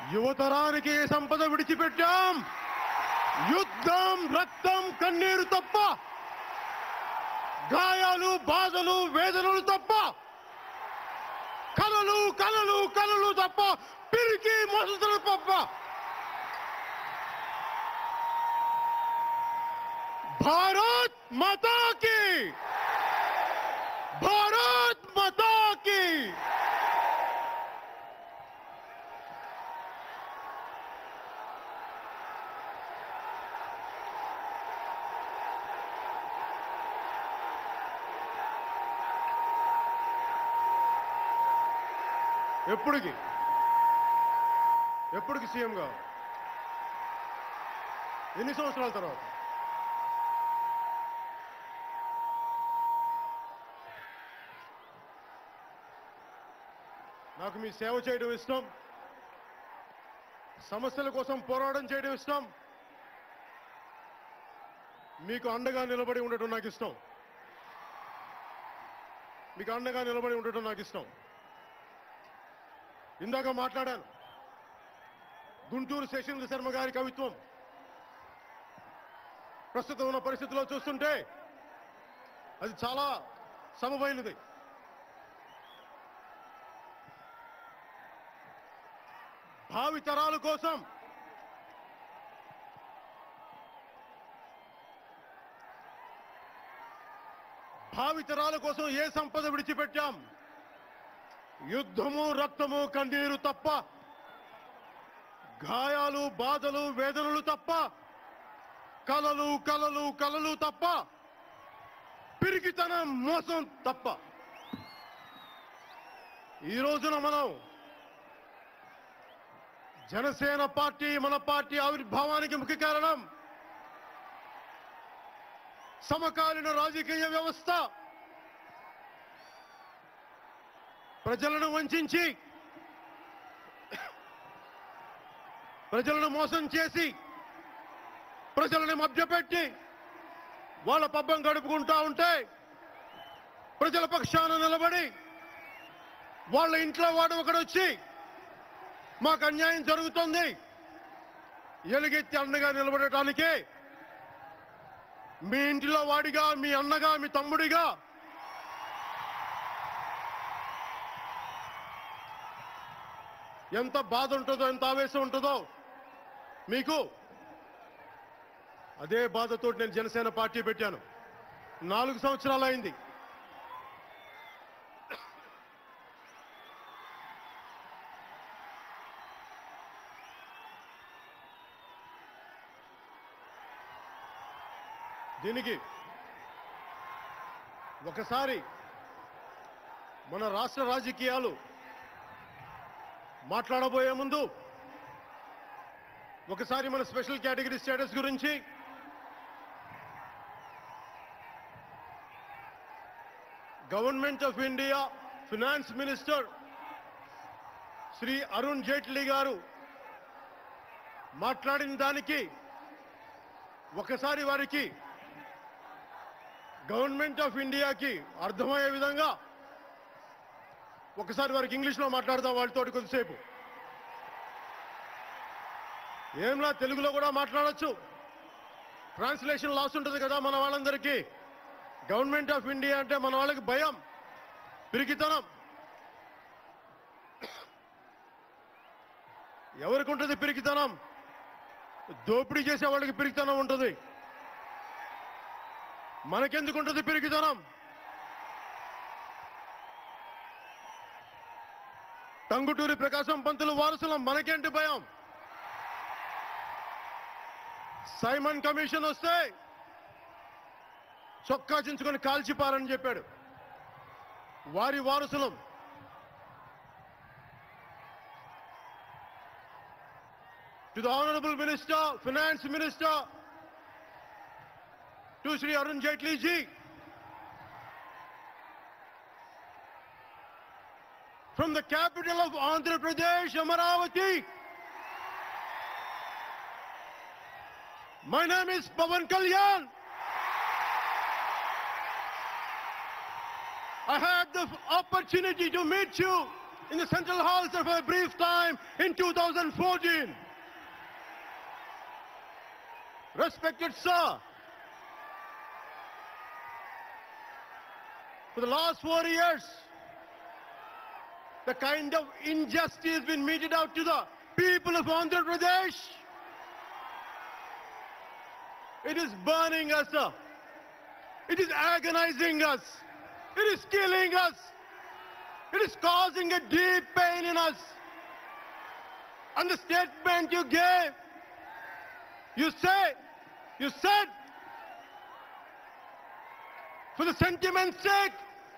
యువతరానికి ఏ సంపద విడిచిపెట్టాం యుద్ధం రక్తం కన్నీరు తప్ప గాయాలు బాధలు వేదనలు తప్ప కలలు కలలు కలలు తప్ప పిరికి మోసతులు తప్ప భారత్ మాతా కి భారత్ మాతా కి ఎప్పటికి ఎప్పటికి సీఎంగా ఎన్ని సంవత్సరాల తర్వాత నాకు మీ సేవ చేయడం ఇష్టం సమస్యల కోసం పోరాటం చేయడం ఇష్టం మీకు అండగా నిలబడి ఉండటం నాకు ఇష్టం మీకు అండగా నిలబడి ఉండటం నాకు ఇష్టం ఇందాక మాట్లాడాను గుంటూరు శశీంద్ర శర్మ గారి కవిత్వం ప్రస్తుతం ఉన్న పరిస్థితిలో చూస్తుంటే అది చాలా సమమైనది భావి తరాల కోసం భావి తరాల కోసం ఏ సంపద విడిచిపెట్టాం యుద్ధము రక్తము కన్నీరు తప్ప గాయాలు బాధలు వేదనలు తప్ప కలలు కలలు కలలు తప్ప పిరికితనం మోసం తప్ప ఈ రోజున మనం జనసేన పార్టీ మన పార్టీ ఆవిర్భావానికి ముఖ్య కారణం సమకాలీన రాజకీయ వ్యవస్థ ప్రజలను వంచించి ప్రజలను మోసం చేసి ప్రజలను మభ్యపెట్టి వాళ్ళ పబ్బం గడుపుకుంటా ఉంటే ప్రజల పక్షాన నిలబడి వాళ్ళ ఇంట్లో వాడు ఒకడొచ్చి మాకు అన్యాయం జరుగుతుంది ఎలుగెత్తి అండగా నిలబడటానికి మీ ఇంటిలో వాడిగా మీ అన్నగా మీ తమ్ముడిగా ఎంత బాధ ఉంటుందో ఎంత ఆవేశం ఉంటుందో మీకు అదే బాధతో నేను జనసేన పార్టీ పెట్టాను నాలుగు సంవత్సరాలు అయింది దీనికి ఒకసారి మన రాష్ట్ర రాజకీయాలు మాట్లాడబోయే ముందు ఒకసారి మన స్పెషల్ కేటగిరీ స్టేటస్ గురించి government of India finance minister Shri Arun Jaitley garu మాట్లాడిన దానికి ఒకసారి వారికి గవర్నమెంట్ ఆఫ్ ఇండియాకి అర్థమయ్యే విధంగా ఒకసారి వారికి ఇంగ్లీష్లో మాట్లాడదాం వాళ్ళతో కొద్దిసేపు ఏంలా తెలుగులో కూడా మాట్లాడొచ్చు ట్రాన్స్లేషన్ లాస్ ఉంటుంది కదా మన వాళ్ళందరికీ గవర్నమెంట్ ఆఫ్ ఇండియా అంటే మన వాళ్ళకి భయం పిరికితనం ఎవరికి ఉంటుంది పిరికితనం దోపిడీ చేసే వాళ్ళకి పిరికితనం ఉంటుంది మనకెందుకు ఉంటుంది పిరికితనం టంగుటూరి ప్రకాశం పంతులు వారసులం మనకేంటి భయం సైమన్ కమిషన్ వస్తే చొక్కా చించుకొని కాల్చిపారని చెప్పాడు వారి వారసులం to the honourable minister finance minister to Shri Arun Jaitley ji from the capital of Andhra Pradesh, Amaravati. My name is Pavan Kalyan. I had the opportunity to meet you in the Central Halls for a brief time in 2014. Respected sir, for the last four years, the kind of injustice been meted out to the people of Andhra Pradesh, it is burning us up. It is agonizing us. It is killing us. It is causing a deep pain in us. And the statement you gave, you say, you said, for the sentiment's sake,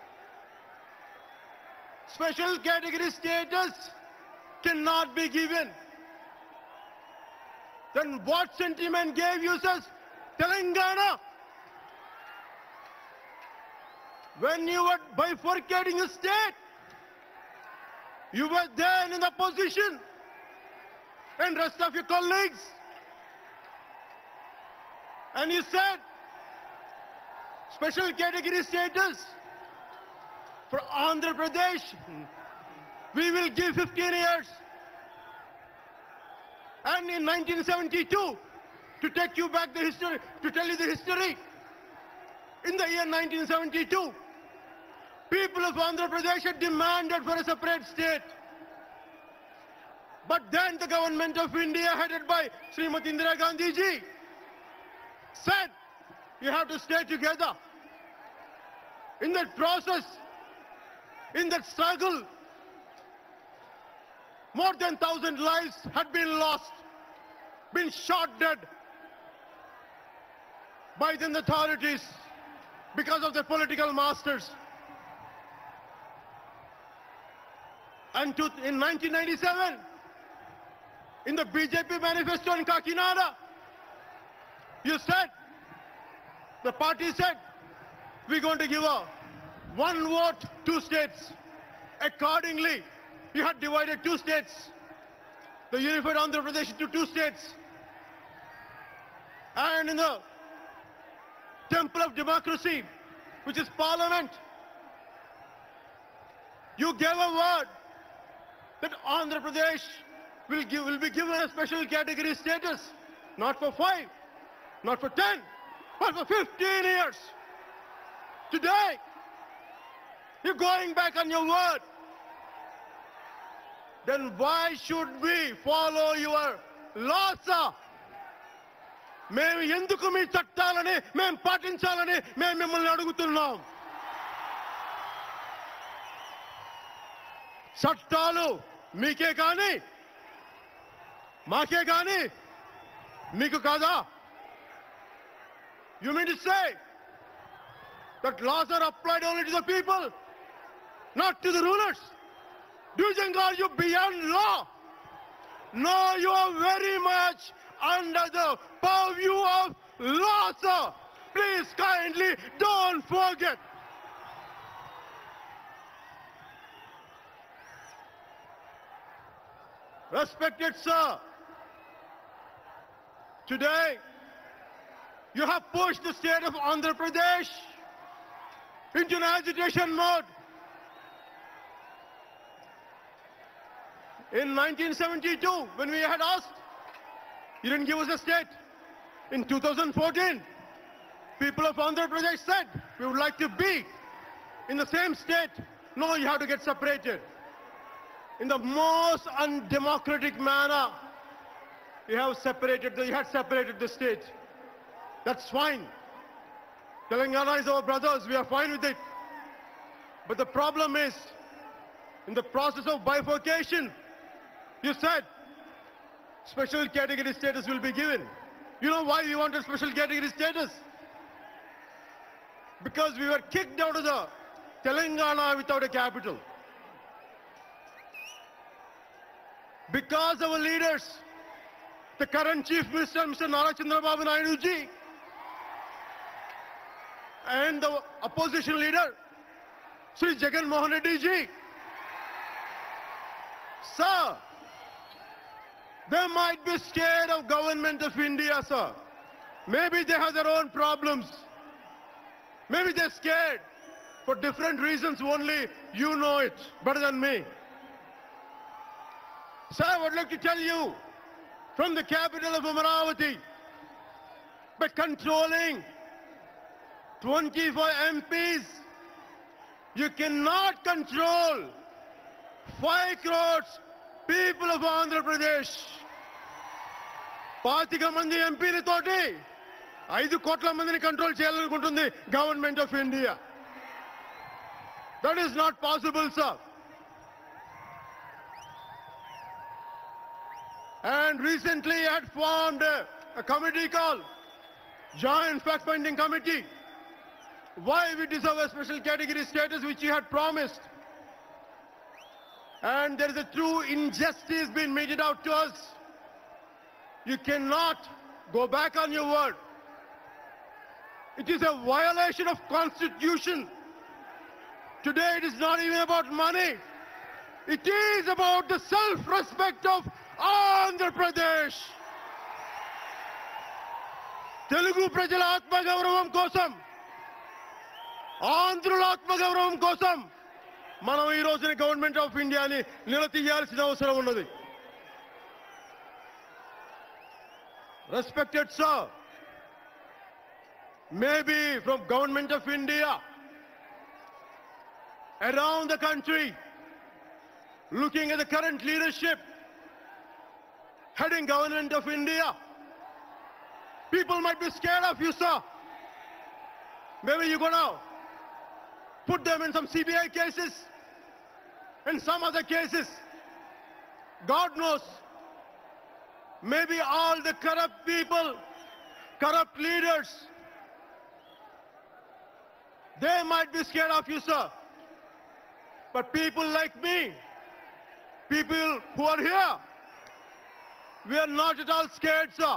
special category status cannot be given. Then what sentiment gave you says Telangana? When you were bifurcating the state, you were there in the opposition and rest of your colleagues. And you said special category status for Andhra Pradesh, we will give 15 years. And in 1972, to take you back the history, to tell you the history, in the year 1972, people of Andhra Pradesh had demanded for a separate state. But then the government of India, headed by Srimati Indira Gandhi ji, said, you have to stay together. In that process, in that struggle, more than thousand lives had been lost, been shot dead by the authorities because of the political masters. And to, in 1997, in the BJP manifesto in Kakinada, you said, the party said, we're going to give a one vote, two states. Accordingly, you had divided two states, the unified Andhra Pradesh into two states. And in the temple of democracy, which is parliament, you gave a word that Andhra Pradesh will, give, will be given a special category status, not for five, not for ten, but for 15 years. Today, you're going back on your word. Then why should we follow your laws? sir? మేము ఎందుకు మీ చట్టాలని మేము పాటించాలని మేము మిమ్మల్ని అడుగుతున్నాం చట్టాలు మీకే కానీ మాకే కానీ మీకు కాదా you mean to say that laws are applied only to the people, not to the rulers. Do you think are you beyond law? No, you are very much under the purview of law, sir. Please kindly don't forget. Respected sir, today you have pushed the state of Andhra Pradesh into an agitation mode. In 1972, when we had asked, you didn't give us a state. In 2014, people of Andhra Pradesh said, we would like to be in the same state. No, you have to get separated. In the most undemocratic manner, you have separated, the, you had separated the state. That's fine. Telangana is our brothers, we are fine with it. But the problem is, in the process of bifurcation, you said special category status will be given. You know why we wanted special category status? Because we were kicked out of the Telangana without a capital. Because our leaders, the current Chief Minister, Mr. Nara Chandrababu Naidu ji, and the opposition leader, Sri Jagan Mohan Reddy ji. Sir, they might be scared of government of India, sir. Maybe they have their own problems. Maybe they're scared for different reasons only you know it better than me. So I would like to tell you from the capital of Amaravati, by controlling 25 MPs, you cannot control 5 crores people of Andhra Pradesh. పాతిక మంది ఎంపీలతోటి ఐదు కోట్ల మందిని control చేయాలనుకుంటుంది government of India that is not possible sir And recently I had formed a, a committee called Joint Fact Finding Committee. Why we deserve a special category status which you had promised. And there is a true injustice being meted out to us. You cannot go back on your word. It is a violation of constitution. Today it is not even about money. It is about the self-respect of Andhra Pradesh. Telugu ప్రజల ఆత్మగౌరవం కోసం ఆంధ్రుల ఆత్మగౌరవం కోసం మనం ఈ రోజున government of ఇండియాని నిలదీయాల్సిన అవసరం ఉన్నది respected sir maybe from government of India around the country, looking at the current leadership, heading government of India. People might be scared of you, sir. Maybe you're gonna put them in some CBI cases and some other cases. God knows. Maybe all the corrupt people, corrupt leaders, they might be scared of you, sir. But people like me, people who are here, we are not at all scared, sir.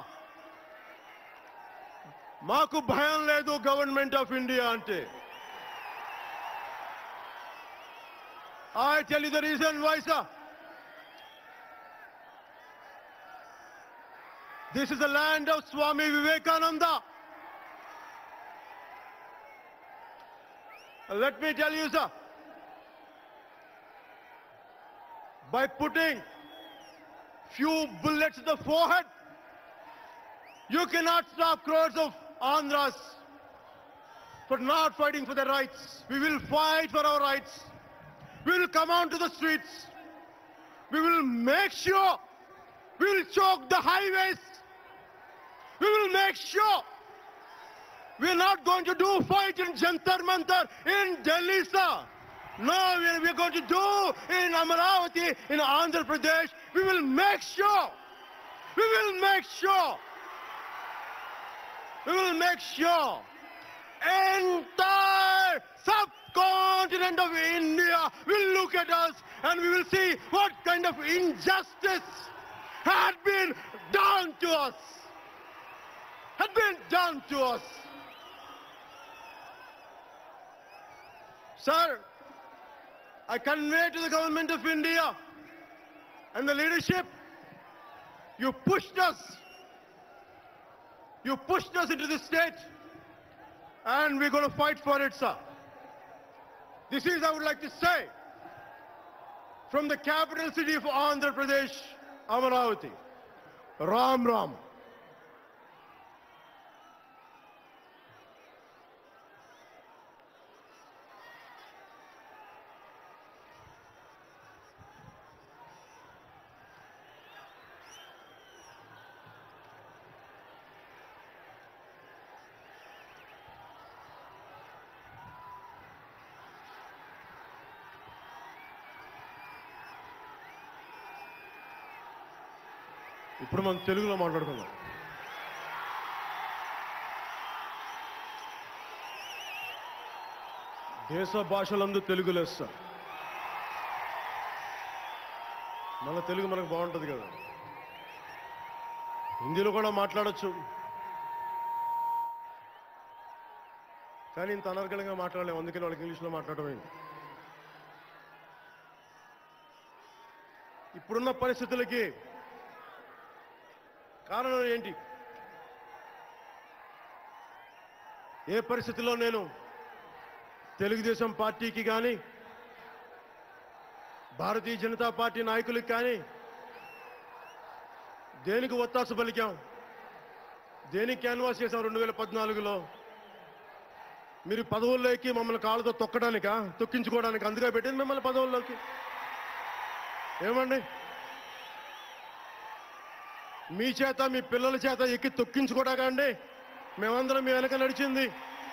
మాకు భయం లేదు government of India అంటే I tell you the reason why sir this is the land of Swami Vivekananda let me tell you sir by putting few bullets in the forehead. You cannot stop crores of Andhras for not fighting for their rights. We will fight for our rights. We will come on to the streets. We will make sure we will choke the highways. We will make sure we are not going to do fight in Jantar Mantar in Delhi, sir. No, we are, we are going to do in Amaravati, in Andhra Pradesh. We will make sure. We will make sure. We will make sure. Entire subcontinent of India will look at us and we will see what kind of injustice had been done to us. Had been done to us. Sir, I convey to the government of India and the leadership, you pushed us. You pushed us into this state and we're going to fight for it, sir. This is, I would like to say, from the capital city of Andhra Pradesh, Amaravati. Ram Ram. ఇప్పుడు మనం తెలుగులో మాట్లాడుకుందాం దేశ భాషలందు తెలుగు లెస్స మన తెలుగు మనకు బాగుంటుంది కదా హిందీలో కూడా మాట్లాడొచ్చు కానీ ఇంత అనర్గళంగా మాట్లాడలేము అందుకని వాళ్ళకి ఇంగ్లీష్లో మాట్లాడమైంది ఇప్పుడున్న పరిస్థితులకి కారణం ఏంటి ఏ పరిస్థితిలో నేను తెలుగుదేశం పార్టీకి కానీ భారతీయ జనతా పార్టీ నాయకులకు కానీ దేనికి ఒత్తాసు పలికాం దేనికి క్యాన్వాస్ చేసాం రెండు వేల పద్నాలుగులో మీరు పదవుల్లో ఎక్కి మమ్మల్ని కాళ్ళతో తొక్కడానికా తొక్కించుకోవడానికి అందుకే పెట్టింది మిమ్మల్ని పదవుల్లోకి ఏమండి మీ చేత మీ పిల్లల చేత ఎక్కి తొక్కించుకోవడాగా అండి మేమందరం మీ వెనక నడిచింది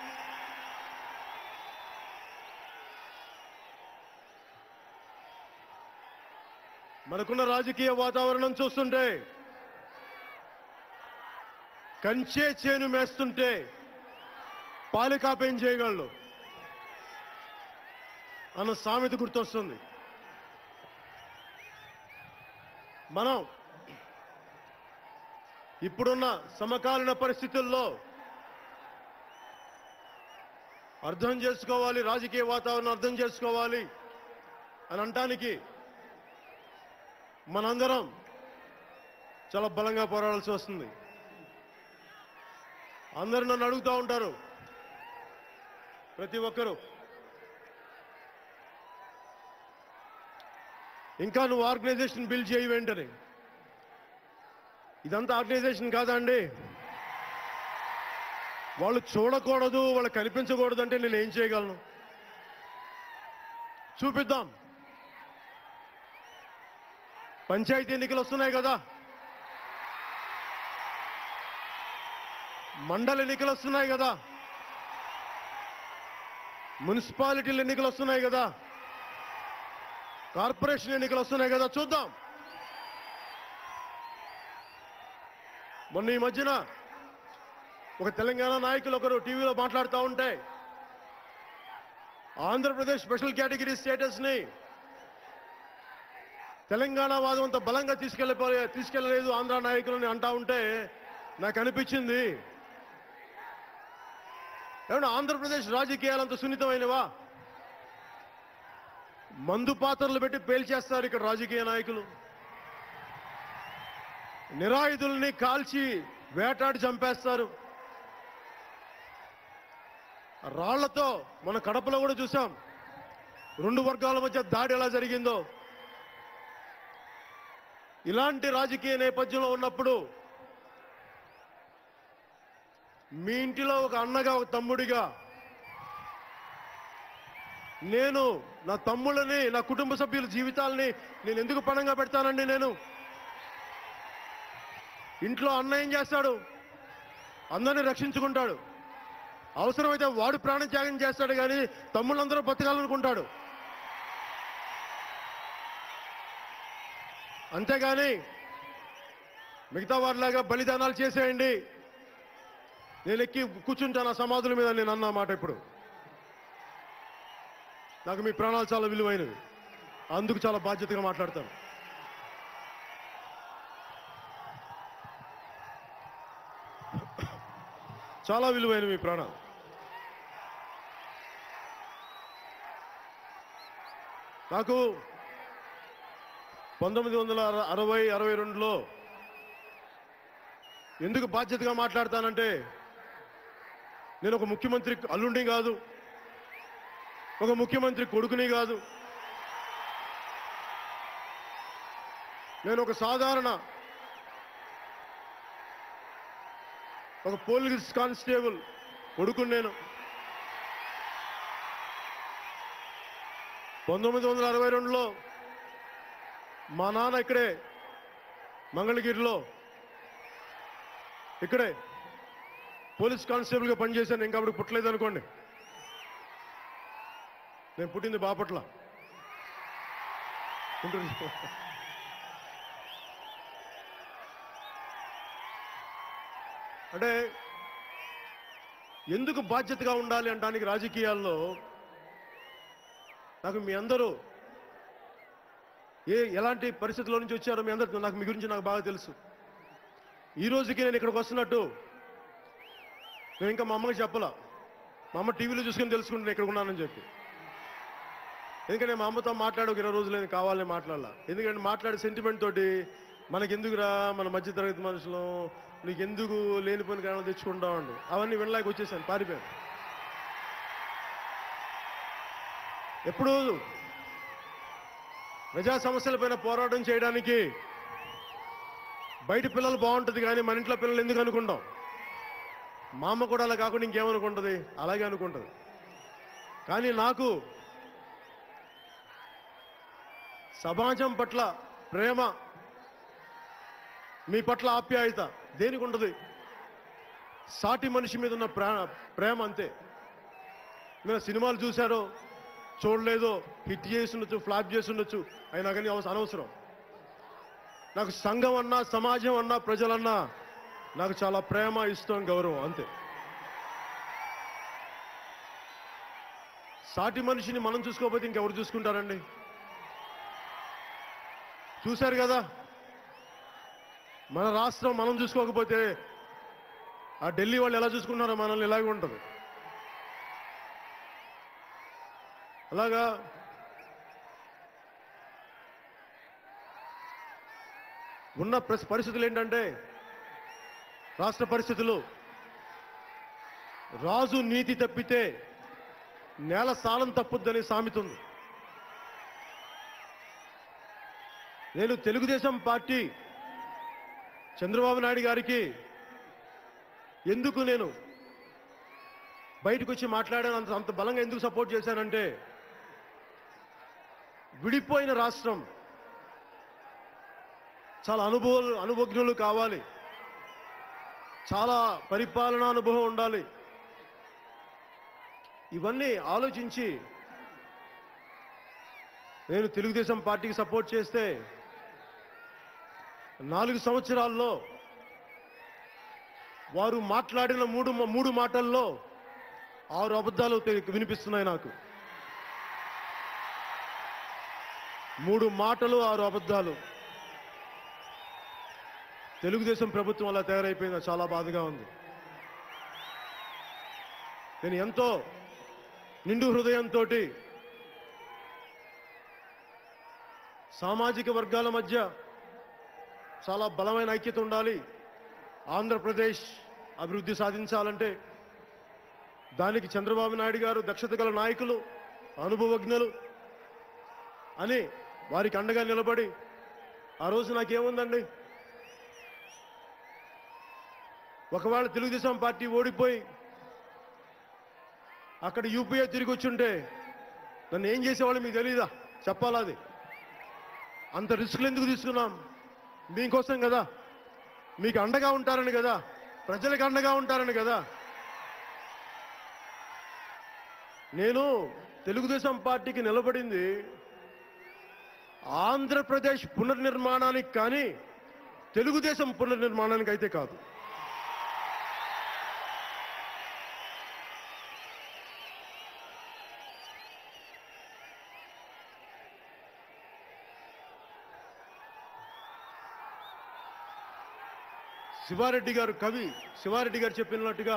మనకున్న రాజకీయ వాతావరణం చూస్తుంటే కంచే చేను మేస్తుంటే పాలికాపేం చేయగలడు అన్న సామెత గుర్తొస్తుంది మనం ఇప్పుడున్న సమకాలీన పరిస్థితుల్లో అర్థం చేసుకోవాలి రాజకీయ వాతావరణం అర్థం చేసుకోవాలి అని అనటానికి మనందరం చాలా బలంగా పోరాడాల్సి వస్తుంది అందరూ నన్ను అడుగుతూ ఉంటారు ప్రతి ఒక్కరూ ఇంకా నువ్వు ఆర్గనైజేషన్ బిల్డ్ చేయవేంటని ఇదంతా ఆర్గనైజేషన్ కాదా అండి వాళ్ళు చూడకూడదు వాళ్ళు కనిపించకూడదు అంటే నేను ఏం చేయగలను చూపిద్దాం పంచాయతీ ఎన్నికలు వస్తున్నాయి కదా మండల ఎన్నికలు వస్తున్నాయి కదా మున్సిపాలిటీల ఎన్నికలు వస్తున్నాయి కదా కార్పొరేషన్ ఎన్నికలు వస్తున్నాయి కదా చూద్దాం మొన్న ఈ మధ్యన ఒక తెలంగాణ నాయకులు ఒకరు టీవీలో మాట్లాడుతూ ఉంటే ఆంధ్రప్రదేశ్ స్పెషల్ కేటగిరీ స్టేటస్ ని తెలంగాణ వాదం అంత బలంగా తీసుకెళ్ళిపోయే తీసుకెళ్ళలేదు ఆంధ్ర నాయకులని అంటా ఉంటే నాకు అనిపించింది ఏమన్నా ఆంధ్రప్రదేశ్ రాజకీయాలు అంత సున్నితమైనవా మందు పాత్రలు పెట్టి పేల్చేస్తారు ఇక్కడ రాజకీయ నాయకులు నిరాయుధుల్ని కాల్చి వేటాడి చంపేస్తారు రాళ్లతో మన కడపలో కూడా చూసాం రెండు వర్గాల మధ్య దాడి ఎలా జరిగిందో ఇలాంటి రాజకీయ నేపథ్యంలో ఉన్నప్పుడు మీ ఇంటిలో ఒక అన్నగా ఒక తమ్ముడిగా నేను నా తమ్ముళ్ళని నా కుటుంబ సభ్యుల జీవితాలని నేను ఎందుకు పణంగా పెడతానండి నేను ఇంట్లో అన్న ఏం చేస్తాడు అందరిని రక్షించుకుంటాడు అవసరమైతే వాడు ప్రాణ త్యాగం చేస్తాడు కానీ తమ్ముళ్ళందరూ బతకాలనుకుంటాడు అంతేగాని మిగతా వారిలాగా బలిదానాలు చేసేయండి నేను ఎక్కి కూర్చుంటాను ఆ సమాధుల మీద నేను అన్న మాట ఇప్పుడు నాకు మీ ప్రాణాలు చాలా విలువైనవి అందుకు చాలా బాధ్యతగా మాట్లాడతాను చాలా విలువైన మీ ప్రాణాలు నాకు పంతొమ్మిది వందల అర- అరవై అరవై రెండులో ఎందుకు బాధ్యతగా మాట్లాడతానంటే నేను ఒక ముఖ్యమంత్రి అల్లుండి కాదు ఒక ముఖ్యమంత్రి కొడుకుని కాదు నేను ఒక సాధారణ ఒక పోలీస్ కానిస్టేబుల్ కొడుకుని నేను పంతొమ్మిది వందల అరవై రెండులో మా నాన్న ఇక్కడే మంగళగిరిలో ఇక్కడే పోలీస్ కానిస్టేబుల్గా పనిచేశాను ఇంకా అప్పుడు పుట్టలేదు అనుకోండి నేను పుట్టింది బాపట్ల గుంటూరు. అంటే ఎందుకు బాధ్యతగా ఉండాలి అనడానికి రాజకీయాల్లో నాకు మీ అందరూ ఏ ఎలాంటి పరిస్థితుల్లో నుంచి వచ్చారో మీ అందరూ నాకు మీ గురించి నాకు బాగా తెలుసు ఈ రోజుకి నేను ఇక్కడికి వస్తున్నట్టు నేను ఇంకా మా అమ్మకి చెప్పలా మా అమ్మ టీవీలో చూసుకొని తెలుసుకుంటే ఇక్కడ ఉన్నానని చెప్పి ఎందుకంటే మా అమ్మతో మాట్లాడి ఒక ఇరవై రోజులు నేను కావాలని మాట్లాడాల ఎందుకంటే మాట్లాడే సెంటిమెంట్ తోటి మనకెందుకురా మన మధ్య తరగతి మనుషులు నీకు ఎందుకు లేనిపోయిన కారణాలు తెచ్చుకుంటామండి అవన్నీ వినలేక వచ్చేసాను పారిపోయాను ఎప్పుడు ప్రజా సమస్యలపైన పోరాటం చేయడానికి బయట పిల్లలు బాగుంటుంది కానీ మన ఇంట్లో పిల్లలు ఎందుకు అనుకుంటాం మా అమ్మ కూడా అలా కాకుండా ఇంకేమనుకుంటుంది అలాగే అనుకుంటుంది కానీ నాకు సమాజం పట్ల ప్రేమ మీ పట్ల ఆప్యాయత దేనికి ఉంటుంది సాటి మనిషి మీద ఉన్న ప్రా ప్రేమ అంతే మీరు సినిమాలు చూశారో చూడలేదో హిట్ చేసి ఉండొచ్చు ఫ్లాప్ చేసి ఉండొచ్చు అయినా కానీ అవస- అనవసరం నాకు సంఘం అన్నా సమాజం అన్నా ప్రజలన్నా నాకు చాలా ప్రేమ ఇష్టం గౌరవం అంతే సాటి మనిషిని మనం చూసుకోకపోతే ఇంకెవరు చూసుకుంటారండి చూశారు కదా మన రాష్ట్రం మనం చూసుకోకపోతే ఆ ఢిల్లీ వాళ్ళు ఎలా చూసుకుంటున్నారో మనల్ని ఇలాగే ఉంటుంది అలాగా ఉన్న ప్రస్- పరిస్థితులు ఏంటంటే రాష్ట్ర పరిస్థితులు రాజు నీతి తప్పితే నేల సాలం తప్పుద్దని సామెత ఉంది నేను తెలుగుదేశం పార్టీ చంద్రబాబు నాయుడు గారికి ఎందుకు నేను బయటకు వచ్చి మాట్లాడాను అంత అంత బలంగా ఎందుకు సపోర్ట్ చేశానంటే విడిపోయిన రాష్ట్రం చాలా అనుభవాలు అనుభజ్ఞులు కావాలి చాలా పరిపాలనా అనుభవం ఉండాలి ఇవన్నీ ఆలోచించి నేను తెలుగుదేశం పార్టీకి సపోర్ట్ చేస్తే నాలుగు సంవత్సరాల్లో వారు మాట్లాడిన మూడు మూడు మాటల్లో ఆరు అబద్ధాలు తె- వినిపిస్తున్నాయి నాకు మూడు మాటలు ఆరు అబద్ధాలు తెలుగుదేశం ప్రభుత్వం అలా తయారైపోయింది నాకు చాలా బాధగా ఉంది నేను ఎంతో నిండు హృదయంతో సామాజిక వర్గాల మధ్య చాలా బలమైన ఐక్యత ఉండాలి ఆంధ్రప్రదేశ్ అభివృద్ధి సాధించాలంటే దానికి చంద్రబాబు నాయుడు గారు దక్షత గల నాయకులు అనుభవజ్ఞులు అని వారికి అండగా నిలబడి ఆ రోజు నాకేముందండి ఒకవేళ తెలుగుదేశం పార్టీ ఓడిపోయి అక్కడ యూపీఏ తిరిగి వచ్చుంటే నన్ను ఏం చేసేవాళ్ళు మీకు తెలీదా చెప్పాలా అది అంత రిస్కులు ఎందుకు తీసుకున్నాం మీకోసం కదా మీకు అండగా ఉంటారని కదా ప్రజలకు అండగా ఉంటారని కదా నేను తెలుగుదేశం పార్టీకి నిలబడింది ఆంధ్రప్రదేశ్ పునర్నిర్మాణానికి కానీ తెలుగుదేశం పునర్నిర్మాణానికి అయితే కాదు శివారెడ్డి గారు కవి శివారెడ్డి గారు చెప్పినట్టుగా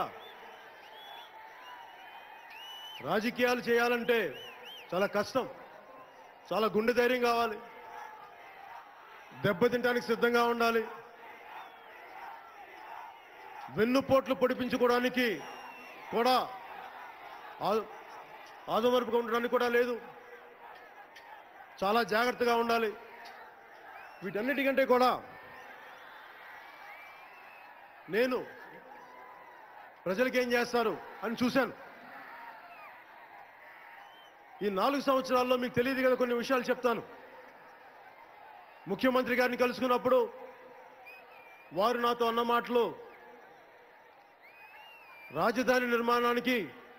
రాజకీయాలు చేయాలంటే చాలా కష్టం చాలా గుండె ధైర్యం కావాలి దెబ్బతింటానికి సిద్ధంగా ఉండాలి వెన్నుపోట్లు పొడిపించుకోవడానికి కూడా ఆ- ఆదమరుపుగా ఉండడానికి కూడా లేదు చాలా జాగ్రత్తగా ఉండాలి వీటన్నిటికంటే కూడా నేను ప్రజలకి ఏం చేస్తారు అని చూశాను ఈ నాలుగు సంవత్సరాల్లో మీకు తెలియదు కదా కొన్ని విషయాలు చెప్తాను ముఖ్యమంత్రి గారిని కలుసుకున్నప్పుడు వారు నాతో అన్న మాటలు రాజధాని నిర్మాణానికి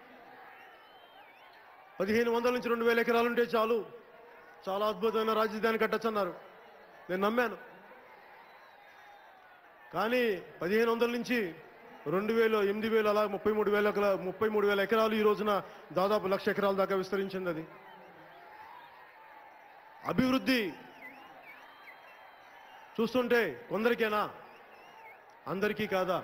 పదిహేను వందల నుంచి రెండు వేల ఎకరాలు ఉంటే చాలు చాలా అద్భుతమైన రాజధాని కట్టచ్చన్నారు నేను నమ్మాను కానీ పదిహేను వందల నుంచి రెండు వేలు ఎనిమిది వేలు అలా ముప్పై మూడు వేల ఎకరా- ముప్పై మూడు వేల ఎకరాలు ఈ రోజున దాదాపు లక్ష ఎకరాల దాకా విస్తరించింది అది అభివృద్ధి చూస్తుంటే కొందరికేనా అందరికీ కాదా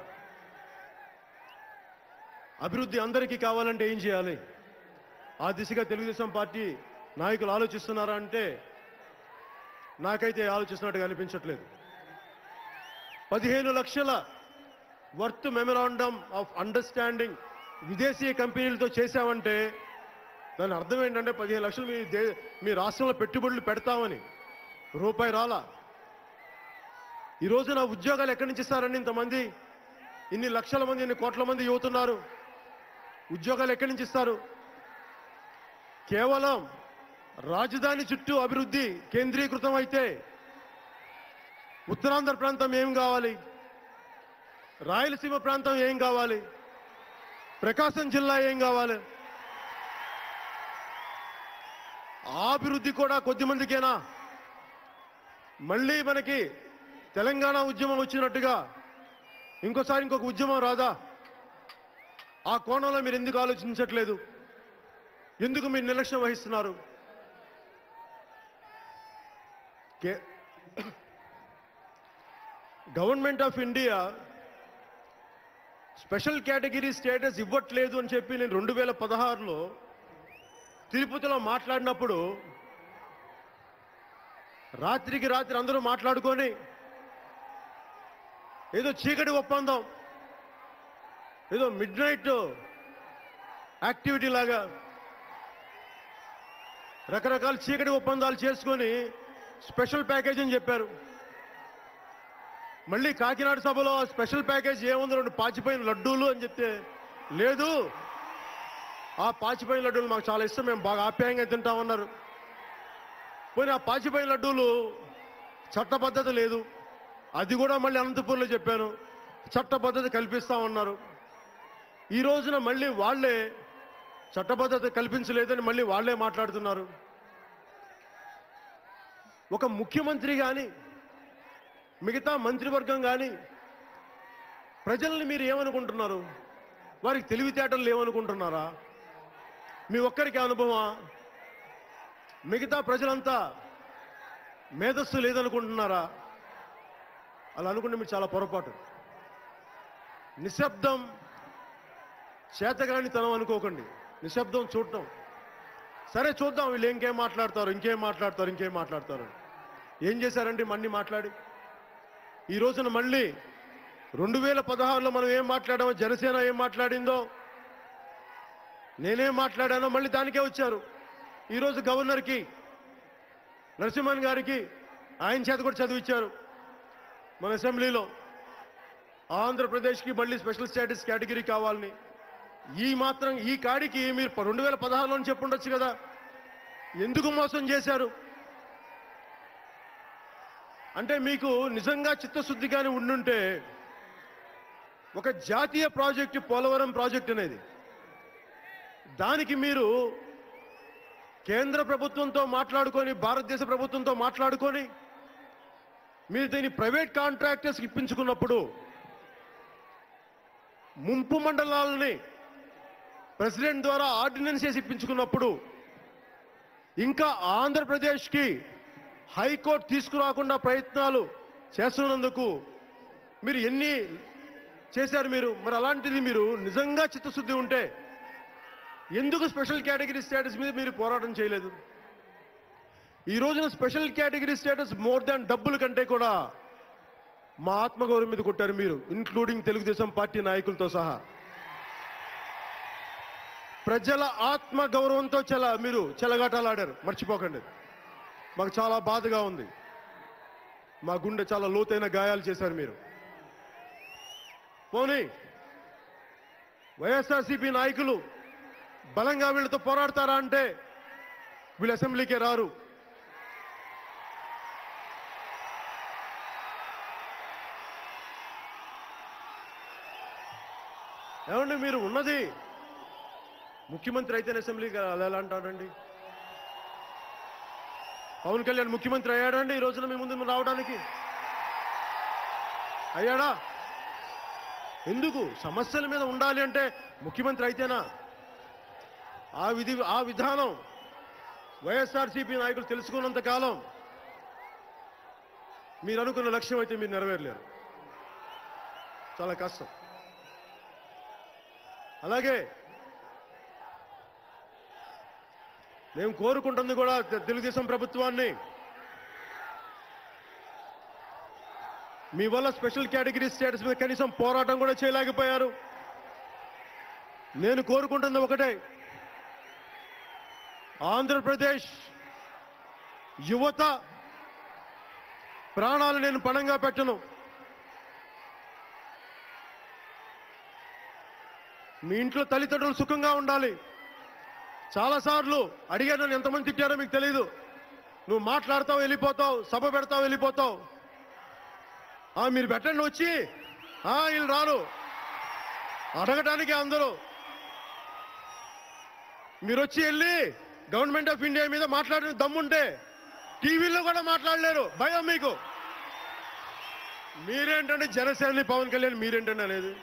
అభివృద్ధి అందరికీ కావాలంటే ఏం చేయాలి ఆ దిశగా తెలుగుదేశం పార్టీ నాయకులు ఆలోచిస్తున్నారా అంటే నాకైతే ఆలోచిస్తున్నట్టుగా అనిపించట్లేదు పదిహేను లక్షల వర్త్ మెమరాండమ్ ఆఫ్ అండర్స్టాండింగ్ విదేశీ కంపెనీలతో చేశామంటే దాని అర్థం ఏంటంటే పదిహేను లక్షలు మీ దే మీ రాష్ట్రంలో పెట్టుబడులు పెడతామని రూపాయి రాలా ఈ రోజున ఉద్యోగాలు ఎక్కడి నుంచి ఇస్తారండి ఇంతమంది ఇన్ని లక్షల మంది ఇన్ని కోట్ల మంది యువతున్నారు ఉద్యోగాలు ఎక్కడి నుంచి ఇస్తారు కేవలం రాజధాని చుట్టూ అభివృద్ధి కేంద్రీకృతం అయితే ఉత్తరాంధ్ర ప్రాంతం ఏం కావాలి రాయలసీమ ప్రాంతం ఏం కావాలి ప్రకాశం జిల్లా ఏం కావాలి ఆ అభివృద్ధి కూడా కొద్ది మందికేనా మళ్ళీ మనకి తెలంగాణ ఉద్యమం వచ్చినట్టుగా ఇంకోసారి ఇంకొక ఉద్యమం రాదా ఆ కోణంలో మీరు ఎందుకు ఆలోచించట్లేదు ఎందుకు మీరు నిర్లక్ష్యం వహిస్తున్నారు కే- government of India special category status ఇవ్వట్లేదు అని చెప్పి నేను రెండు వేల పదహారులో తిరుపతిలో మాట్లాడినప్పుడు రాత్రికి రాత్రి అందరూ మాట్లాడుకొని ఏదో చీకటి ఒప్పందం ఏదో మిడ్ నైట్ యాక్టివిటీ లాగా రకరకాల చీకటి ఒప్పందాలు చేసుకొని స్పెషల్ ప్యాకేజ్ అని చెప్పారు మళ్ళీ కాకినాడ సభలో ఆ స్పెషల్ ప్యాకేజ్ ఏముంది రెండు పాచిపోయిన లడ్డూలు అని చెప్తే లేదు ఆ పాచిపోయిన లడ్డూలు మాకు చాలా ఇష్టం మేము బాగా ఆప్యాయంగా తింటామన్నారు పోనీ ఆ పాచిపోయిన లడ్డూలు చట్టబద్ధత లేదు అది కూడా మళ్ళీ అనంతపూర్లో చెప్పాను చట్టబద్ధత కల్పిస్తామన్నారు ఈ రోజున మళ్ళీ వాళ్ళే చట్టబద్ధత కల్పించలేదని మళ్ళీ వాళ్ళే మాట్లాడుతున్నారు ఒక ముఖ్యమంత్రి కానీ మిగతా మంత్రివర్గం కానీ ప్రజల్ని మీరు ఏమనుకుంటున్నారు వారికి తెలివితేటలు లేవనుకుంటున్నారా మీ ఒక్కరికి అనుభవమా మిగతా ప్రజలంతా మేధస్సు లేదనుకుంటున్నారా అలా అనుకుంటే మీరు చాలా పొరపాటు నిశ్శబ్దం చేతగానితనం అనుకోకండి నిశ్శబ్దం చూడటం సరే చూద్దాం వీళ్ళు ఇంకేం మాట్లాడతారు ఇంకేం మాట్లాడతారు ఇంకేం మాట్లాడతారు ఏం చేశారండి మన్ని మాట్లాడి ఈ రోజున మళ్ళీ రెండు వేల పదహారులో మనం ఏం మాట్లాడామో జనసేన ఏం మాట్లాడిందో నేనేం మాట్లాడానో మళ్ళీ దానికే వచ్చారు ఈరోజు గవర్నర్కి నరసింహన్ గారికి ఆయన చేత కూడా చదివిచ్చారు మన అసెంబ్లీలో ఆంధ్రప్రదేశ్కి మళ్ళీ స్పెషల్ స్టేటస్ కేటగిరీ కావాలని ఈ మాత్రం ఈ కాడికి మీరు రెండు వేల పదహారులో చెప్పుండొచ్చు కదా ఎందుకు మోసం చేశారు అంటే మీకు నిజంగా చిత్తశుద్ధిగానే ఉండుంటే ఒక జాతీయ ప్రాజెక్టు పోలవరం ప్రాజెక్ట్ అనేది దానికి మీరు కేంద్ర ప్రభుత్వంతో మాట్లాడుకొని భారతదేశ ప్రభుత్వంతో మాట్లాడుకొని మీరు దీన్ని ప్రైవేట్ కాంట్రాక్టర్స్కి ఇప్పించుకున్నప్పుడు ముంపు మండలాలని ప్రెసిడెంట్ ద్వారా ఆర్డినెన్స్ చేసి ఇప్పించుకున్నప్పుడు ఇంకా ఆంధ్రప్రదేశ్కి హైకోర్టు తీసుకురాకుండా ప్రయత్నాలు చేస్తున్నందుకు మీరు ఎన్ని చేశారు మీరు మరి అలాంటిది మీరు నిజంగా చిత్తశుద్ధి ఉంటే ఎందుకు స్పెషల్ కేటగిరీ స్టేటస్ మీద మీరు పోరాటం చేయలేదు ఈ రోజున special category status more than డబ్బుల కంటే కూడా మా ఆత్మగౌరవం మీద కొట్టారు మీరు ఇన్క్లూడింగ్ తెలుగుదేశం పార్టీ నాయకులతో సహా ప్రజల ఆత్మ గౌరవంతో చెల మీరు చెలగాటలాడారు మర్చిపోకండి మాకు చాలా బాధగా ఉంది మా గుండె చాలా లోతైన గాయాలు చేశారు మీరు పోనీ వైఎస్ఆర్సీపీ నాయకులు బలంగా వీళ్ళతో పోరాడతారా అంటే వీళ్ళు అసెంబ్లీకే రారు ఏమండి మీరు ఉన్నది ముఖ్యమంత్రి అయితేనే అసెంబ్లీకి అలా ఎలా అంటాడండి పవన్ కళ్యాణ్ ముఖ్యమంత్రి అయ్యాడండి ఈ రోజున మీ ముందు రావడానికి అయ్యాడా ఎందుకు సమస్యల మీద ఉండాలి అంటే ముఖ్యమంత్రి అయితేనా ఆ విధి ఆ విధానం వైఎస్ఆర్సీపీ నాయకులు తెలుసుకున్నంత కాలం మీరు అనుకున్న లక్ష్యం అయితే మీరు నెరవేరలేరు చాలా కష్టం అలాగే మేము కోరుకుంటుంది కూడా తె- తెలుగుదేశం ప్రభుత్వాన్ని మీ వల్ల స్పెషల్ కేటగిరీ స్టేటస్ మీద కనీసం పోరాటం కూడా చేయలేకపోయారు నేను కోరుకుంటుంది ఒకటే ఆంధ్రప్రదేశ్ యువత ప్రాణాలు నేను పణంగా పెట్టను మీ ఇంట్లో తల్లిదండ్రులు సుఖంగా ఉండాలి చాలాసార్లు అడిగాను నన్ను ఎంతమంది తిట్టారో మీకు తెలియదు నువ్వు మాట్లాడతావు వెళ్ళిపోతావు సభ పెడతావు వెళ్ళిపోతావు ఆ మీరు పెట్టండి వచ్చి ఆ వీళ్ళు రారు అడగటానికి అందరూ మీరు వచ్చి వెళ్ళి గవర్నమెంట్ ఆఫ్ ఇండియా మీద మాట్లాడిన దమ్ముంటే టీవీలో కూడా మాట్లాడలేరు భయం మీకు మీరేంటంటే జనసేనని పవన్ కళ్యాణ్ మీరేంటండి అనేది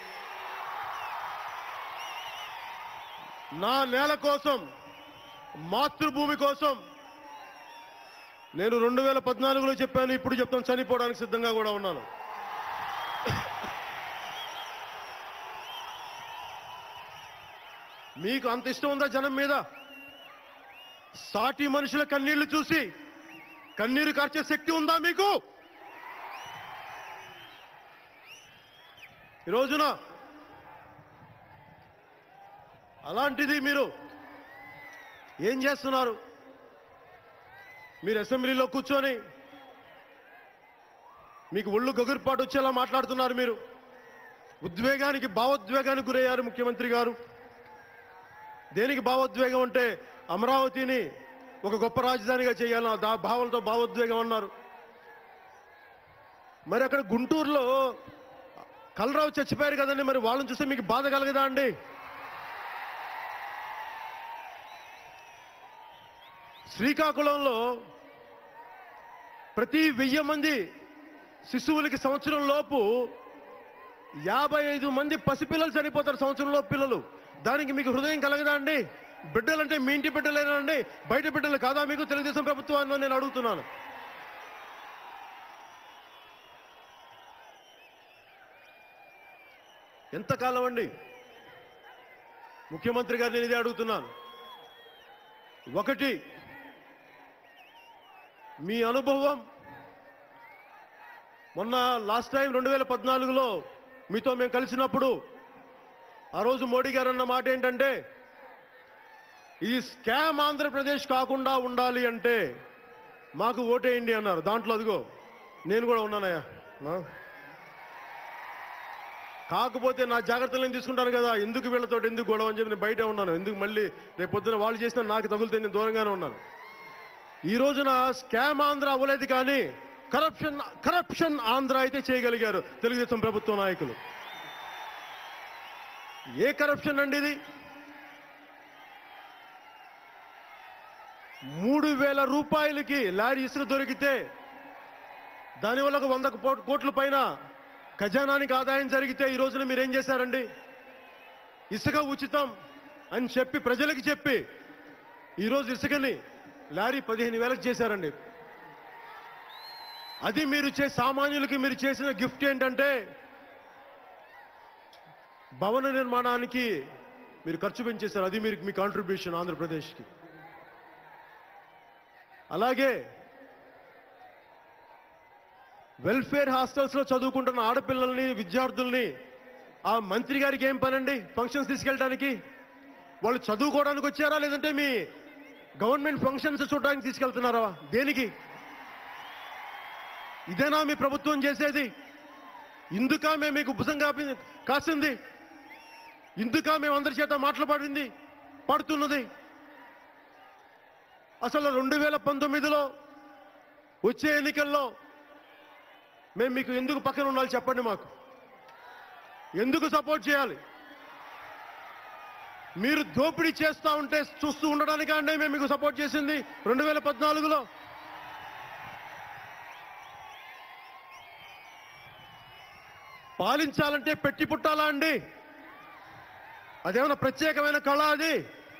నా నేల కోసం మాతృభూమి కోసం నేను రెండు వేల పద్నాలుగులో చెప్పాను ఇప్పుడు చెప్తాను చనిపోవడానికి సిద్ధంగా కూడా ఉన్నాను మీకు అంత ఇష్టం ఉందా జనం మీద సాటి మనుషుల కన్నీళ్లు చూసి కన్నీరు కార్చే శక్తి ఉందా మీకు ఈ రోజున అలాంటిది మీరు ఏం చేస్తున్నారు మీరు అసెంబ్లీలో కూర్చొని మీకు ఒళ్ళు గగురుపాటు వచ్చేలా మాట్లాడుతున్నారు మీరు ఉద్వేగానికి భావోద్వేగానికి గురయ్యారు ముఖ్యమంత్రి గారు దేనికి భావోద్వేగం అంటే అమరావతిని ఒక గొప్ప రాజధానిగా చేయాలని దా భావంతో భావోద్వేగం అన్నారు మరి అక్కడ గుంటూరులో కలరావు చచ్చిపోయారు కదండి మరి వాళ్ళని చూస్తే మీకు బాధ కలగదా అండి శ్రీకాకుళంలో ప్రతి వెయ్యి మంది శిశువులకి సంవత్సరం లోపు యాభై ఐదు మంది పసిపిల్లలు చనిపోతారు సంవత్సరంలో పిల్లలు దానికి మీకు హృదయం కలగదా అండి బిడ్డలంటే మీ ఇంటి బిడ్డలేనా అండి బయట బిడ్డలు కాదా మీకు తెలుగుదేశం ప్రభుత్వాన్ని నేను అడుగుతున్నాను ఎంతకాలం అండి ముఖ్యమంత్రి గారు నేను ఇదే అడుగుతున్నాను ఒకటి మీ అనుభవం మొన్న లాస్ట్ టైం రెండు వేల పద్నాలుగులో మీతో మేము కలిసినప్పుడు ఆ రోజు మోడీ గారు అన్న మాట ఏంటంటే ఈ స్కామ్ ఆంధ్రప్రదేశ్ కాకుండా ఉండాలి అంటే మాకు ఓటేయండి అన్నారు దాంట్లో అదిగో నేను కూడా ఉన్నానయ్యా ఆ? కాకపోతే నా జాగ్రత్తలు నేను తీసుకుంటాను కదా ఎందుకు వీళ్ళతో ఎందుకు గొడవ అని చెప్పి నేను బయట ఉన్నాను ఎందుకు మళ్ళీ రేపు పొద్దున వాళ్ళు చేసిన నాకు తగులుతే నేను దూరంగానే ఉన్నాను ఈ రోజున స్కామ్ ఆంధ్ర అవ్వలేదు కానీ కరప్షన్ కరప్షన్ ఆంధ్ర అయితే చేయగలిగారు తెలుగుదేశం ప్రభుత్వ నాయకులు ఏ కరప్షన్ అండి ఇది మూడు వేల రూపాయలకి లారీ ఇసుక దొరికితే దానివల్ల ఒక వంద కో- కోట్ల పైన ఖజానానికి ఆదాయం జరిగితే ఈ రోజున మీరు ఏం చేశారండి ఇసుక ఉచితం అని చెప్పి ప్రజలకు చెప్పి ఈరోజు ఇసుకని లారీ పదిహేను వేలకు చేశారండి అది మీరు చే సామాన్యులకి మీరు చేసిన గిఫ్ట్ ఏంటంటే భవన నిర్మాణానికి మీరు ఖర్చు పెంచేశారు అది మీరు మీ కాంట్రిబ్యూషన్ ఆంధ్రప్రదేశ్కి అలాగే వెల్ఫేర్ హాస్టల్స్ లో చదువుకుంటున్న ఆడపిల్లల్ని విద్యార్థుల్ని ఆ మంత్రి గారికి ఏం పనండి ఫంక్షన్స్ తీసుకెళ్ళడానికి వాళ్ళు చదువుకోవడానికి వచ్చారా లేదంటే మీ గవర్నమెంట్ ఫంక్షన్స్ చూడడానికి తీసుకెళ్తున్నారా దేనికి ఇదేనా మీ ప్రభుత్వం చేసేది ఇందుక మేము మీకు భుజం కాపి కాసింది ఇందుక మేము అందరి చేత మాట్లాడింది పడుతున్నది అసలు రెండు వేల పంతొమ్మిదిలో వచ్చే ఎన్నికల్లో మేము మీకు ఎందుకు పక్కన ఉండాలి చెప్పండి మాకు ఎందుకు సపోర్ట్ చేయాలి మీరు దోపిడీ చేస్తా ఉంటే చూస్తూ ఉండడానికా అండి మేము మీకు సపోర్ట్ చేసింది రెండు వేల పద్నాలుగులో పాలించాలంటే పెట్టి పుట్టాలా అండి అదేమన్నా ప్రత్యేకమైన కళ అది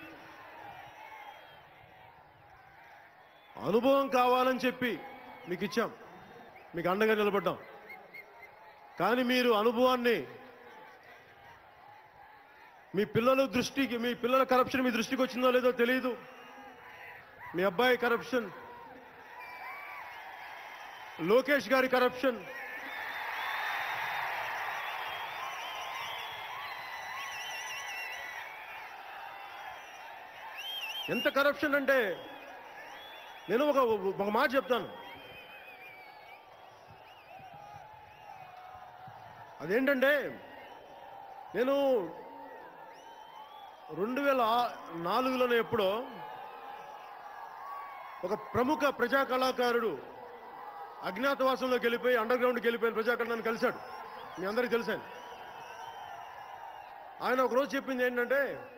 అనుభవం కావాలని చెప్పి మీకు ఇచ్చాం మీకు అండగా నిలబడ్డాం కానీ మీరు అనుభవాన్ని మీ పిల్లల దృష్టికి మీ పిల్లల కరప్షన్ మీ దృష్టికి వచ్చిందో లేదో తెలియదు మీ అబ్బాయి కరప్షన్ లోకేష్ గారి కరప్షన్ ఎంత కరప్షన్ అంటే నేను ఒక ఒక మాట చెప్తాను అదేంటంటే నేను రెండు వేల నాలుగులోనే ఎప్పుడో ఒక ప్రముఖ ప్రజా కళాకారుడు అజ్ఞాతవాసంలోకి వెళ్ళిపోయి అండర్ గ్రౌండ్కి వెళ్ళిపోయిన ప్రజాకళాన్ని కలిశాడు మీ అందరికీ తెలుసాను ఆయన ఒకరోజు చెప్పింది ఏంటంటే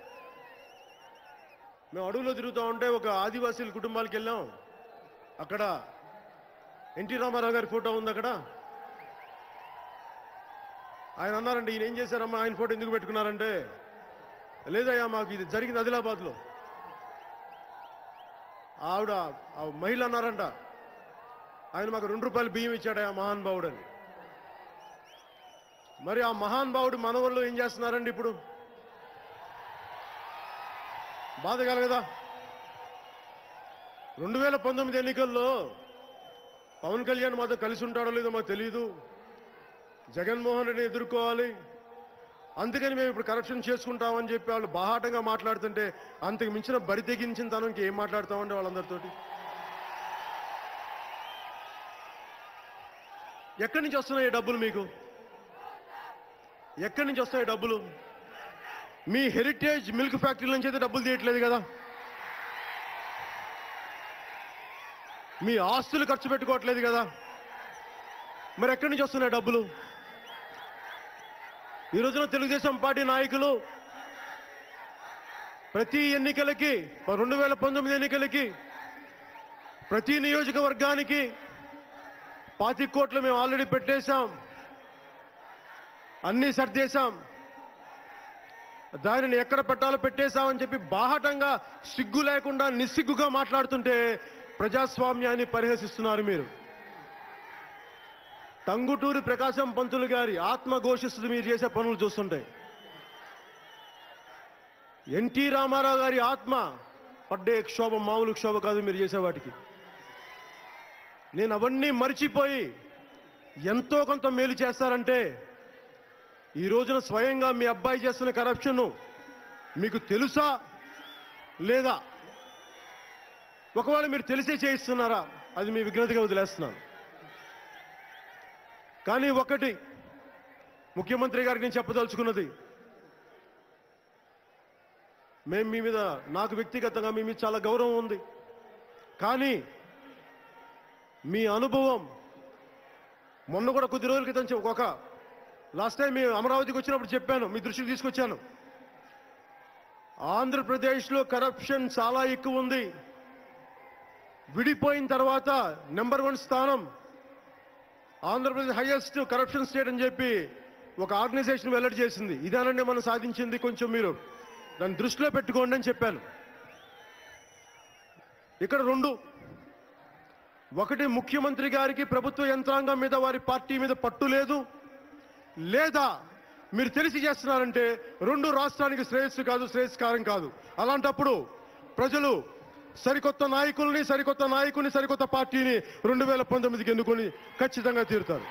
మేము అడవులో తిరుగుతూ ఉంటే ఒక ఆదివాసీల కుటుంబాలకు వెళ్ళాం అక్కడ ఎన్టీ రామారావు గారి ఫోటో ఉంది అక్కడ ఆయన అన్నారంటే ఈయన ఏం చేశారమ్మా ఆయన ఫోటో ఎందుకు పెట్టుకున్నారంటే లేదయ్యా మాకు ఇది జరిగింది ఆదిలాబాద్లో ఆవిడ ఆ మహిళ అన్నారంట ఆయన మాకు రెండు రూపాయలు బియ్యం ఇచ్చాడయ్యా మహానుభావుడు అని మరి ఆ మహానుభావుడు మనవళ్ళు ఏం చేస్తున్నారండి ఇప్పుడు బాధ కలగదా రెండు వేల పంతొమ్మిది ఎన్నికల్లో పవన్ కళ్యాణ్ మాతో కలిసి ఉంటాడో లేదో మాకు తెలియదు జగన్మోహన్ రెడ్డిని ఎదుర్కోవాలి అందుకని మేము ఇప్పుడు కరప్షన్ చేసుకుంటామని చెప్పి వాళ్ళు బాహాటంగా మాట్లాడుతుంటే అంతకు మించిన బరి తెగించిన తనం ఇంకేం మాట్లాడతామండి వాళ్ళందరితోటి ఎక్కడి నుంచి వస్తున్నాయి ఈ డబ్బులు మీకు ఎక్కడి నుంచి వస్తాయి డబ్బులు మీ హెరిటేజ్ మిల్క్ ఫ్యాక్టరీ నుంచి అయితే డబ్బులు తీయట్లేదు కదా మీ ఆస్తులు ఖర్చు పెట్టుకోవట్లేదు కదా మరి ఎక్కడి నుంచి వస్తున్నాయి డబ్బులు ఈ రోజున తెలుగుదేశం పార్టీ నాయకులు ప్రతి ఎన్నికలకి రెండు వేల పంతొమ్మిది ఎన్నికలకి ప్రతి నియోజకవర్గానికి పాతి కోట్లు మేము ఆల్రెడీ పెట్టేశాం అన్ని సర్దేశాం దానిని ఎక్కడ పెట్టాలో పెట్టేశామని చెప్పి బాహటంగా సిగ్గు లేకుండా నిస్సిగ్గుగా మాట్లాడుతుంటే ప్రజాస్వామ్యాన్ని పరిహసిస్తున్నారు మీరు టంగుటూరి ప్రకాశం పంతులు గారి ఆత్మ ఘోషిస్తూ మీరు చేసే పనులు చూస్తుంటే ఎన్టీ రామారావు గారి ఆత్మ పడ్డే క్షోభ మామూలు క్షోభ కాదు మీరు చేసే వాటికి నేను అవన్నీ మర్చిపోయి ఎంతో కొంత మేలు చేస్తారంటే ఈ రోజున స్వయంగా మీ అబ్బాయి చేస్తున్న కరప్షన్ మీకు తెలుసా లేదా ఒకవేళ మీరు తెలిసే చేయిస్తున్నారా అది మీ విఘ్నతగా వదిలేస్తున్నాను కానీ ఒకటి ముఖ్యమంత్రి గారికి నేను చెప్పదలుచుకున్నది మేము మీ మీద నాకు వ్యక్తిగతంగా మీ మీద చాలా గౌరవం ఉంది కానీ మీ అనుభవం మొన్న కూడా కొద్ది రోజుల క్రితం చె- ఒక లాస్ట్ టైం మీ అమరావతికి వచ్చినప్పుడు చెప్పాను మీ దృష్టికి తీసుకొచ్చాను ఆంధ్రప్రదేశ్లో కరప్షన్ చాలా ఎక్కువ ఉంది విడిపోయిన తర్వాత నెంబర్ వన్ స్థానం ఆంధ్రప్రదేశ్ హైయెస్ట్ కరప్షన్ స్టేట్ అని చెప్పి ఒక ఆర్గనైజేషన్ వెల్లడి చేసింది ఇదేనండి మనం సాధించింది కొంచెం మీరు దాన్ని దృష్టిలో పెట్టుకోండి అని చెప్పాను ఇక్కడ రెండు ఒకటి ముఖ్యమంత్రి గారికి ప్రభుత్వ యంత్రాంగం మీద వారి పార్టీ మీద పట్టు లేదు లేదా మీరు తెలిసి చేస్తున్నారంటే రెండు రాష్ట్రానికి శ్రేయస్సు కాదు శ్రేయస్కారం కాదు అలాంటప్పుడు ప్రజలు సరికొత్త నాయకుల్ని సరికొత్త నాయకుని సరికొత్త పార్టీని రెండు వేల పంతొమ్మిదికి ఎన్నుకొని ఖచ్చితంగా తీరుతారు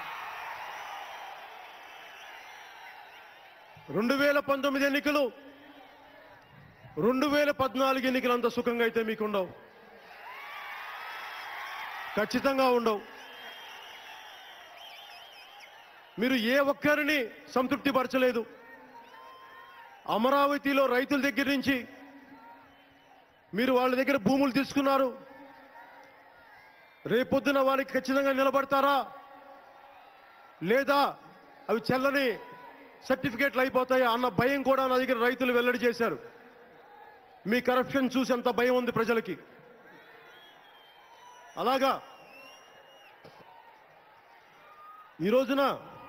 రెండు వేల పంతొమ్మిది ఎన్నికలు రెండు వేల పద్నాలుగు ఎన్నికలు అంత సుఖంగా అయితే మీకు ఉండవు ఖచ్చితంగా ఉండవు మీరు ఏ ఒక్కరిని సంతృప్తి పరచలేదు అమరావతిలో రైతుల దగ్గర నుంచి మీరు వాళ్ళ దగ్గర భూములు తీసుకున్నారు రేపొద్దున వాళ్ళకి ఖచ్చితంగా నిలబడతారా లేదా అవి చెల్లని సర్టిఫికేట్లు అయిపోతాయా అన్న భయం కూడా నా దగ్గర రైతులు వెల్లడి చేశారు మీ కరప్షన్ చూసి అంత భయం ఉంది ప్రజలకి అలాగా ఈ రోజున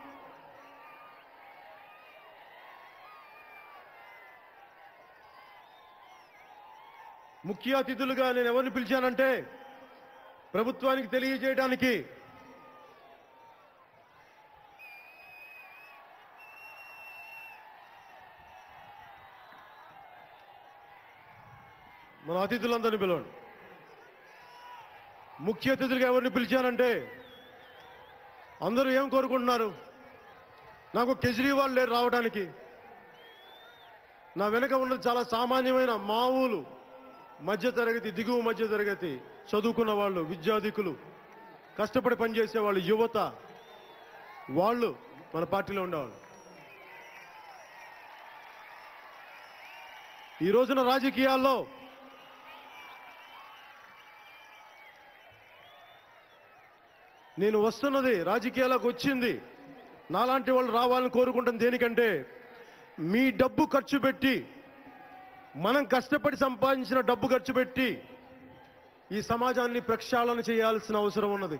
ముఖ్య అతిథులుగా నేను ఎవరిని పిలిచానంటే ప్రభుత్వానికి తెలియజేయడానికి మన అతిథులందరినీ పిలవండి ముఖ్య అతిథులుగా ఎవరిని పిలిచానంటే అందరూ ఏం కోరుకుంటున్నారు నాకు కేజ్రీవాల్ లేరు రావడానికి నా వెనక ఉన్నది చాలా సామాన్యమైన మామూలు మధ్య తరగతి దిగువ మధ్య తరగతి చదువుకున్న వాళ్ళు విద్యాధికులు కష్టపడి పనిచేసే వాళ్ళు యువత వాళ్ళు మన పార్టీలో ఉండేవాళ్ళు ఈ రోజున రాజకీయాల్లో నేను వస్తున్నది రాజకీయాలకు వచ్చింది నాలాంటి వాళ్ళు రావాలని కోరుకుంటాం దేనికంటే మీ డబ్బు ఖర్చు పెట్టి మనం కష్టపడి సంపాదించిన డబ్బు ఖర్చు పెట్టి ఈ సమాజాన్ని ప్రక్షాళన చేయాల్సిన అవసరం ఉన్నది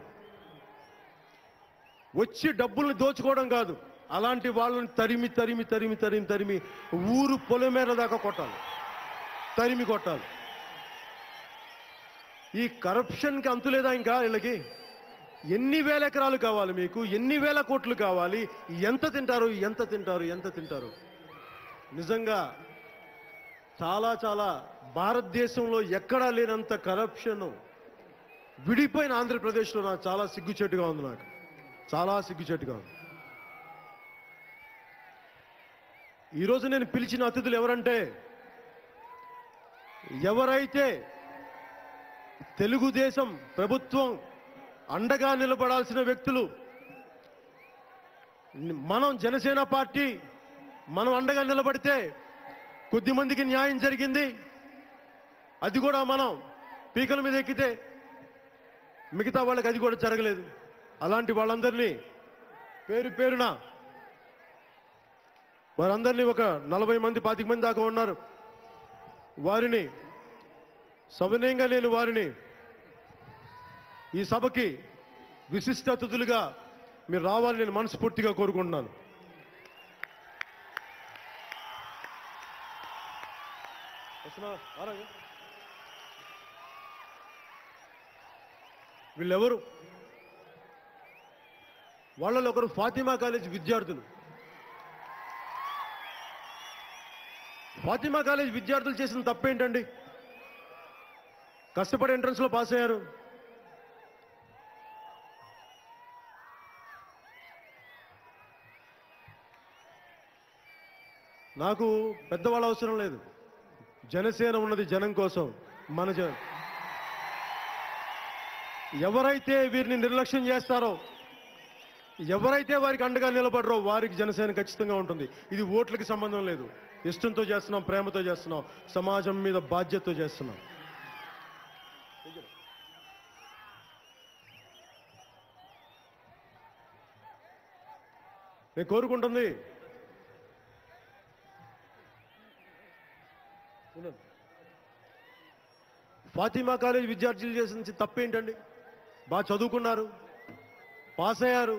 వచ్చి డబ్బుల్ని దోచుకోవడం కాదు అలాంటి వాళ్ళని తరిమి తరిమి తరిమి తరిమి తరిమి ఊరు పొలమేర దాకా కొట్టాలి తరిమి కొట్టాలి ఈ కరప్షన్కి అంతులేదా ఇంకా వీళ్ళకి ఎన్ని వేల ఎకరాలు కావాలి మీకు ఎన్ని వేల కోట్లు కావాలి ఎంత తింటారు ఎంత తింటారు ఎంత తింటారు నిజంగా చాలా చాలా భారతదేశంలో ఎక్కడా లేనంత కరప్షన్ విడిపోయిన ఆంధ్రప్రదేశ్లో నాకు చాలా సిగ్గుచేటుగా ఉంది నాకు చాలా సిగ్గుచేటుగా ఉంది ఈరోజు నేను పిలిచిన అతిథులు ఎవరంటే ఎవరైతే తెలుగుదేశం ప్రభుత్వం అండగా నిలబడాల్సిన వ్యక్తులు మనం జనసేన పార్టీ మనం అండగా నిలబడితే కొద్ది మందికి న్యాయం జరిగింది అది కూడా మనం పీకల మీద ఎక్కితే మిగతా వాళ్ళకి అది కూడా జరగలేదు అలాంటి వాళ్ళందరినీ పేరు పేరున వారందరినీ ఒక నలభై మంది పాతిక మంది దాకా ఉన్నారు వారిని సవినయంగా నేను వారిని ఈ సభకి విశిష్ట అతిథులుగా మీరు రావాలని నేను మనస్ఫూర్తిగా కోరుకుంటున్నాను వస్తున్నావా? రారా. వీళ్ళెవరు వాళ్ళలో ఒకరు ఫాతిమా కాలేజ్ విద్యార్థులు ఫాతిమా కాలేజ్ విద్యార్థులు చేసిన తప్పేంటండి కష్టపడి ఎంట్రన్స్ లో పాస్ అయ్యారు నాకు పెద్దవాళ్ళ అవసరం లేదు జనసేన ఉన్నది జనం కోసం మన జన ఎవరైతే వీరిని నిర్లక్ష్యం చేస్తారో ఎవరైతే వారికి అండగా నిలబడరో వారికి జనసేన ఖచ్చితంగా ఉంటుంది ఇది ఓట్లకి సంబంధం లేదు ఇష్టంతో చేస్తున్నాం ప్రేమతో చేస్తున్నాం సమాజం మీద బాధ్యతతో చేస్తున్నాం నేను కోరుకుంటుంది ఉండండి. ఫాతిమా కాలేజ్ విద్యార్థులు చేసిన తప్పేంటండి బాగా చదువుకున్నారు పాస్ అయ్యారు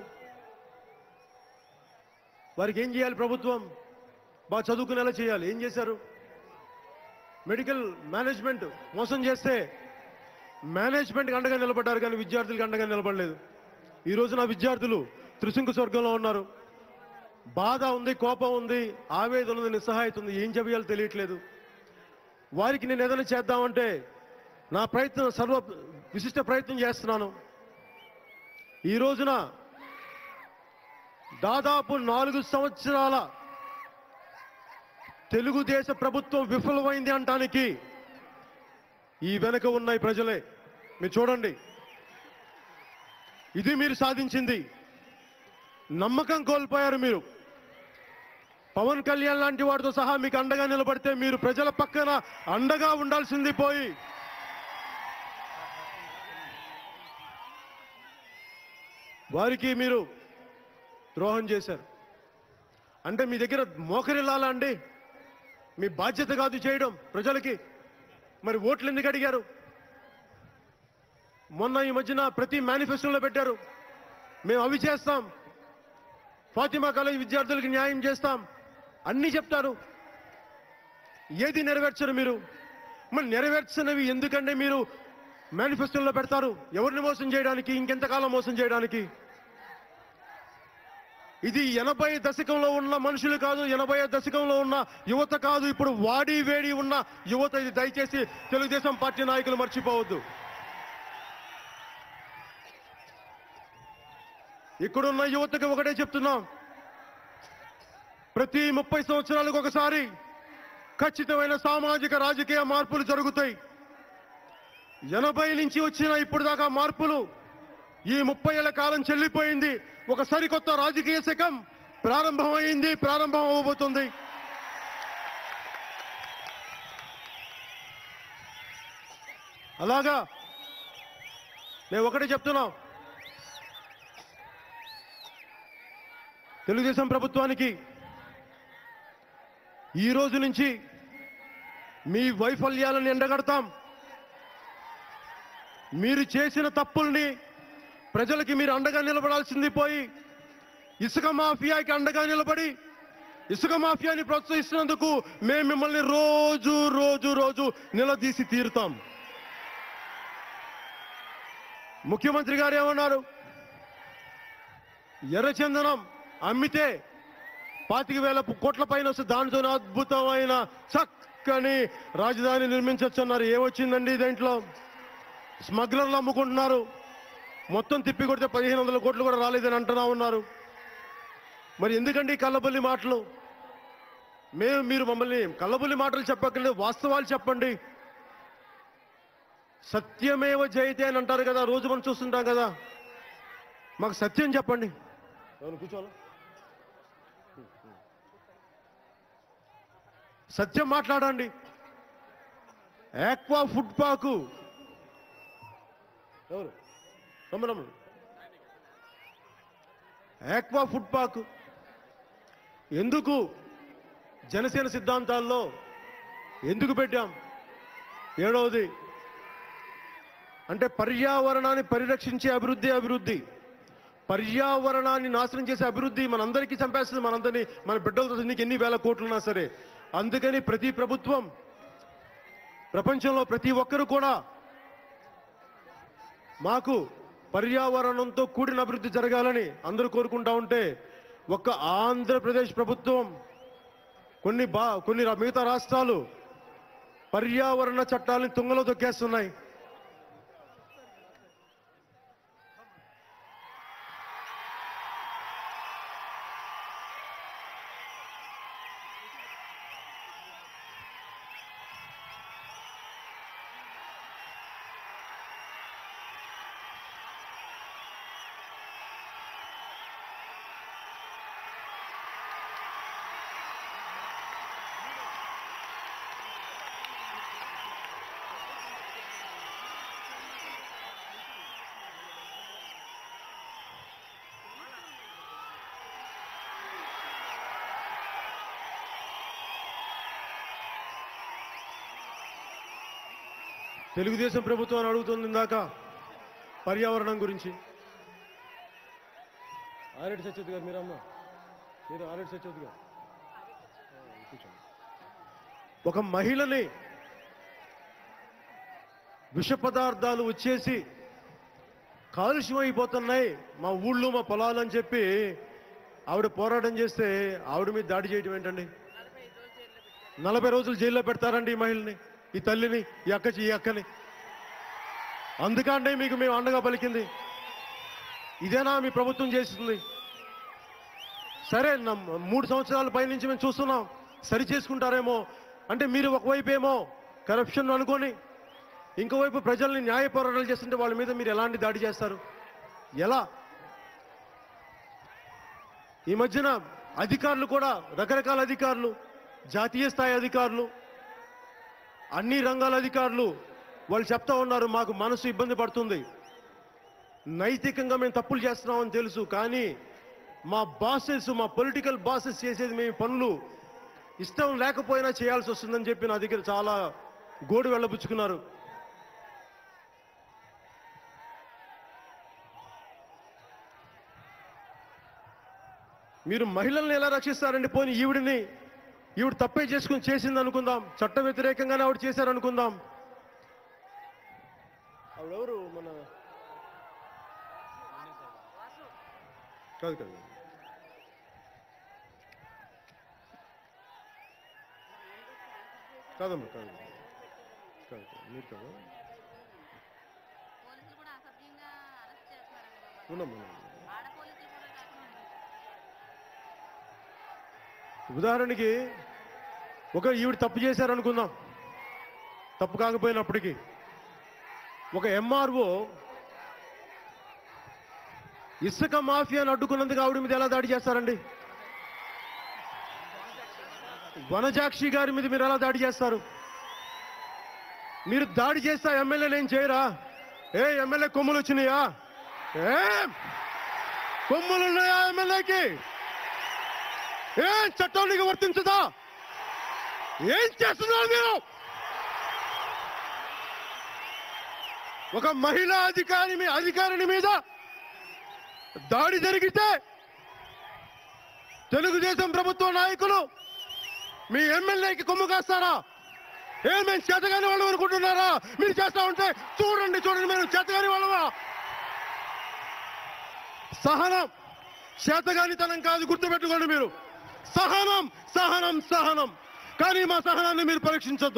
వారికి ఏం చేయాలి ప్రభుత్వం బాగా చదువుకునేలా చేయాలి ఏం చేశారు మెడికల్ మేనేజ్మెంట్ మోసం చేస్తే మేనేజ్మెంట్కి అండగా నిలబడ్డారు కానీ విద్యార్థులకు అండగా నిలబడలేదు ఈ రోజు నా విద్యార్థులు త్రిశంకు స్వర్గంలో ఉన్నారు బాధ ఉంది కోపం ఉంది ఆవేదన ఉంది నిస్సహాయత ఉంది ఏం చెప్పాలో తెలియట్లేదు వారికి నేను ఏదైనా చేద్దామంటే నా ప్రయత్నం సర్వ విశిష్ట ప్రయత్నం చేస్తున్నాను ఈ రోజున దాదాపు నాలుగు సంవత్సరాల తెలుగుదేశ ప్రభుత్వం విఫలమైంది అంటానికి ఈ వెనక ఉన్న ఈ ప్రజలే మీరు చూడండి ఇది మీరు సాధించింది నమ్మకం కోల్పోయారు మీరు పవన్ కళ్యాణ్ లాంటి వాడితో సహా మీకు అండగా నిలబడితే మీరు ప్రజల పక్కన అండగా ఉండాల్సింది పోయి వారికి మీరు ద్రోహం చేశారు అంటే మీ దగ్గర మోకరిల్లాలా అండి మీ బాధ్యత కాదు చేయడం ప్రజలకి మరి ఓట్లు ఎందుకు అడిగారు మొన్న ఈ మధ్యన ప్రతి మేనిఫెస్టోలో పెట్టారు మేము అవి చేస్తాం ఫాతిమా కాలేజ్ విద్యార్థులకు న్యాయం చేస్తాం అన్ని చెప్తారు ఏది నెరవేర్చరు మీరు మరి నెరవేర్చనివి ఎందుకంటే మీరు మేనిఫెస్టోలో పెడతారు ఎవరిని మోసం చేయడానికి ఇంకెంతకాలం మోసం చేయడానికి ఇది ఎనభై దశకంలో ఉన్న మనుషులు కాదు ఎనభై దశకంలో ఉన్న యువత కాదు ఇప్పుడు వాడి వేడి ఉన్న యువత ఇది దయచేసి తెలుగుదేశం పార్టీ నాయకులు మర్చిపోవద్దు ఇక్కడున్న యువతకి ఒకటే చెప్తున్నాం ప్రతి ముప్పై సంవత్సరాలకు ఒకసారి ఖచ్చితమైన సామాజిక రాజకీయ మార్పులు జరుగుతాయి ఎనభై నుంచి వచ్చిన ఇప్పుడు దాకా మార్పులు ఈ ముప్పై ఏళ్ల కాలం చెల్లిపోయింది ఒక సరికొత్త రాజకీయ శకం ప్రారంభమైంది ప్రారంభం అవ్వబోతుంది అలాగా నేను ఒకటే చెప్తున్నా తెలుగుదేశం ప్రభుత్వానికి ఈ రోజు నుంచి మీ వైఫల్యాలను ఎండగడతాం మీరు చేసిన తప్పుల్ని ప్రజలకి మీరు అండగా నిలబడాల్సింది పోయి ఇసుక మాఫియాకి అండగా నిలబడి ఇసుక మాఫియాని ప్రోత్సహిస్తున్నందుకు మేము మిమ్మల్ని రోజు రోజు రోజు నిలదీసి తీరుతాం ముఖ్యమంత్రి గారు ఏమన్నారు ఎర్రచందనం అమ్మితే పాతిక వేల కోట్ల పైన వస్తే దానితో అద్భుతమైన చక్కని రాజధాని నిర్మించవచ్చు అన్నారు ఏమొచ్చిందండి దీంట్లో స్మగ్లర్లు అమ్ముకుంటున్నారు మొత్తం తిప్పి కొడితే పదిహేను వందల కోట్లు కూడా రాలేదని అంటున్నా ఉన్నారు మరి ఎందుకండి ఈ కల్లబొల్లి మాటలు మేము మీరు మమ్మల్ని కల్లబొల్లి మాటలు చెప్పక్కర్లేదు వాస్తవాలు చెప్పండి సత్యమేవ జయతే అని అంటారు కదా రోజు మనం చూస్తుంటాం కదా మాకు సత్యం చెప్పండి ఎవరు కూర్చోవాలా సత్యం మాట్లాడండి ఆక్వా ఫుడ్ పాకు ఎవరు రమ్మనమ్మ ఆక్వా ఫుడ్ పాక్ ఎందుకు జనసేన సిద్ధాంతాల్లో ఎందుకు పెట్టాం ఏడవది అంటే పర్యావరణాన్ని పరిరక్షించే అభివృద్ధి అభివృద్ధి పర్యావరణాన్ని నాశనం చేసే అభివృద్ధి మనందరికీ చంపేస్తుంది మనందరినీ మన బిడ్డలతో నీకు ఎన్ని వేల కోట్లున్నా సరే అందుకని ప్రతి ప్రభుత్వం ప్రపంచంలో ప్రతి ఒక్కరు కూడా మాకు పర్యావరణంతో కూడిన అభివృద్ధి జరగాలని అందరూ కోరుకుంటా ఉంటే ఒక్క ఆంధ్రప్రదేశ్ ప్రభుత్వం కొన్ని బా కొన్ని రా- మిగతా రాష్ట్రాలు పర్యావరణ చట్టాలను తుంగలో తొక్కేస్తున్నాయి తెలుగుదేశం ప్రభుత్వం అడుగుతుంది ఇందాక పర్యావరణం గురించి ఆరెడ్డి సత్యవతి గారు మీరమ్మా మీరు ఆరెడ్డి సత్యవతి గారు ఆ, కూర్చోండి. ఒక మహిళని విష పదార్థాలు వచ్చేసి కాలుష్యం అయిపోతున్నాయి మా ఊళ్ళో మా పొలాలు అని చెప్పి ఆవిడ పోరాటం చేస్తే ఆవిడ మీద దాడి చేయడం ఏంటండి నలభై రోజులు జైల్లో పెడతారండి ఈ మహిళని ఈ తల్లిని ఈ అక్క ఈ అక్కని అందుకంటే మీకు మేము అండగా పలికింది ఇదేనా మీ ప్రభుత్వం చేస్తుంది సరే నమ్- మూడు సంవత్సరాల పైనుంచి మేము చూస్తున్నాం సరి చేసుకుంటారేమో అంటే మీరు ఒకవైపు ఏమో కరప్షన్ అనుకొని ఇంకోవైపు ప్రజల్ని న్యాయ పోరాటాలు చేస్తుంటే వాళ్ళ మీద మీరు ఎలాంటి దాడి చేస్తారు ఎలా ఈ మధ్యన అధికారులు కూడా రకరకాల అధికారులు జాతీయ స్థాయి అధికారులు అన్ని రంగాల అధికారులు వాళ్ళు చెప్తా ఉన్నారు మాకు మనసు ఇబ్బంది పడుతుంది నైతికంగా మేము తప్పులు చేస్తున్నామని తెలుసు కానీ మా బాసెస్ మా పొలిటికల్ బాసెస్ చేసేది మేము పనులు ఇష్టం లేకపోయినా చేయాల్సి వస్తుందని చెప్పి నా దగ్గర చాలా గోడు వెళ్ళబుచ్చుకున్నారు మీరు మహిళల్ని ఎలా రక్షిస్తారండి పోనీ ఈవిడిని ఈవిడ తప్పే చేసుకుని చేసింది అనుకుందాం చట్ట వ్యతిరేకంగానే ఆవిడ చేశారు అనుకుందాం ఆవిడెవరు మన కాదు కాదు కాదమ్మా కాదు కాదు కాదు మీరు కాదు పోలీసులు కూడా అసభ్యంగా అరెస్ట్ చేస్తున్నారండి మమ్మల్ని. ఉండమ్మా ఉండమ్మా. ఆడ పోలీసులు కూడా కాకుండా ఉదాహరణకి ఒక ఈవిడ తప్పు చేశారనుకుందాం తప్పు కాకపోయినప్పటికీ ఒక ఎంఆర్ఓ ఇసుక మాఫియాను అడ్డుకున్నందుకు ఆవిడ మీద ఎలా దాడి చేస్తారండి వనజాక్షి గారి మీద మీరు ఎలా దాడి చేస్తారు మీరు దాడి చేస్తే ఆ ఎమ్మెల్యేలు ఏం చేయరా ఏ ఎమ్మెల్యే కొమ్ములు వచ్చినాయా ఏం కొమ్ములు ఉన్నాయా ఎమ్మెల్యేకి ఏం చట్టం నీకు వర్తించదా ఏం చేస్తున్నారు మీరు ఒక మహిళా అధికారి మీ అధికారిని మీద దాడి జరిగితే తెలుగుదేశం ప్రభుత్వ నాయకులు మీ ఎమ్మెల్యేకి కొమ్ము కాస్తారా ఏ మేము చేతగాని వాళ్ళు అనుకుంటున్నారా మీరు చేస్తా ఉంటే చూడండి చూడండి మేము చేతగాని వాళ్ళమా సహనం చేతగానితనం కాదు గుర్తుపెట్టుకోండి మీరు సహనం సహనం సహనం కానీ మా సహనాన్ని మీరు పరీక్షించొద్దు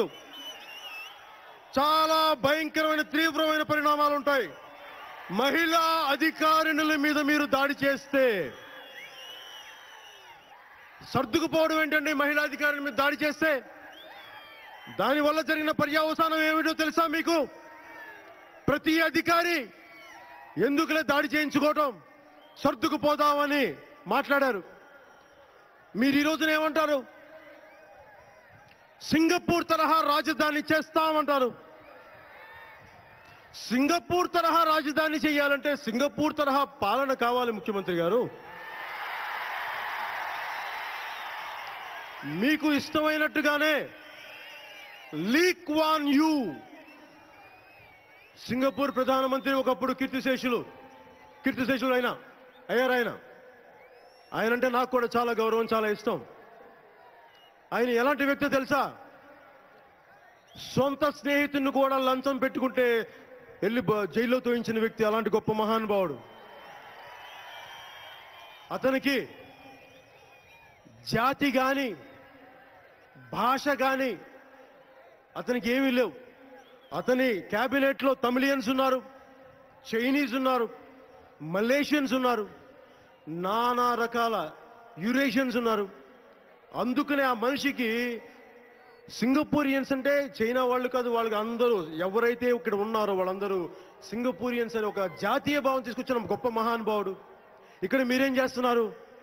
చాలా భయంకరమైన తీవ్రమైన పరిణామాలు ఉంటాయి మహిళా అధికారిణుల మీద మీరు దాడి చేస్తే సర్దుకుపోవడం ఏంటండి మహిళా అధికారుల మీద దాడి చేస్తే దానివల్ల జరిగిన పర్యావసానం ఏమిటో తెలుసా మీకు ప్రతి అధికారి ఎందుకులే దాడి చేయించుకోవటం సర్దుకుపోదామని మాట్లాడారు మీరు ఈ రోజున ఏమంటారు సింగపూర్ తరహా రాజధాని చేస్తామంటారు సింగపూర్ తరహా రాజధాని చేయాలంటే సింగపూర్ తరహా పాలన కావాలి ముఖ్యమంత్రి గారు మీకు ఇష్టమైనట్టుగానే లీక్ వాన్ యూ సింగపూర్ ప్రధానమంత్రి ఒకప్పుడు కీర్తిశేషులు కీర్తిశేషులు అయినా అయ్యారు ఆయన ఆయన అంటే నాకు కూడా చాలా గౌరవం చాలా ఇష్టం ఆయన ఎలాంటి వ్యక్తి తెలుసా సొంత స్నేహితుడిని కూడా లంచం పెట్టుకుంటే వెళ్ళి బ- జైల్లో తోయించిన వ్యక్తి అలాంటి గొప్ప మహానుభావుడు అతనికి జాతి గాని భాష గాని అతనికి ఏమీ లేవు అతని క్యాబినెట్ లో తమిళియన్స్ ఉన్నారు చైనీస్ ఉన్నారు మలేషియన్స్ ఉన్నారు నానా రకాల యురేషియన్స్ ఉన్నారు అందుకనే ఆ మనిషికి సింగపూరియన్స్ అంటే చైనా వాళ్ళు కాదు వాళ్ళకి అందరూ ఎవరైతే ఇక్కడ ఉన్నారో వాళ్ళందరూ సింగపూరియన్స్ అని ఒక జాతీయ భావం తీసుకొచ్చిన గొప్ప మహానుభావుడు ఇక్కడ మీరేం చేస్తున్నారు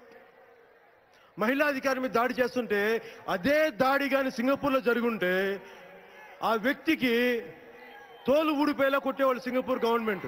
మహిళా అధికారి మీద దాడి చేస్తుంటే అదే దాడి కానీ సింగపూర్లో జరుగుంటే ఆ వ్యక్తికి తోలు ఊడిపోయేలా కొట్టేవాళ్ళు సింగపూర్ గవర్నమెంట్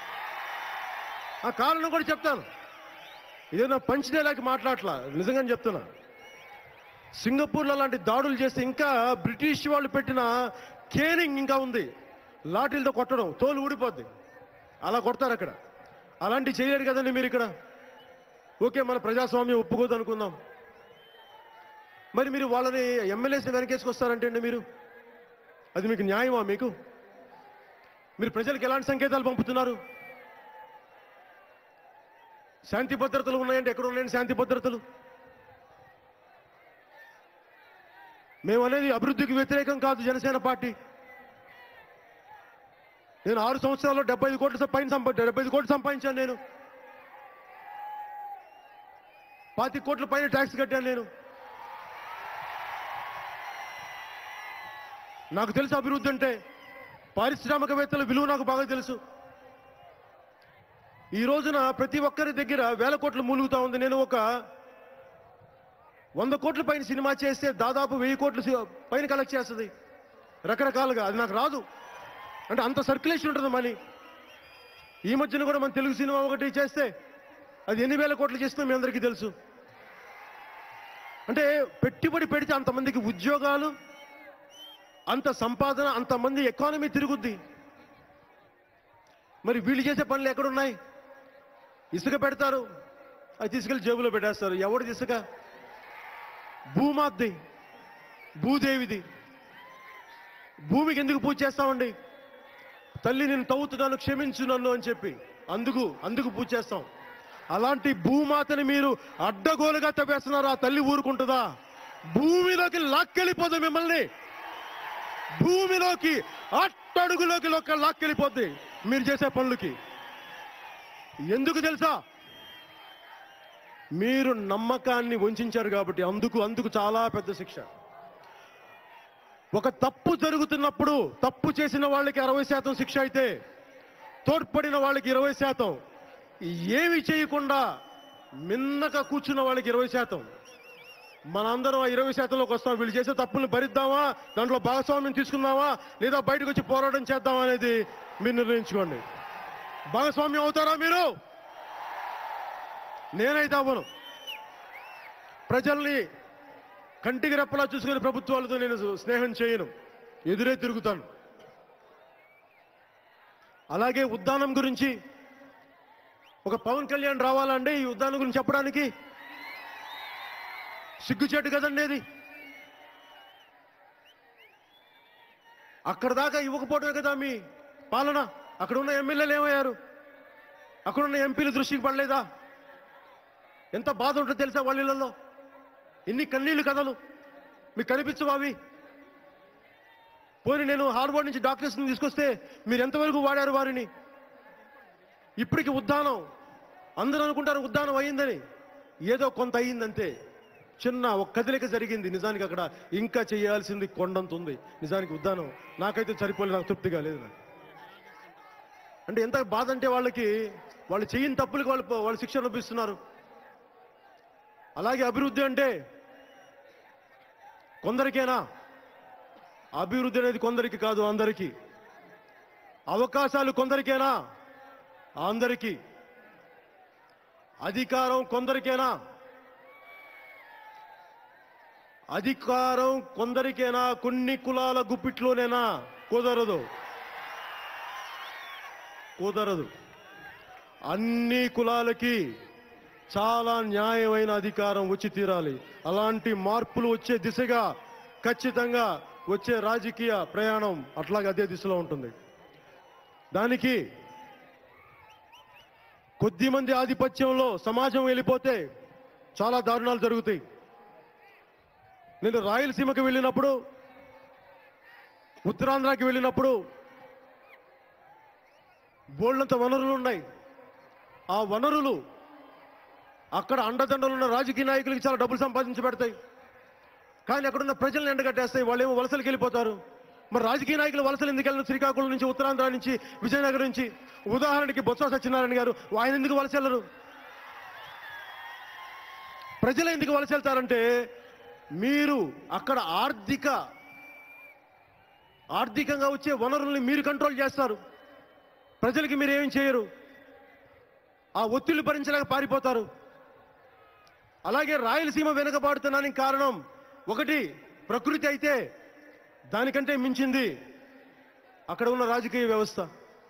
ఆ కారణం కూడా చెప్తాను ఇదేదో పంచదేలాకి మాట్లాడలా నిజంగానే చెప్తున్నా సింగపూర్లో అలాంటి దాడులు చేస్తే ఇంకా బ్రిటిష్ వాళ్ళు పెట్టిన కేరింగ్ ఇంకా ఉంది లాఠీలతో కొట్టడం తోలు ఊడిపోద్ది అలా కొడతారు అక్కడ అలాంటి చేయలేరు కదండి మీరు ఇక్కడ ఓకే మన ప్రజాస్వామ్యం ఒప్పుకోదు అనుకుందాం మరి మీరు వాళ్ళని ఎమ్మెల్యేస్ని వెనకేసుకొస్తారంటే అండి మీరు అది మీకు న్యాయమా మీకు మీరు ప్రజలకు ఎలాంటి సంకేతాలు పంపుతున్నారు శాంతి భద్రతలు ఉన్నాయంటే ఎక్కడ ఉన్నాయండి శాంతి భద్రతలు మేము అనేది అభివృద్ధికి వ్యతిరేకం కాదు జనసేన పార్టీ నేను ఆరు సంవత్సరాల్లో డెబ్బై ఐదు కోట్ల పైన సంపా డెబ్బై ఐదు కోట్లు సంపాదించాను నేను పాతి కోట్ల పైన ట్యాక్స్ కట్టాను నేను నాకు తెలుసు అభివృద్ధి అంటే పారిశ్రామికవేత్తల విలువ నాకు బాగా తెలుసు ఈ రోజున ప్రతి ఒక్కరి దగ్గర వేల కోట్లు మూలుగుతా ఉంది నేను ఒక వంద కోట్ల పైన సినిమా చేస్తే దాదాపు వెయ్యి కోట్ల సి- పైన కలెక్ట్ చేస్తుంది రకరకాలుగా అది నాకు రాదు అంటే అంత సర్క్యులేషన్ ఉంటుంది మనీ ఈ మధ్యన కూడా మన తెలుగు సినిమా ఒకటి చేస్తే అది ఎన్ని వేల కోట్లు చేస్తుందో మీ అందరికీ తెలుసు అంటే పెట్టుబడి పెడితే అంతమందికి ఉద్యోగాలు అంత సంపాదన అంతమంది ఎకానమీ తిరుగుద్ది మరి వీళ్ళు చేసే పనులు ఎక్కడున్నాయి ఇసుక పెడతారు అది తీసుకెళ్లి జేబులో పెట్టేస్తారు ఎవరిది ఇసుక భూమాద్ది భూదేవిది భూమికి ఎందుకు పూజ చేస్తామండి తల్లి నేను తవ్వుతున్నాను క్షమించు నన్ను అని చెప్పి అందుకు అందుకు పూజ చేస్తాం అలాంటి భూమాతని మీరు అడ్డగోలుగా తవ్వేస్తున్నారు ఆ తల్లి ఊరుకుంటుందా భూమిలోకి లాక్కెళ్ళిపోదు మిమ్మల్ని భూమిలోకి అట్టడుగులోకి లొక్క లాక్కెళ్ళిపోద్ది మీరు చేసే పనులకి ఎందుకు తెలుసా మీరు నమ్మకాన్ని వంచారు కాబట్టి అందుకు అందుకు చాలా పెద్ద శిక్ష ఒక తప్పు జరుగుతున్నప్పుడు తప్పు చేసిన వాళ్ళకి అరవై శాతం శిక్ష అయితే తోడ్పడిన వాళ్ళకి ఇరవై శాతం ఏమి చేయకుండా మిన్నక కూర్చున్న వాళ్ళకి ఇరవై శాతం మనందరం ఆ ఇరవై శాతంలోకి వస్తాం వీళ్ళు చేసే తప్పుల్ని భరిద్దామా దాంట్లో భాగస్వామ్యం తీసుకుందామా లేదా బయటకు వచ్చి పోరాటం చేద్దామా అనేది మీరు నిర్ణయించుకోండి భాగస్వామ్యం అవుతారా మీరు నేనైతే అవ్వను ప్రజల్ని కంటికి రెప్పలా చూసుకునే ప్రభుత్వాలతో నేను స్నేహం చేయను ఎదురే తిరుగుతాను అలాగే ఉద్దానం గురించి ఒక పవన్ కళ్యాణ్ రావాలండి ఈ ఉద్దానం గురించి చెప్పడానికి సిగ్గుచేటు కదండి ఇది అక్కడ దాకా ఇవ్వకపోవడమే కదా మీ పాలన అక్కడ ఉన్న ఎమ్మెల్యేలు ఏమయ్యారు అక్కడ ఉన్న ఎంపీలు దృష్టికి పడలేదా ఎంత బాధ ఉంటుందో తెలుసా వాళ్ళ ఇళ్లలో ఎన్ని కన్నీళ్లు కథలు మీకు కనిపించవు అవి పోనీ నేను హార్వర్డ్ నుంచి డాక్టర్స్ని తీసుకొస్తే మీరు ఎంతవరకు వాడారు వారిని ఇప్పటికి ఉద్దానం అందరూ అనుకుంటారు ఉద్దానం అయ్యిందని ఏదో కొంత అయ్యిందంతే చిన్న ఒక కదలిక జరిగింది నిజానికి అక్కడ ఇంకా చేయాల్సింది కొండంత ఉంది నిజానికి ఉద్దానం నాకైతే సరిపోలేదు నాకు తృప్తిగా లేదు నాకు అంటే ఎంత బాధ అంటే వాళ్ళకి వాళ్ళు చేయని తప్పులకు వాళ్ళు వాళ్ళు శిక్ష అనుభవిస్తున్నారు అలాగే అభివృద్ధి అంటే కొందరికేనా అభివృద్ధి అనేది కొందరికి కాదు అందరికీ అవకాశాలు కొందరికేనా అందరికీ అధికారం కొందరికేనా అధికారం కొందరికేనా కొన్ని కులాల గుప్పిట్లోనేనా కుదరదు కుదరదు అన్ని కులాలకి చాలా న్యాయమైన అధికారం వచ్చి తీరాలి అలాంటి మార్పులు వచ్చే దిశగా ఖచ్చితంగా వచ్చే రాజకీయ ప్రయాణం అట్లాగే అదే దిశలో ఉంటుంది దానికి కొద్ది మంది ఆధిపత్యంలో సమాజం వెళ్ళిపోతే చాలా దారుణాలు జరుగుతాయి నేను రాయలసీమకి వెళ్ళినప్పుడు ఉత్తరాంధ్రకి వెళ్ళినప్పుడు బోళ్ళంత వనరులు ఉన్నాయి ఆ వనరులు అక్కడ అండదండలు ఉన్న రాజకీయ నాయకులకి చాలా డబ్బులు సంపాదించి పెడతాయి కానీ అక్కడున్న ప్రజలను ఎండగట్టేస్తాయి వాళ్ళేమో వలసలకు వెళ్ళిపోతారు మరి రాజకీయ నాయకులు వలసలు ఎందుకు వెళ్ళిన శ్రీకాకుళం నుంచి ఉత్తరాంధ్ర నుంచి విజయనగరం నుంచి ఉదాహరణకి బొత్స సత్యనారాయణ గారు ఆయన ఎందుకు వలస వెళ్ళరు ప్రజలు ఎందుకు వలస వెళ్తారంటే మీరు అక్కడ ఆర్థిక ఆర్థికంగా వచ్చే వనరుల్ని మీరు కంట్రోల్ చేస్తారు ప్రజలకి మీరు ఏం చేయరు ఆ ఒత్తిళ్లు భరించలేక పారిపోతారు అలాగే రాయలసీమ వెనుకబాడుతున్నానికి కారణం ఒకటి ప్రకృతి అయితే దానికంటే మించింది అక్కడ ఉన్న రాజకీయ వ్యవస్థ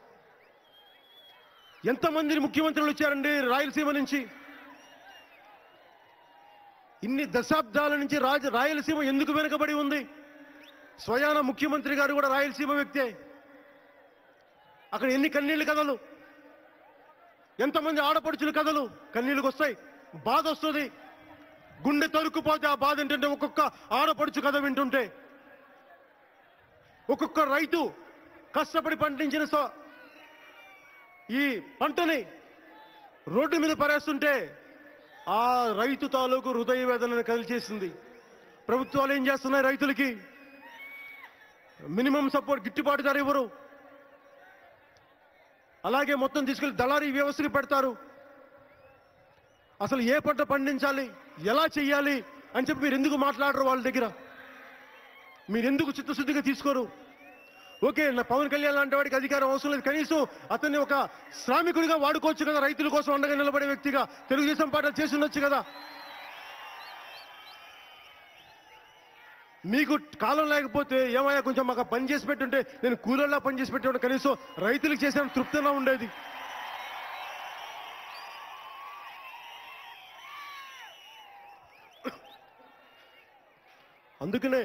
ఎంతమంది ముఖ్యమంత్రులు వచ్చారండి రాయలసీమ నుంచి ఇన్ని దశాబ్దాల నుంచి రాజ రాయలసీమ ఎందుకు వెనుకబడి ఉంది స్వయాన ముఖ్యమంత్రి గారు కూడా రాయలసీమ వ్యక్తే అక్కడ ఎన్ని కన్నీళ్ళ కథలు ఎంతమంది ఆడపడుచుల కథలు కన్నీళ్ళకి వస్తాయి బాధ వస్తుంది గుండె తరుక్కుపోతే ఆ బాధ ఏంటంటే ఒక్కొక్క ఆడపడుచు కథ వింటుంటే ఒక్కొక్క రైతు కష్టపడి పండించిన స- ఈ పంటని రోడ్డు మీద పరేస్తుంటే ఆ రైతు తాలూకు హృదయ వేదనను కలిచేసింది ప్రభుత్వాలు ఏం చేస్తున్నాయి రైతులకి మినిమం సపోర్ట్ గిట్టుబాటు ధర ఇవ్వరు అలాగే మొత్తం తీసుకెళ్లి దళారీ వ్యవస్థకి పెడతారు అసలు ఏ పంట పండించాలి ఎలా చెయ్యాలి అని చెప్పి మీరు ఎందుకు మాట్లాడరు వాళ్ళ దగ్గర మీరు ఎందుకు చిత్తశుద్ధిగా తీసుకోరు ఓకే నా పవన్ కళ్యాణ్ లాంటి వాడికి అధికారం అవసరం లేదు కనీసం అతన్ని ఒక శ్రామికుడిగా వాడుకోవచ్చు కదా రైతుల కోసం అండగా నిలబడే వ్యక్తిగా తెలుగుదేశం పార్టీ చేసి ఉండొచ్చు కదా మీకు కాలం లేకపోతే ఏమయ్యా కొంచెం మాకు ఆ పని చేసి పెట్టుంటే నేను కూలీలా పని చేసి పెట్టేవాడు కనీసం రైతులకు చేసిన తృప్తిగా ఉండేది అందుకనే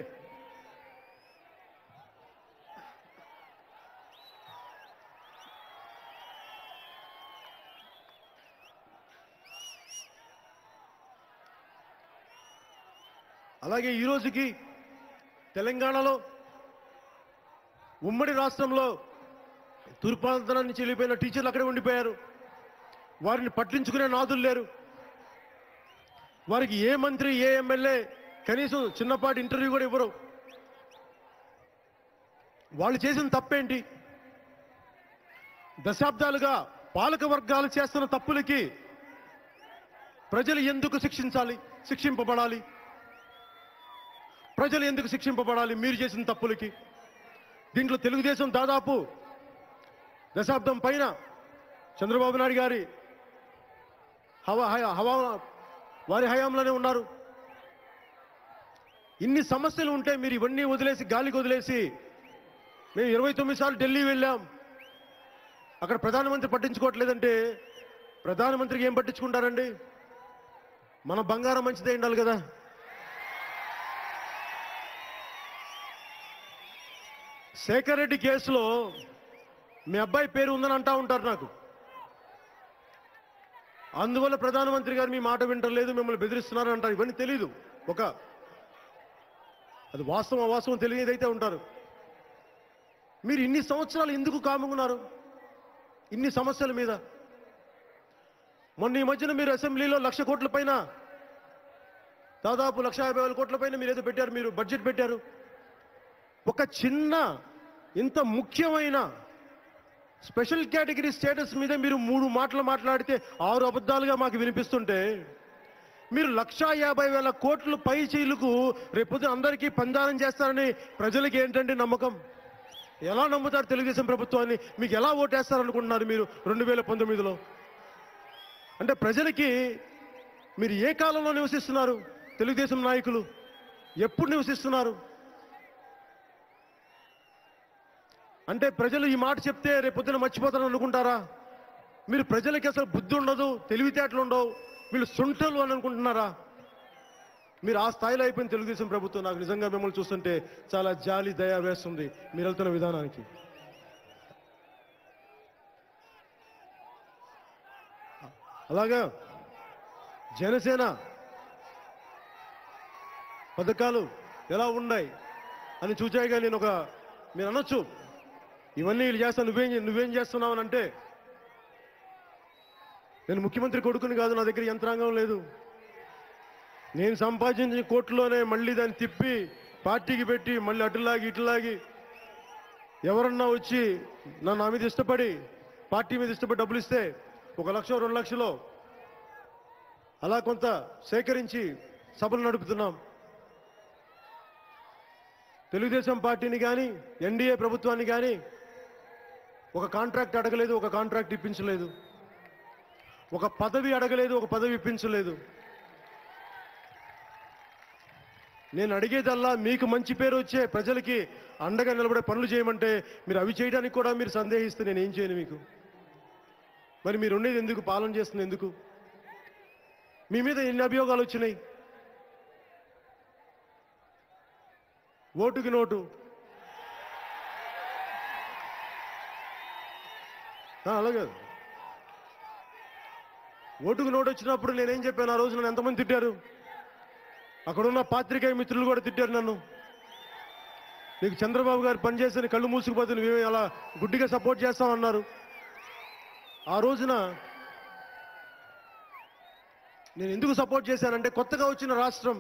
అలాగే ఈ రోజుకి తెలంగాణలో ఉమ్మడి రాష్ట్రంలో తూర్పాంధ్ర నుంచి వెళ్ళిపోయిన టీచర్లు అక్కడే ఉండిపోయారు వారిని పట్టించుకునే నాదులు లేరు వారికి ఏ మంత్రి ఏ ఎమ్మెల్యే కనీసం చిన్నపాటి ఇంటర్వ్యూ కూడా ఇవ్వరు వాళ్ళు చేసిన తప్పేంటి దశాబ్దాలుగా పాలక వర్గాలు చేస్తున్న తప్పులకి ప్రజలు ఎందుకు శిక్షించాలి శిక్షింపబడాలి ప్రజలు ఎందుకు శిక్షింపబడాలి మీరు చేసిన తప్పులకి దీంట్లో తెలుగుదేశం దాదాపు దశాబ్దం పైన చంద్రబాబు నాయుడు గారి హవా హయా- హవా వారి హయాంలోనే ఉన్నారు ఇన్ని సమస్యలు ఉంటే మీరు ఇవన్నీ వదిలేసి గాలికి వదిలేసి మేము ఇరవై తొమ్మిది సార్లు ఢిల్లీ వెళ్ళాం అక్కడ ప్రధానమంత్రి పట్టించుకోవట్లేదంటే ప్రధానమంత్రికి ఏం పట్టించుకుంటారండి మన బంగారం మంచిదే ఉండాలి కదా శేఖర్ రెడ్డి కేసులో మీ అబ్బాయి పేరు ఉందని అంటా ఉంటారు నాకు అందువల్ల ప్రధానమంత్రి గారు మీ మాట వింటలేదు మిమ్మల్ని బెదిరిస్తున్నారు అంటారు ఇవన్నీ తెలీదు ఒక అది వాస్తవం అవాస్తవం తెలియదైతే ఉంటారు మీరు ఇన్ని సంవత్సరాలు ఎందుకు కాముకున్నారు ఇన్ని సమస్యల మీద మొన్న ఈ మధ్యన మీరు అసెంబ్లీలో లక్ష కోట్ల పైన దాదాపు లక్ష యాభై వేల కోట్ల పైన మీరు ఏదో పెట్టారు మీరు బడ్జెట్ పెట్టారు ఒక చిన్న ఇంత ముఖ్యమైన స్పెషల్ కేటగిరీ స్టేటస్ మీద మీరు మూడు మాటలు మాట్లాడితే ఆరు అబద్ధాలుగా మాకు వినిపిస్తుంటే మీరు లక్షా యాభై వేల కోట్ల పై చీలకు రేపొద్దున అందరికీ పందానం చేస్తారని ప్రజలకి ఏంటంటే నమ్మకం ఎలా నమ్ముతారు తెలుగుదేశం ప్రభుత్వాన్ని మీకు ఎలా ఓటేస్తారనుకుంటున్నారు మీరు రెండు వేల పంతొమ్మిదిలో అంటే ప్రజలకి మీరు ఏ కాలంలో నివసిస్తున్నారు తెలుగుదేశం నాయకులు ఎప్పుడు నివసిస్తున్నారు అంటే ప్రజలు ఈ మాట చెప్తే రేపొద్దున మర్చిపోతారని అనుకుంటారా మీరు ప్రజలకి అసలు బుద్ధి ఉండదు తెలివితేటలు ఉండవు వీళ్ళు సొంటలు అని అనుకుంటున్నారా మీరు ఆ స్థాయిలో అయిపోయిన తెలుగుదేశం ప్రభుత్వం నాకు నిజంగా మిమ్మల్ని చూస్తుంటే చాలా జాలి దయ వేస్తుంది మీరు వెళ్తున్న విధానానికి అలాగా జనసేన పథకాలు ఎలా ఉన్నాయి అని చూచాయిగా నేను ఒక మీరు అనొచ్చు ఇవన్నీ వీళ్ళు చేస్తా నువ్వేం నువ్వేం చేస్తున్నావు అని అంటే నేను ముఖ్యమంత్రి కొడుకుని కాదు నా దగ్గర యంత్రాంగం లేదు నేను సంపాదించిన కోట్లోనే మళ్ళీ దాన్ని తిప్పి పార్టీకి పెట్టి మళ్ళీ అటులాగి ఇటులాగి ఎవరన్నా వచ్చి నన్ను నా మీద ఇష్టపడి పార్టీ మీద ఇష్టపడి డబ్బులు ఇస్తే ఒక లక్ష రెండు లక్షలు అలా కొంత సేకరించి సభలు నడుపుతున్నాం తెలుగుదేశం పార్టీని కానీ ఎన్డీఏ ప్రభుత్వాన్ని కానీ ఒక కాంట్రాక్ట్ అడగలేదు ఒక కాంట్రాక్ట్ ఇప్పించలేదు ఒక పదవి అడగలేదు ఒక పదవి ఇప్పించలేదు నేను అడిగేదల్లా మీకు మంచి పేరు వచ్చే ప్రజలకి అండగా నిలబడే పనులు చేయమంటే మీరు అవి చేయడానికి కూడా మీరు సందేహిస్తే నేను ఏం చేయను మీకు మరి మీరు ఉండేది ఎందుకు పాలన చేస్తుంది ఎందుకు మీ మీద ఎన్ని అభియోగాలు వచ్చినాయి ఓటుకి నోటు ఆ, అలాగే ఓటుకు నోటు వచ్చినప్పుడు నేనేం చెప్పాను ఆ రోజు నన్ను ఎంతమంది తిట్టారు అక్కడున్న పాత్రికేయ మిత్రులు కూడా తిట్టారు నన్ను నీకు చంద్రబాబు గారు పనిచేసిన కళ్ళు మూసుకుపోతే నువ్వేమి అలా గుడ్డిగా సపోర్ట్ చేస్తామన్నారు ఆ రోజున నేను ఎందుకు సపోర్ట్ చేశానంటే కొత్తగా వచ్చిన రాష్ట్రం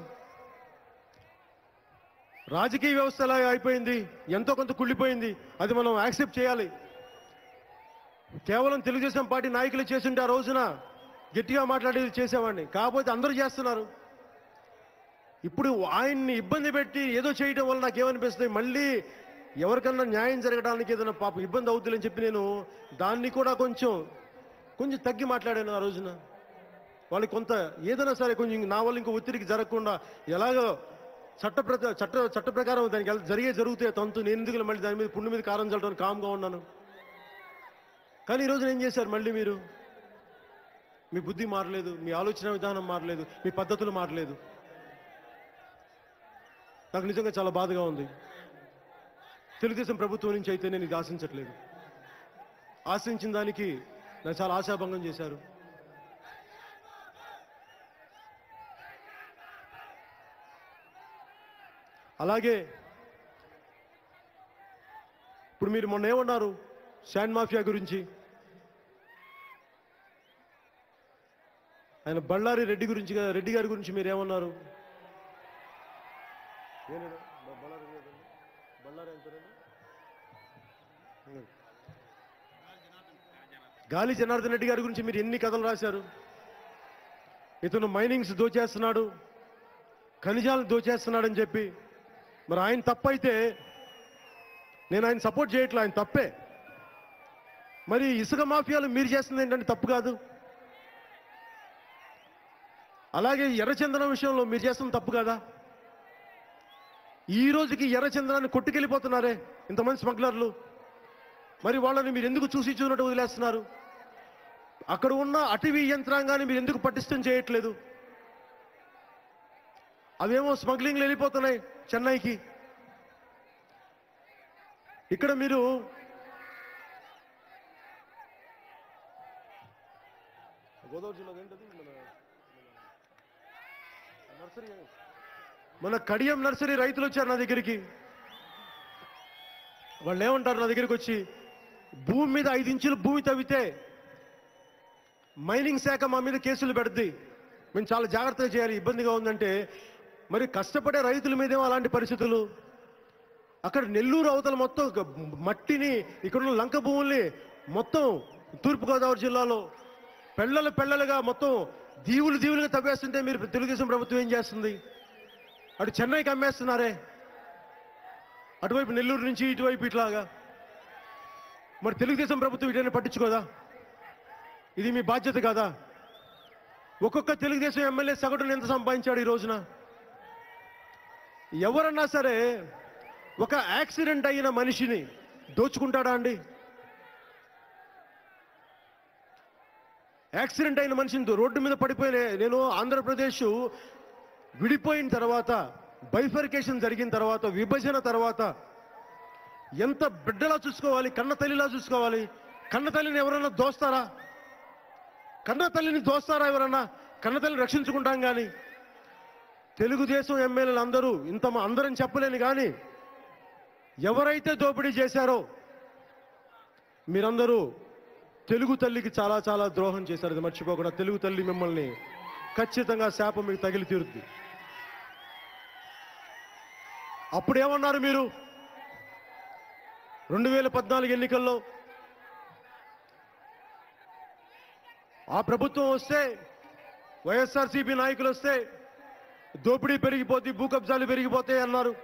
రాజకీయ వ్యవస్థ ఎలా అయిపోయింది ఎంతో కొంత కుళ్ళిపోయింది అది మనం యాక్సెప్ట్ చేయాలి కేవలం తెలుగుదేశం పార్టీ నాయకులు చేసింటే ఆ రోజున గట్టిగా మాట్లాడేది చేసేవాడిని కాకపోతే అందరూ చేస్తున్నారు ఇప్పుడు ఆయన్ని ఇబ్బంది పెట్టి ఏదో చేయడం వల్ల నాకేమనిపిస్తుంది మళ్ళీ ఎవరికన్నా న్యాయం జరగడానికి ఏదైనా పాప ఇబ్బంది అవుతుందని చెప్పి నేను దాన్ని కూడా కొంచెం కొంచెం తగ్గి మాట్లాడాను ఆ రోజున వాళ్ళకి కొంత ఏదైనా సరే కొంచెం నా వల్ల ఇంకో ఒత్తిడికి జరగకుండా ఎలాగో చట్ట ప్రత చట్ట చట్ట ప్రకారం దానికి ఎలా- జరిగే జరుగుతాయి తంతు నేను ఎందుకు మళ్ళీ దాని మీద పుండు మీద కారం చల్లడానికి కామ్గా ఉన్నాను కానీ ఈరోజు ఏం చేశారు మళ్ళీ మీరు మీ బుద్ధి మారలేదు మీ ఆలోచన విధానం మారలేదు మీ పద్ధతులు మారలేదు నాకు నిజంగా చాలా బాధగా ఉంది తెలుగుదేశం ప్రభుత్వం నుంచి అయితే నేను ఇది ఆశించట్లేదు ఆశించిన దానికి నాకు చాలా ఆశాభంగం చేశారు అలాగే ఇప్పుడు మీరు మొన్న ఏమన్నారు శాండ్ మాఫియా గురించి ఆయన బళ్ళారి రెడ్డి గురించి గా- రెడ్డి గారి గురించి మీరు ఏమన్నారు ఏనాడు? బ- బళ్ళారి రెడ్డి గారు? బళ్ళారి ఆయన పేరేంటి? గాలి జనార్దన్ రెడ్డి గారి గురించి మీరు ఎన్ని కథలు రాశారు ఇతను మైనింగ్స్ దోచేస్తున్నాడు ఖనిజాలను దోచేస్తున్నాడని చెప్పి మరి ఆయన తప్పైతే నేను ఆయన సపోర్ట్ చేయట్లే ఆయన తప్పే మరి ఇసుక మాఫియాలు మీరు చేస్తుంది ఏంటంటే తప్పు కాదు అలాగే ఎర్రచందనం విషయంలో మీరు చేస్తుంది తప్పు కదా ఈ రోజుకి ఎర్రచందనాన్ని కొట్టుకెళ్ళిపోతున్నారే ఇంతమంది స్మగ్లర్లు మరి వాళ్ళని మీరు ఎందుకు చూసి చూసినట్టు వదిలేస్తున్నారు అక్కడ ఉన్న అటవీ యంత్రాంగాన్ని మీరు ఎందుకు పటిష్టం చేయట్లేదు అవేమో స్మగ్లింగ్లు వెళ్ళిపోతున్నాయి చెన్నైకి ఇక్కడ మీరు గోదావరి జిల్లా ఏంటది మన నర్సరీ మన కడియం నర్సరీ రైతులు వచ్చారు నా దగ్గరికి వాళ్ళు ఏమంటారు నా దగ్గరికి వచ్చి భూమి మీద ఐదు ఇంచులు భూమి తవ్వితే మైనింగ్ శాఖ మా మీద కేసులు పెడుద్ది మేము చాలా జాగ్రత్తగా చేయాలి ఇబ్బందిగా ఉందంటే మరి కష్టపడే రైతుల మీదేమో అలాంటి పరిస్థితులు అక్కడ నెల్లూరు అవతల మొత్తం గ- మట్టిని ఇక్కడున్న లంక భూముల్ని మొత్తం తూర్పుగోదావరి జిల్లాలో పెళ్ళలు పెళ్ళలుగా మొత్తం దీవులు దీవులుగా తవ్వేస్తుంటే మీరు తెలుగుదేశం ప్రభుత్వం ఏం చేస్తుంది అటు చెన్నైకి అమ్మేస్తున్నారే అటువైపు నెల్లూరు నుంచి ఇటువైపు ఇట్లాగా మరి తెలుగుదేశం ప్రభుత్వం ఇటైనా పట్టించుకోదా ఇది మీ బాధ్యత కాదా ఒక్కొక్క తెలుగుదేశం ఎమ్మెల్యే సగటును ఎంత సంపాదించాడు ఈ రోజున ఎవరన్నా సరే ఒక యాక్సిడెంట్ అయిన మనిషిని దోచుకుంటాడా అండి యాక్సిడెంట్ అయిన మనిషిని దో- రోడ్డు మీద పడిపోయిన నేను ఆంధ్రప్రదేశ్ విడిపోయిన తర్వాత బైఫర్కేషన్ జరిగిన తర్వాత విభజన తర్వాత ఎంత బిడ్డలా చూసుకోవాలి కన్న తల్లిలా చూసుకోవాలి కన్న తల్లిని ఎవరన్నా దోస్తారా కన్న తల్లిని దోస్తారా ఎవరన్నా కన్న తల్లిని రక్షించుకుంటాం కానీ తెలుగుదేశం ఎమ్మెల్యేలు అందరూ ఇంత మ- అందరం చెప్పలేను కానీ ఎవరైతే దోపిడీ చేశారో మీరందరూ తెలుగు తల్లికి చాలా చాలా ద్రోహం చేశారు ఇది మర్చిపోకుండా తెలుగు తల్లి మిమ్మల్ని ఖచ్చితంగా శాపం మీకు తగిలి తీరుద్ది అప్పుడు ఏమన్నారు మీరు రెండు వేల పద్నాలుగు ఎన్నికల్లో ఆ ప్రభుత్వం వస్తే వైఎస్ఆర్సీపీ నాయకులు వస్తే దోపిడీ పెరిగిపోద్ది భూ కబ్జాలు పెరిగిపోతాయి అన్నారు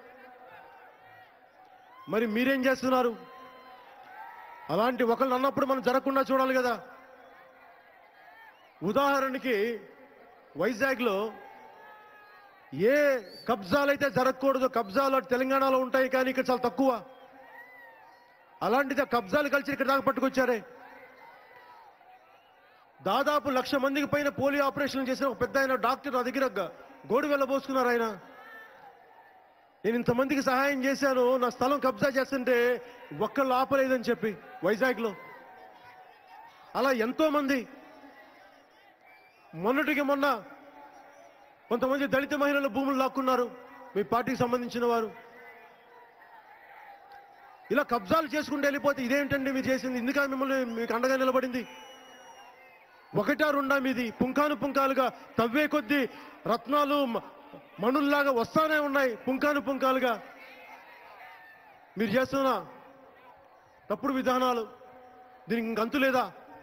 మరి మీరేం చేస్తున్నారు అలాంటి ఒకళ్ళు అన్నప్పుడు మనం జరగకుండా చూడాలి కదా ఉదాహరణకి వైజాగ్లో ఏ కబ్జాలైతే జరగకూడదో కబ్జాలు అటు తెలంగాణలో ఉంటాయి కానీ ఇక్కడ చాలా తక్కువ అలాంటిది ఆ కబ్జాలు కలిసి ఇక్కడ దాకా పట్టుకొచ్చారే దాదాపు లక్ష మందికి పైన పోలియో ఆపరేషన్ చేసిన ఒక పెద్ద ఆయన డాక్టర్ నా దగ్గర గ- గోడు వెళ్ళబోసుకున్నారు ఆయన నేను ఇంతమందికి సహాయం చేశాను నా స్థలం కబ్జా చేస్తుంటే ఒక్కళ్ళు ఆపలేదని చెప్పి వైజాగ్లో అలా ఎంతో మంది మొన్నటికి మొన్న కొంతమంది దళిత మహిళల భూములు లాక్కున్నారు మీ పార్టీకి సంబంధించిన వారు ఇలా కబ్జాలు చేసుకుంటూ వెళ్ళిపోతే ఇదేంటండి మీరు చేసింది ఇందుక మిమ్మల్ని మీకు అండగా నిలబడింది ఒకటా రెండా మీది పుంకాను పుంకాలుగా తవ్వే కొద్దీ రత్నాలు మ- మణుల్లాగా వస్తానే ఉన్నాయి పుంకాను పుంకాలుగా మీరు చేస్తున్న తప్పుడు విధానాలు దీనికి ఇంక అంతు లేదా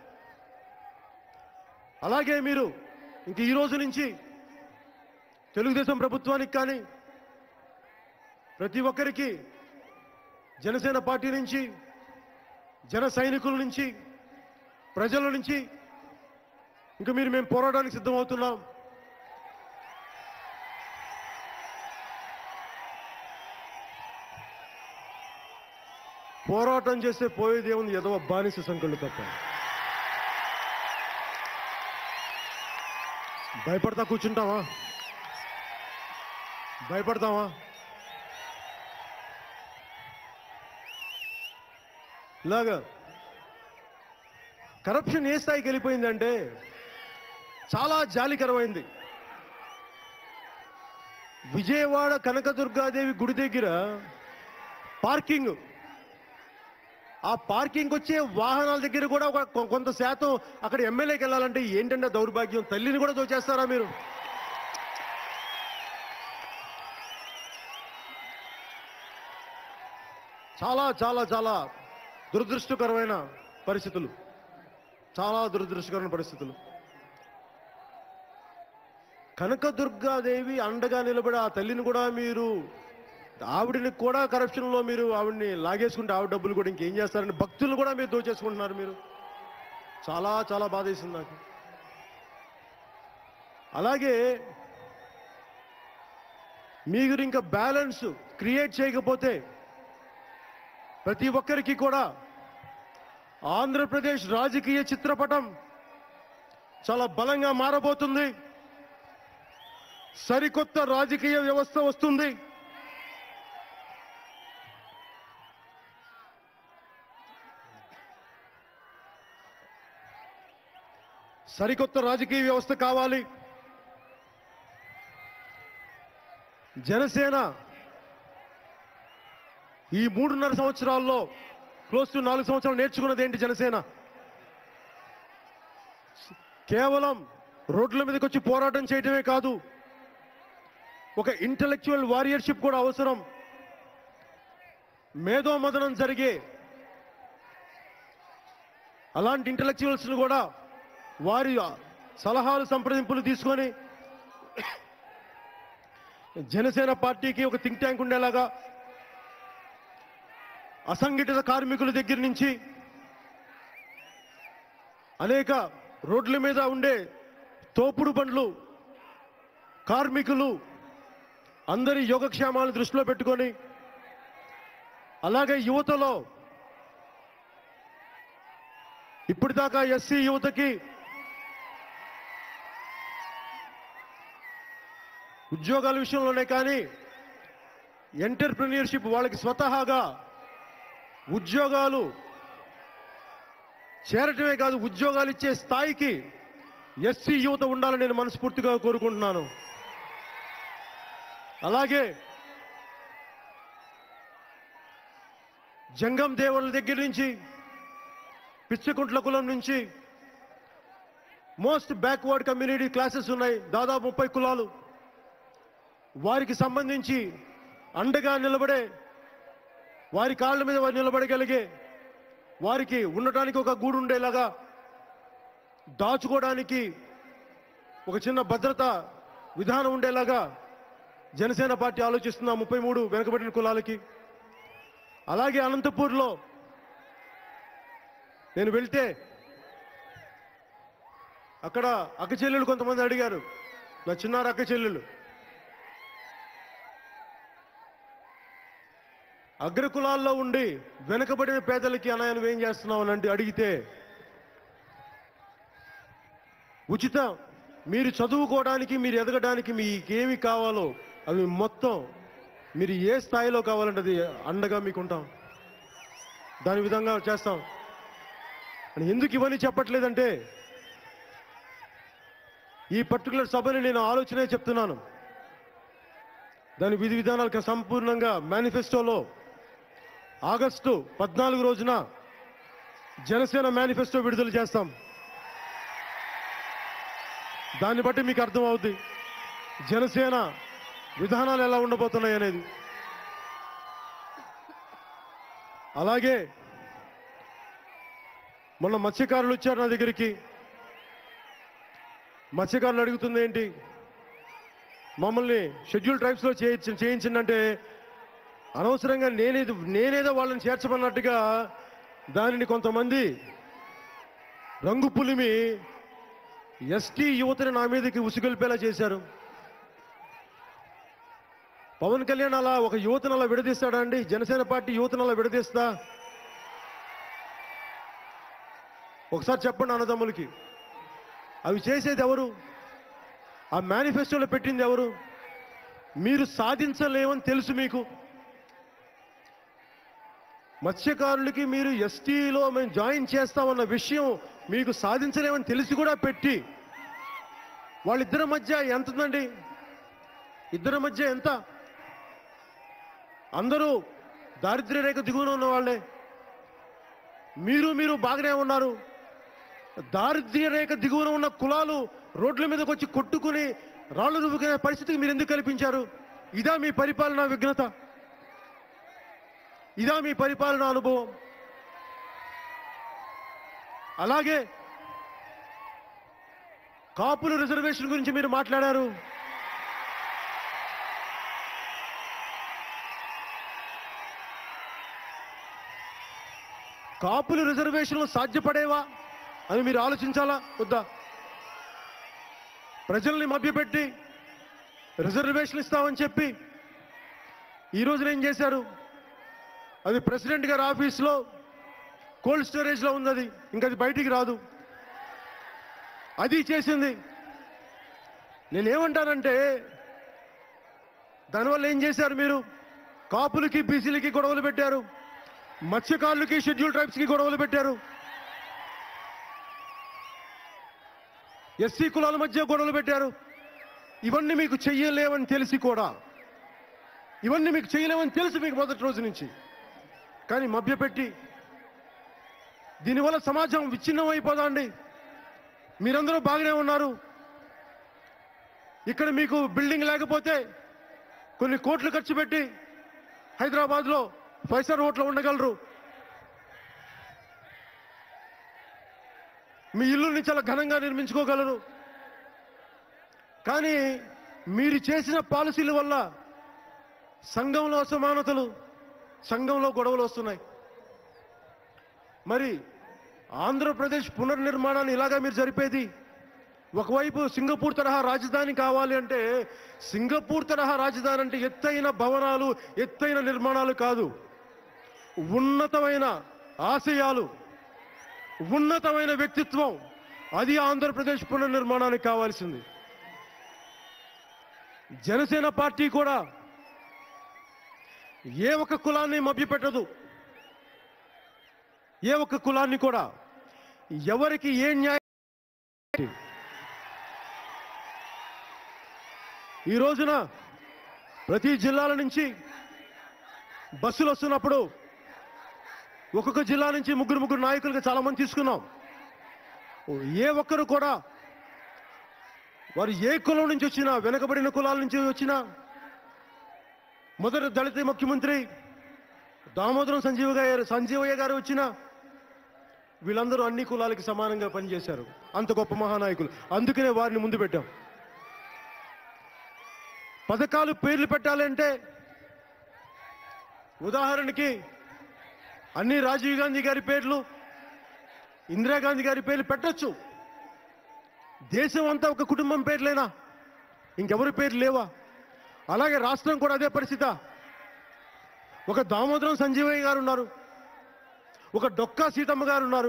అలాగే మీరు ఇంక ఈ రోజు నుంచి తెలుగుదేశం ప్రభుత్వానికి కానీ ప్రతి ఒక్కరికి జనసేన పార్టీ నుంచి జన సైనికుల నుంచి ప్రజల నుంచి ఇంకా మీరు మేము పోరాటానికి సిద్ధమవుతున్నాం పోరాటం చేస్తే పోయేది ఏముంది ఏదో బానిస సంఖ్యలు తప్ప భయపడతా కూర్చుంటావా భయపడతావా ఇలాగా కరప్షన్ ఏ స్థాయికి వెళ్ళిపోయిందంటే చాలా జాలికరమైంది విజయవాడ కనకదుర్గాదేవి గుడి దగ్గర పార్కింగ్ ఆ పార్కింగ్ వచ్చే వాహనాల దగ్గర కూడా ఒక కొ- కొంత శాతం అక్కడ ఎమ్మెల్యేకి వెళ్ళాలంటే ఏంటంటే దౌర్భాగ్యం తల్లిని కూడా దోచేస్తారా మీరు చాలా చాలా చాలా దురదృష్టకరమైన పరిస్థితులు చాలా దురదృష్టకరమైన పరిస్థితులు కనకదుర్గాదేవి అండగా నిలబడి ఆ తల్లిని కూడా మీరు ఆవిడని కూడా కరప్షన్లో మీరు ఆవిడని లాగేసుకుంటే ఆవిడ డబ్బులు కూడా ఇంకేం చేస్తారని భక్తులను కూడా మీరు దోచేసుకుంటున్నారు మీరు చాలా చాలా బాధేసింది నాకు అలాగే మీరు ఇంకా బ్యాలెన్స్ క్రియేట్ చేయకపోతే ప్రతి ఒక్కరికి కూడా ఆంధ్రప్రదేశ్ రాజకీయ చిత్రపటం చాలా బలంగా మారబోతుంది సరికొత్త రాజకీయ వ్యవస్థ వస్తుంది సరికొత్త రాజకీయ వ్యవస్థ కావాలి జనసేన ఈ మూడున్నర సంవత్సరాల్లో క్లోజ్ టు నాలుగు సంవత్సరాలు నేర్చుకున్నది ఏంటి జనసేన కేవలం రోడ్ల మీదకి వచ్చి పోరాటం చేయటమే కాదు ఒక ఇంటలెక్చువల్ వారియర్షిప్ కూడా అవసరం మేధోమదనం జరిగే అలాంటి ఇంటలెక్చువల్స్ కూడా వారి సలహాలు సంప్రదింపులు తీసుకొని జనసేన పార్టీకి ఒక థింక్ ట్యాంక్ ఉండేలాగా అసంఘటిత కార్మికుల దగ్గర నుంచి అనేక రోడ్ల మీద ఉండే తోపుడు బండ్లు కార్మికులు అందరి యోగక్షేమాలను దృష్టిలో పెట్టుకొని అలాగే యువతలో ఇప్పటిదాకా ఎస్సీ యువతకి ఉద్యోగాల విషయంలోనే కానీ ఎంటర్ప్రినియర్షిప్ వాళ్ళకి స్వతహాగా ఉద్యోగాలు చేరటమే కాదు ఉద్యోగాలు ఇచ్చే స్థాయికి ఎస్సీ యువత ఉండాలని నేను మనస్ఫూర్తిగా కోరుకుంటున్నాను అలాగే జంగం దేవుళ్ళ దగ్గర నుంచి పిచ్చకుంట్ల కులం నుంచి మోస్ట్ బ్యాక్వర్డ్ కమ్యూనిటీ క్లాసెస్ ఉన్నాయి దాదాపు ముప్పై కులాలు వారికి సంబంధించి అండగా నిలబడే వారి కాళ్ళ మీద వారు నిలబడగలిగే వారికి ఉండటానికి ఒక గూడు ఉండేలాగా దాచుకోవడానికి ఒక చిన్న భద్రత విధానం ఉండేలాగా జనసేన పార్టీ ఆలోచిస్తున్న ముప్పై మూడు వెనుకబడిన కులాలకి అలాగే అనంతపూర్లో నేను వెళ్తే అక్కడ అక్క చెల్లెలు కొంతమంది అడిగారు నా చిన్నారు అక్క చెల్లెలు అగ్రకులాల్లో ఉండి వెనుకబడిన పేదలకి అన్నయ్య నువ్వు ఏం చేస్తున్నావు అని అంటే అడిగితే ఉచితం మీరు చదువుకోవడానికి మీరు ఎదగడానికి మీకేమి కావాలో అవి మొత్తం మీరు ఏ స్థాయిలో కావాలంటే అది అండగా మీకు ఉంటాం దాని విధంగా చేస్తాం అని ఎందుకు ఇవన్నీ చెప్పట్లేదంటే ఈ పర్టికులర్ సభని నేను ఆలోచనే చెప్తున్నాను దాని విధి విధానాలకు సంపూర్ణంగా మేనిఫెస్టోలో ఆగస్టు పద్నాలుగు రోజున జనసేన మేనిఫెస్టో విడుదల చేస్తాం దాన్ని బట్టి మీకు అర్థమవుద్ది జనసేన విధానాలు ఎలా ఉండబోతున్నాయి అనేది అలాగే మొన్న మత్స్యకారులు వచ్చారు నా దగ్గరికి మత్స్యకారులు అడుగుతుంది ఏంటి మమ్మల్ని షెడ్యూల్ ట్రైబ్స్లో చేయించి చేయించిందంటే అనవసరంగా నేనేదో నేనేదో వాళ్ళని చేర్చమన్నట్టుగా దానిని కొంతమంది రంగు పులిమి ఎస్టీ యువతని నా మీదకి ఉసుగొల్పేలా చేశారు పవన్ కళ్యాణ్ అలా ఒక యువతను అలా విడదీస్తాడా అండి జనసేన పార్టీ యువతను అలా విడదీస్తా ఒకసారి చెప్పండి అన్నదమ్ములకి అవి చేసేది ఎవరు ఆ మేనిఫెస్టోలో పెట్టింది ఎవరు మీరు సాధించలేమని తెలుసు మీకు మత్స్యకారులకి మీరు ఎస్టీలో మేము జాయిన్ చేస్తామన్న విషయం మీకు సాధించలేమని తెలిసి కూడా పెట్టి వాళ్ళిద్దరి మధ్య ఎంత ఉందండి ఇద్దరి మధ్య ఎంత అందరూ దారిద్ర్య రేఖ దిగువన ఉన్న వాళ్ళే మీరు మీరు బాగానే ఉన్నారు దారిద్ర్య రేఖ దిగువన ఉన్న కులాలు రోడ్ల మీదకి వచ్చి కొట్టుకుని రాళ్ళు రువ్వుకునే పరిస్థితికి మీరు ఎందుకు కల్పించారు ఇదా మీ పరిపాలనా విఘ్నత ఇదా మీ పరిపాలనా అనుభవం అలాగే కాపుల రిజర్వేషన్ గురించి మీరు మాట్లాడారు కాపులు రిజర్వేషన్లు సాధ్యపడేవా అని మీరు ఆలోచించాలా వద్దా ప్రజల్ని మభ్యపెట్టి రిజర్వేషన్ ఇస్తామని చెప్పి ఈ రోజున ఏం చేశారు అది ప్రెసిడెంట్ గారి ఆఫీస్లో కోల్డ్ స్టోరేజ్లో ఉంది అది ఇంకా అది బయటికి రాదు అది చేసింది నేనేమంటానంటే దానివల్ల ఏం చేశారు మీరు కాపులకి బీసీలకి గొడవలు పెట్టారు మత్స్యకారులకి షెడ్యూల్ ట్రైబ్స్కి గొడవలు పెట్టారు ఎస్సీ కులాల మధ్య గొడవలు పెట్టారు ఇవన్నీ మీకు చెయ్యలేవని తెలిసి కూడా ఇవన్నీ మీకు చేయలేమని తెలుసు మీకు మొదటి రోజు నుంచి కానీ మభ్యపెట్టి దీనివల్ల సమాజం విచ్ఛిన్నం అయిపోదా అండి మీరందరూ బాగానే ఉన్నారు ఇక్కడ మీకు బిల్డింగ్ లేకపోతే కొన్ని కోట్లు ఖర్చు పెట్టి హైదరాబాద్లో ఫైవ్ స్టార్ హోటల్ ఉండగలరు మీ ఇల్లుని చాలా ఘనంగా నిర్మించుకోగలరు కానీ మీరు చేసిన పాలసీల వల్ల సంఘంలో అసమానతలు సంఘంలో గొడవలు వస్తున్నాయి మరి ఆంధ్రప్రదేశ్ పునర్నిర్మాణాన్ని ఇలాగా మీరు జరిపేది ఒకవైపు సింగపూర్ తరహా రాజధాని కావాలి అంటే సింగపూర్ తరహా రాజధాని అంటే ఎత్తైన భవనాలు ఎత్తైన నిర్మాణాలు కాదు ఉన్నతమైన ఆశయాలు ఉన్నతమైన వ్యక్తిత్వం అది ఆంధ్రప్రదేశ్ పునర్నిర్మాణానికి కావాల్సింది జనసేన పార్టీ కూడా ఏ ఒక్క కులాన్ని మభ్యపెట్టదు ఏ ఒక్క కులాన్ని కూడా ఎవరికి ఏ న్యాయం ఈ రోజున ప్రతి జిల్లాల నుంచి బస్సులు వస్తున్నప్పుడు ఒక్కొక్క జిల్లా నుంచి ముగ్గురు ముగ్గురు నాయకులుగా చాలా మంది తీసుకున్నాం ఏ ఒక్కరు కూడా వారు ఏ కులం నుంచి వచ్చినా వెనకబడిన కులాల నుంచి వచ్చినా మొదటి దళిత ముఖ్యమంత్రి దామోదరం సంజీవ గారు సంజీవయ్య గారు వచ్చిన వీళ్ళందరూ అన్ని కులాలకి సమానంగా పనిచేశారు అంత గొప్ప మహానాయకులు అందుకనే వారిని ముందు పెట్టాం పథకాలు పేర్లు పెట్టాలంటే ఉదాహరణకి అన్ని రాజీవ్ గాంధీ గారి పేర్లు ఇందిరాగాంధీ గారి పేర్లు పెట్టొచ్చు దేశం అంతా ఒక కుటుంబం పేర్లేనా ఇంకెవరి పేర్లు లేవా అలాగే రాష్ట్రం కూడా అదే పరిస్థితి ఒక దామోదరం సంజీవయ్య గారు ఉన్నారు ఒక డొక్కా సీతమ్మ గారు ఉన్నారు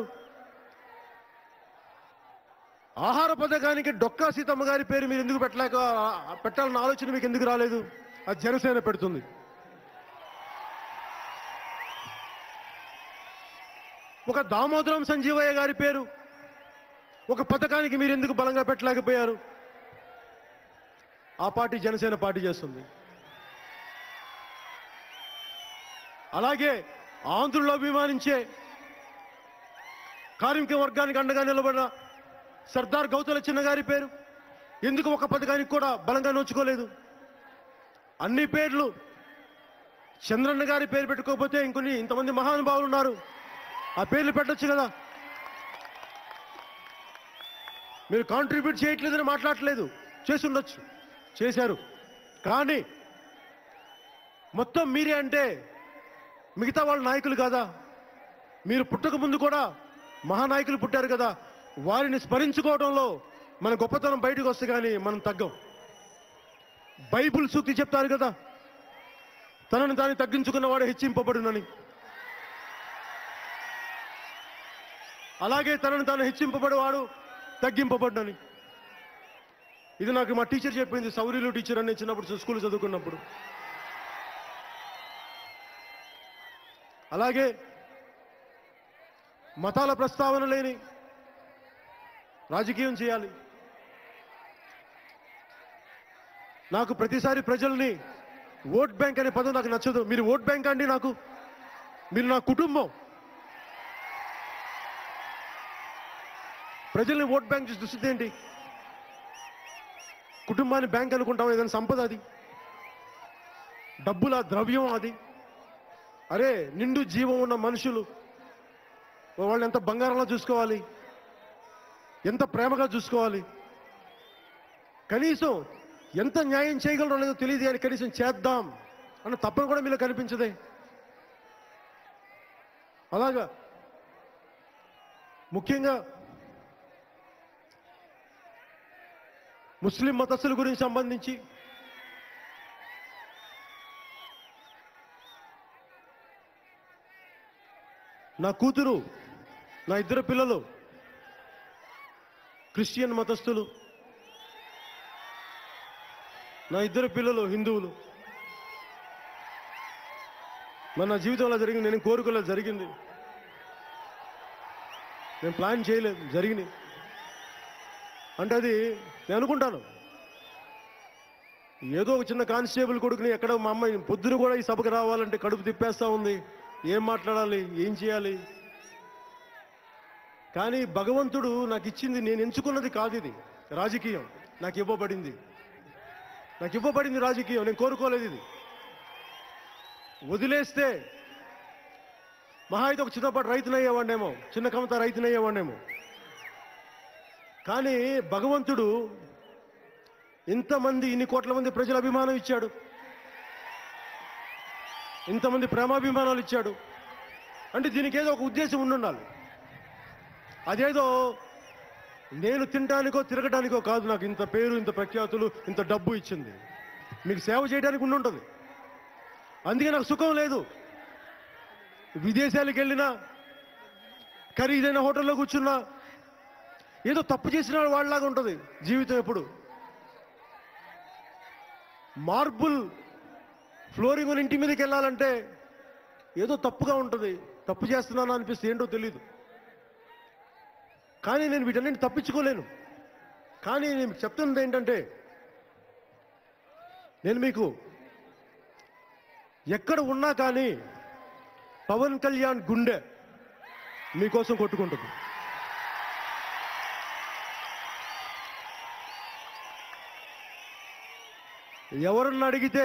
ఆహార పథకానికి డొక్కా సీతమ్మ గారి పేరు మీరు ఎందుకు పెట్టలేక పెట్టాలన్న ఆలోచన మీకు ఎందుకు రాలేదు అది జనసేన పెడుతుంది ఒక దామోదరం సంజీవయ్య గారి పేరు ఒక పథకానికి మీరు ఎందుకు బలంగా పెట్టలేకపోయారు ఆ పార్టీ జనసేన పార్టీ చేస్తుంది అలాగే ఆంధ్రులు అభిమానించే కార్మిక వర్గానికి అండగా నిలబడిన సర్దార్ గౌతల చిన్న గారి పేరు ఎందుకు ఒక పథకానికి కూడా బలంగా నోచుకోలేదు అన్ని పేర్లు చంద్రన్న గారి పేరు పెట్టుకోకపోతే ఇంకొన్ని ఇంతమంది మహానుభావులు ఉన్నారు ఆ పేర్లు పెట్టొచ్చు కదా మీరు కాంట్రిబ్యూట్ చేయట్లేదని మాట్లాడట్లేదు చేసి ఉండొచ్చు చేశారు కానీ మొత్తం మీరే అంటే మిగతా వాళ్ళ నాయకులు కాదా మీరు పుట్టక ముందు కూడా మహానాయకులు పుట్టారు కదా వారిని స్మరించుకోవడంలో మన గొప్పతనం బయటకు వస్తే కానీ మనం తగ్గం బైబుల్ సూక్తి చెప్తారు కదా తనను తాను తగ్గించుకున్న వాడు హెచ్చింపబడునని అలాగే తనను తాను హెచ్చింపబడేవాడు తగ్గింపబడ్డని ఇది నాకు మా టీచర్ చెప్పింది సౌరీలు టీచర్ అని చిన్నప్పుడు స్కూల్ చదువుకున్నప్పుడు అలాగే మతాల ప్రస్తావన లేని రాజకీయం చేయాలి నాకు ప్రతిసారి ప్రజల్ని ఓట్ బ్యాంక్ అనే పదం నాకు నచ్చదు మీరు ఓట్ బ్యాంక్ అండి నాకు మీరు నా కుటుంబం ప్రజల్ని ఓట్ బ్యాంక్ చూసి దుస్థితి ఏంటి కుటుంబాన్ని బ్యాంక్ అనుకుంటాం ఏదైనా సంపద అది డబ్బుల ద్రవ్యం అది అరే నిండు జీవం ఉన్న మనుషులు వాళ్ళు ఎంత బంగారంలో చూసుకోవాలి ఎంత ప్రేమగా చూసుకోవాలి కనీసం ఎంత న్యాయం చేయగలరో లేదో తెలియదు కానీ కనీసం చేద్దాం అన్న తప్పని కూడా మీలో కనిపించదే అలాగా ముఖ్యంగా ముస్లిం మతస్థుల గురించి సంబంధించి నా కూతురు నా ఇద్దరు పిల్లలు క్రిస్టియన్ మతస్థులు నా ఇద్దరు పిల్లలు హిందువులు మరి నా జీవితంలో జరిగింది నేను కోరుకోలేదు జరిగింది నేను ప్లాన్ చేయలేదు జరిగింది అంటే అది నేను అనుకుంటాను ఏదో ఒక చిన్న కానిస్టేబుల్ కొడుకుని ఎక్కడ మా అమ్మాయి పొద్దున కూడా ఈ సభకు రావాలంటే కడుపు తిప్పేస్తా ఉంది ఏం మాట్లాడాలి ఏం చేయాలి కానీ భగవంతుడు నాకు ఇచ్చింది నేను ఎంచుకున్నది కాదు ఇది రాజకీయం నాకు ఇవ్వబడింది నాకు ఇవ్వబడింది రాజకీయం నేను కోరుకోలేదు ఇది వదిలేస్తే మహా అయితే ఒక చిన్నపాటి రైతునయ్యేవాడేమో చిన్న కమత రైతునయ్యేవాడేమో కానీ భగవంతుడు ఇంతమంది ఇన్ని కోట్ల మంది ప్రజల అభిమానం ఇచ్చాడు ఇంతమంది ప్రేమాభిమానాలు ఇచ్చాడు అంటే దీనికి ఏదో ఒక ఉద్దేశం ఉండాలి అదేదో నేను తినడానికో తిరగడానికో కాదు నాకు ఇంత పేరు ఇంత ప్రఖ్యాతులు ఇంత డబ్బు ఇచ్చింది మీకు సేవ చేయడానికి ఉండి ఉంటుంది అందుకే నాకు సుఖం లేదు విదేశాలకు వెళ్ళినా ఖరీదైన హోటల్లో కూర్చున్నా ఏదో తప్పు చేసిన వాళ్ళలాగా ఉంటుంది జీవితం ఎప్పుడు మార్బుల్ ఫ్లోరింగ్ ఉన్న ఇంటి మీదకి వెళ్ళాలంటే ఏదో తప్పుగా ఉంటుంది తప్పు చేస్తున్నాను అనిపిస్తే ఏంటో తెలియదు కానీ నేను వీటన్నింటి తప్పించుకోలేను కానీ నేను చెప్తున్నది ఏంటంటే నేను మీకు ఎక్కడ ఉన్నా కానీ పవన్ కళ్యాణ్ గుండె మీకోసం కొట్టుకుంటుంది ఎవరన్నా అడిగితే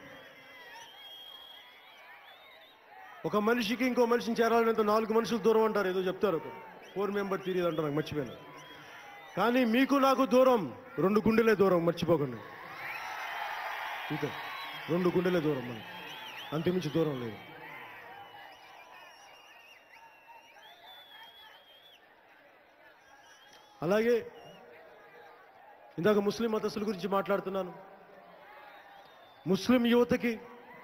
ఒక మనిషికి ఇంకో మనిషిని చేరాలంటే నాలుగు మనుషులు దూరం అంటారు ఏదో చెప్తారు ఫోర్ మెంబర్ తీరేది అంటారు నాకు మర్చిపోయాను కానీ మీకు నాకు దూరం రెండు గుండెలే దూరం మర్చిపోకండి ఇంతే రెండు గుండెలే దూరం మనం అంతమించి దూరం లేదు అలాగే ఇందాక ముస్లిం మతస్థుల గురించి మాట్లాడుతున్నాను ముస్లిం యువతకి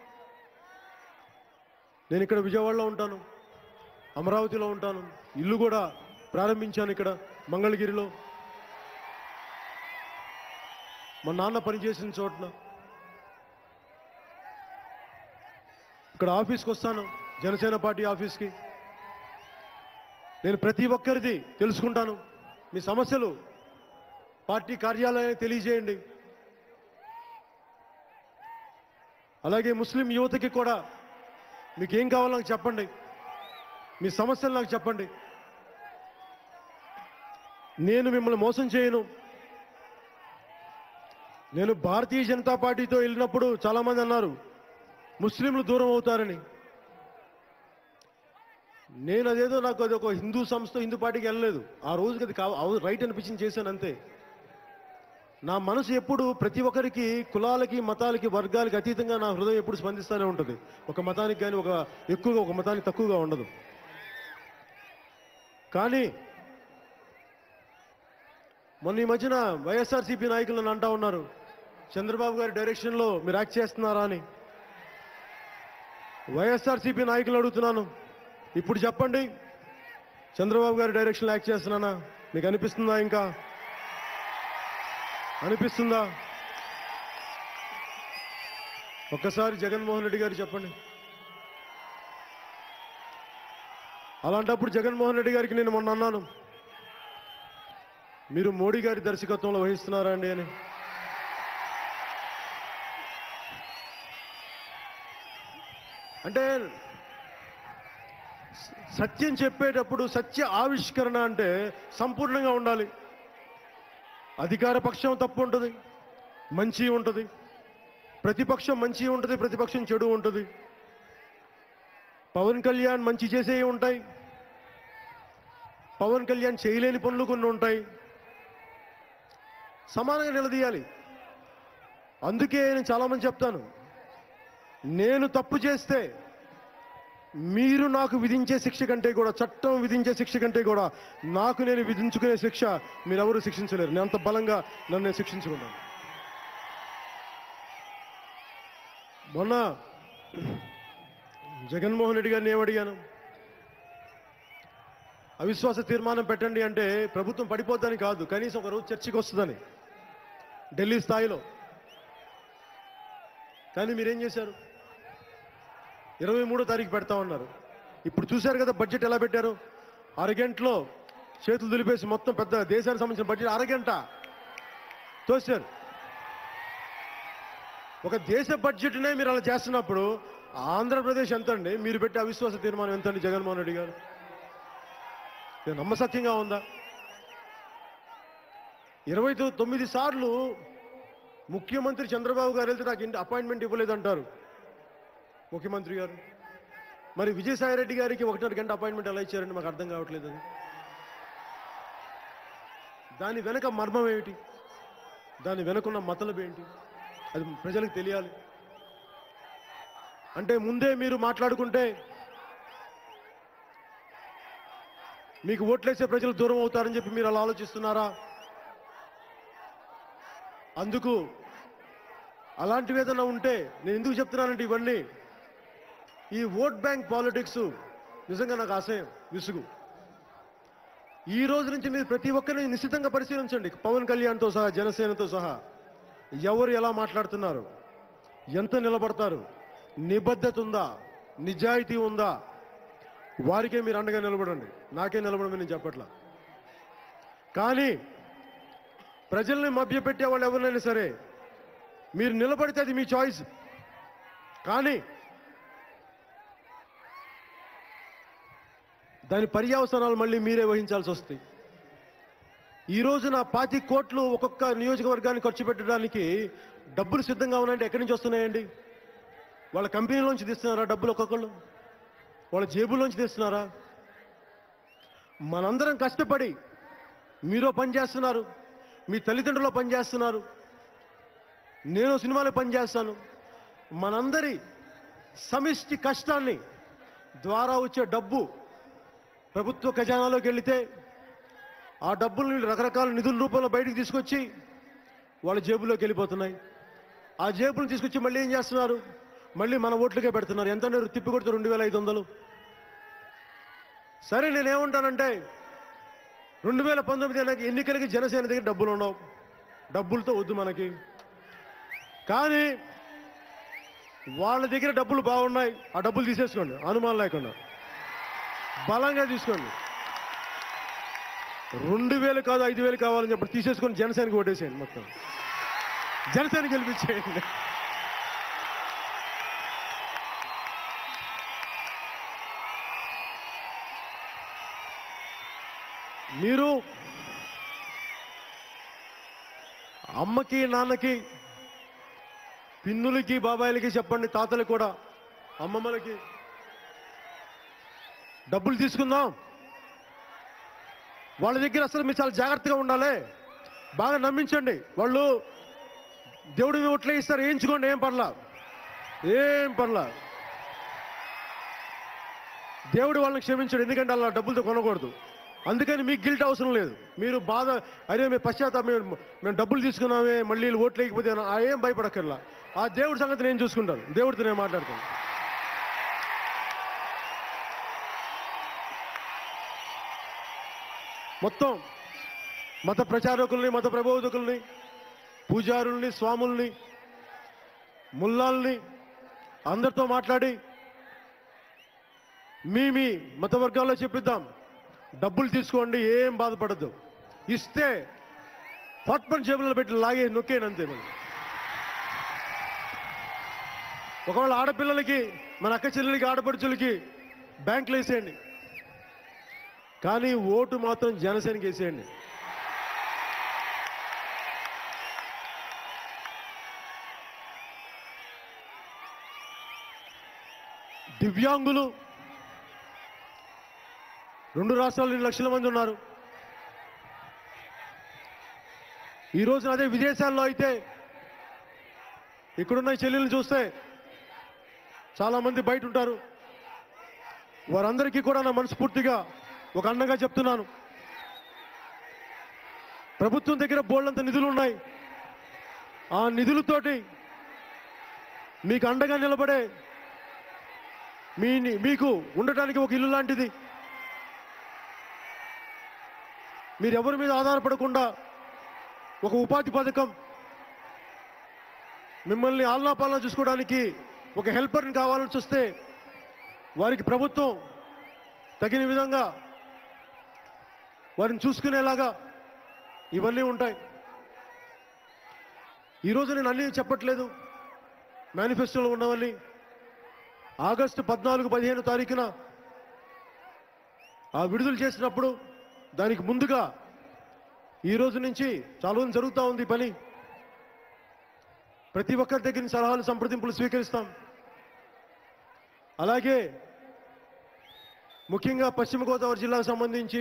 నేను ఇక్కడ విజయవాడలో ఉంటాను అమరావతిలో ఉంటాను ఇల్లు కూడా ప్రారంభించాను ఇక్కడ మంగళగిరిలో మా నాన్న పనిచేసిన చోట్న ఇక్కడ ఆఫీస్కి వస్తాను జనసేన పార్టీ ఆఫీస్కి నేను ప్రతి ఒక్కరిది తెలుసుకుంటాను మీ సమస్యలు పార్టీ కార్యాలయానికి తెలియజేయండి అలాగే ముస్లిం యువతకి కూడా మీకు ఏం కావాలో నాకు చెప్పండి మీ సమస్యలు నాకు చెప్పండి నేను మిమ్మల్ని మోసం చేయను నేను భారతీయ జనతా పార్టీతో వెళ్ళినప్పుడు చాలామంది అన్నారు ముస్లింలు దూరం అవుతారని నేను అదేదో నాకు అది ఒక హిందూ సంస్థ హిందూ పార్టీకి వెళ్ళలేదు ఆ రోజుకి అది కావ అవ- రైట్ అనిపించింది చేశాను అంతే నా మనసు ఎప్పుడు ప్రతి ఒక్కరికి కులాలకి మతాలకి వర్గాలకి అతీతంగా నా హృదయం ఎప్పుడు స్పందిస్తూనే ఉంటుంది ఒక మతానికి కానీ ఒక ఎక్కువగా ఒక మతానికి తక్కువగా ఉండదు కానీ మొన్న ఈ మధ్యన వైఎస్ఆర్సీపీ నాయకులు నన్ను అంటా ఉన్నారు చంద్రబాబు గారి డైరెక్షన్లో మీరు యాక్ట్ చేస్తున్నారా అని వైఎస్ఆర్సీపీ నాయకులు అడుగుతున్నాను ఇప్పుడు చెప్పండి చంద్రబాబు గారి డైరెక్షన్లో యాక్ట్ చేస్తున్నానా మీకు అనిపిస్తుందా ఇంకా అనిపిస్తుందా ఒక్కసారి జగన్మోహన్ రెడ్డి గారు చెప్పండి అలాంటప్పుడు జగన్మోహన్ రెడ్డి గారికి నేను మొన్న అన్నాను మీరు మోడీ గారి దర్శకత్వంలో వహిస్తున్నారా అండి అని అంటే స- సత్యం చెప్పేటప్పుడు సత్య ఆవిష్కరణ అంటే సంపూర్ణంగా ఉండాలి అధికార పక్షం తప్పు ఉంటుంది మంచి ఉంటుంది ప్రతిపక్షం మంచి ఉంటుంది ప్రతిపక్షం చెడు ఉంటుంది పవన్ కళ్యాణ్ మంచి చేసేవి ఉంటాయి పవన్ కళ్యాణ్ చేయలేని పనులు కొన్ని ఉంటాయి సమానంగా నిలదీయాలి అందుకే నేను చాలామంది చెప్తాను నేను తప్పు చేస్తే మీరు నాకు విధించే శిక్ష కంటే కూడా చట్టం విధించే శిక్ష కంటే కూడా నాకు నేను విధించుకునే శిక్ష మీరెవరూ శిక్షించలేరు నేను అంత బలంగా నన్ను నేను శిక్షించుకున్నాను మొన్న జగన్మోహన్ రెడ్డి గారిని ఏమడిగాను అవిశ్వాస తీర్మానం పెట్టండి అంటే ప్రభుత్వం పడిపోద్దని కాదు కనీసం ఒక రోజు చర్చకి వస్తుందని ఢిల్లీ స్థాయిలో కానీ మీరేం చేశారు ఇరవై మూడో తారీఖు పెడతా ఉన్నారు ఇప్పుడు చూశారు కదా బడ్జెట్ ఎలా పెట్టారు అరగంటలో చేతులు దులిపేసి మొత్తం పెద్ద దేశానికి సంబంధించిన బడ్జెట్ అరగంట తోసారు ఒక దేశ బడ్జెట్నే మీరు అలా చేస్తున్నప్పుడు ఆంధ్రప్రదేశ్ ఎంత అండి మీరు పెట్టే అవిశ్వాస తీర్మానం ఎంత అండి జగన్మోహన్ రెడ్డి గారు ఇది నమ్మసక్యంగా ఉందా ఇరవై తొ- తొమ్మిది సార్లు ముఖ్యమంత్రి చంద్రబాబు గారు వెళ్తే నాకు ఇంటి అపాయింట్మెంట్ ఇవ్వలేదంటారు ముఖ్యమంత్రి గారు మరి విజయసాయి రెడ్డి గారికి ఒకటిన్నర గంట అపాయింట్మెంట్ ఎలా ఇచ్చారండి మాకు అర్థం కావట్లేదు అది దాని వెనక మర్మం ఏమిటి దాని వెనకున్న మతలబు ఏంటి అది ప్రజలకు తెలియాలి అంటే ముందే మీరు మాట్లాడుకుంటే మీకు ఓట్లేసే ప్రజలు దూరం అవుతారని చెప్పి మీరు అలా ఆలోచిస్తున్నారా అందుకు అలాంటివి ఏదైనా ఉంటే నేను ఎందుకు చెప్తున్నానంటే ఇవన్నీ ఈ ఓట్ బ్యాంక్ పాలిటిక్స్ నిజంగా నాకు అసహ్యం విసుగు ఈ రోజు నుంచి మీరు ప్రతి ఒక్కరిని నిశ్చితంగా పరిశీలించండి పవన్ కళ్యాణ్తో సహా జనసేనతో సహా ఎవరు ఎలా మాట్లాడుతున్నారు ఎంత నిలబడతారు నిబద్ధత ఉందా నిజాయితీ ఉందా వారికే మీరు అండగా నిలబడండి నాకే నిలబడమని నేను చెప్పట్లా కానీ ప్రజల్ని మభ్యపెట్టే వాళ్ళు ఎవరినైనా సరే మీరు నిలబడితే అది మీ చాయిస్ కానీ దాని పర్యవసనాలు మళ్ళీ మీరే వహించాల్సి వస్తాయి ఈ రోజు నా పాతి కోట్లు ఒక్కొక్క నియోజకవర్గాన్ని ఖర్చు పెట్టడానికి డబ్బులు సిద్ధంగా ఉన్నాయంటే ఎక్కడి నుంచి వస్తున్నాయండి వాళ్ళ కంపెనీలోంచి తీస్తున్నారా డబ్బులు ఒక్కొక్కళ్ళు వాళ్ళ జేబులోంచి తీస్తున్నారా మనందరం కష్టపడి మీరో పని చేస్తున్నారు మీ తల్లిదండ్రులు పని చేస్తున్నారు నేను సినిమాలో పని చేస్తాను మనందరి సమిష్టి కష్టాన్ని ద్వారా వచ్చే డబ్బు ప్రభుత్వ ఖజానాలోకి వెళితే ఆ డబ్బుల్ని రకరకాల నిధుల రూపంలో బయటికి తీసుకొచ్చి వాళ్ళ జేబులోకి వెళ్ళిపోతున్నాయి ఆ జేబులను తీసుకొచ్చి మళ్ళీ ఏం చేస్తున్నారు మళ్ళీ మన ఓట్లకే పెడుతున్నారు ఎంత తిప్పి కొడితే రెండు వేల ఐదు వందలు సరే నేనేమంటానంటే రెండు వేల పంతొమ్మిది ఎన్నిక- ఎన్నికలకి జనసేన దగ్గర డబ్బులు ఉండవు డబ్బులతో వద్దు మనకి కానీ వాళ్ళ దగ్గర డబ్బులు బాగున్నాయి ఆ డబ్బులు తీసేసుకోండి అనుమానం లేకుండా బలంగా తీసుకోండి రెండు వేలు కాదు ఐదు వేలు కావాలని చెప్పి తీసేసుకొని జనసేనకి ఓటేసేయండి మొత్తం జనసేన గెలిపించేయండి మీరు అమ్మకి నాన్నకి పిన్నులకి బాబాయిలకి చెప్పండి తాతలకు కూడా అమ్మమ్మలకి డబ్బులు తీసుకుందాం వాళ్ళ దగ్గర అసలు మీరు చాలా జాగ్రత్తగా ఉండాలి బాగా నమ్మించండి వాళ్ళు దేవుడి ఓట్లే ఇస్తారు వేయించుకోండి ఏం పర్లా ఏం పర్లా దేవుడు వాళ్ళని క్షమించాడు ఎందుకంటే అలా డబ్బులతో కొనకూడదు అందుకని మీకు గిల్ట్ అవసరం లేదు మీరు బాధ అరే మేము పశ్చాత్తాపం మేము మేము డబ్బులు తీసుకున్నామే మళ్ళీ వీళ్ళు ఓట్లు లేకపోతే ఆ ఏం భయపడక్కర్లా ఆ దేవుడి సంగతి నేను చూసుకుంటాను దేవుడితో నేను మాట్లాడతాను మొత్తం మత ప్రచారకుల్ని మత ప్రబోధకుల్ని పూజారుల్ని స్వాముల్ని ముల్లాల్ని అందరితో మాట్లాడి మీ మీ మత వర్గాల్లో చెప్పిద్దాం డబ్బులు తీసుకోండి ఏం బాధపడద్దు ఇస్తే పట్మన్ జేబులలో పెట్టి లాగే నొక్కేయండి అంతే మరి ఒకవేళ ఆడపిల్లలకి మన అక్క చెల్లెలకి ఆడపడుచులకి బ్యాంకులు వేసేయండి కానీ ఓటు మాత్రం జనసేనకి వేసేయండి దివ్యాంగులు రెండు రాష్ట్రాలు రెండు లక్షల మంది ఉన్నారు ఈ రోజున అదే విదేశాల్లో అయితే ఇక్కడున్న ఈ చెల్లెలను చూస్తే చాలా మంది బయట ఉంటారు వారందరికీ కూడా నా మనస్ఫూర్తిగా ఒక అండంగా చెప్తున్నాను ప్రభుత్వం దగ్గర బోళ్ళంత నిధులు ఉన్నాయి ఆ నిధులతోటి మీకు అండగా నిలబడే మీ మీకు ఉండటానికి ఒక ఇల్లు లాంటిది మీరు ఎవరి మీద ఆధారపడకుండా ఒక ఉపాధి పథకం మిమ్మల్ని ఆలనాపాలన చూసుకోవడానికి ఒక హెల్పర్ని కావాలని చూస్తే వారికి ప్రభుత్వం తగిన విధంగా వారిని చూసుకునేలాగా ఇవన్నీ ఉంటాయి ఈరోజు నేను అన్నీ చెప్పట్లేదు మేనిఫెస్టోలో ఉన్నవన్నీ ఆగస్టు పద్నాలుగు పదిహేను తారీఖున ఆ విడుదల చేసినప్పుడు దానికి ముందుగా ఈ రోజు నుంచి చాలా రోజులు జరుగుతూ ఉంది ఈ పని ప్రతి ఒక్కరి దగ్గర నుంచి సలహాలు సంప్రదింపులు స్వీకరిస్తాం అలాగే ముఖ్యంగా పశ్చిమ గోదావరి జిల్లాకు సంబంధించి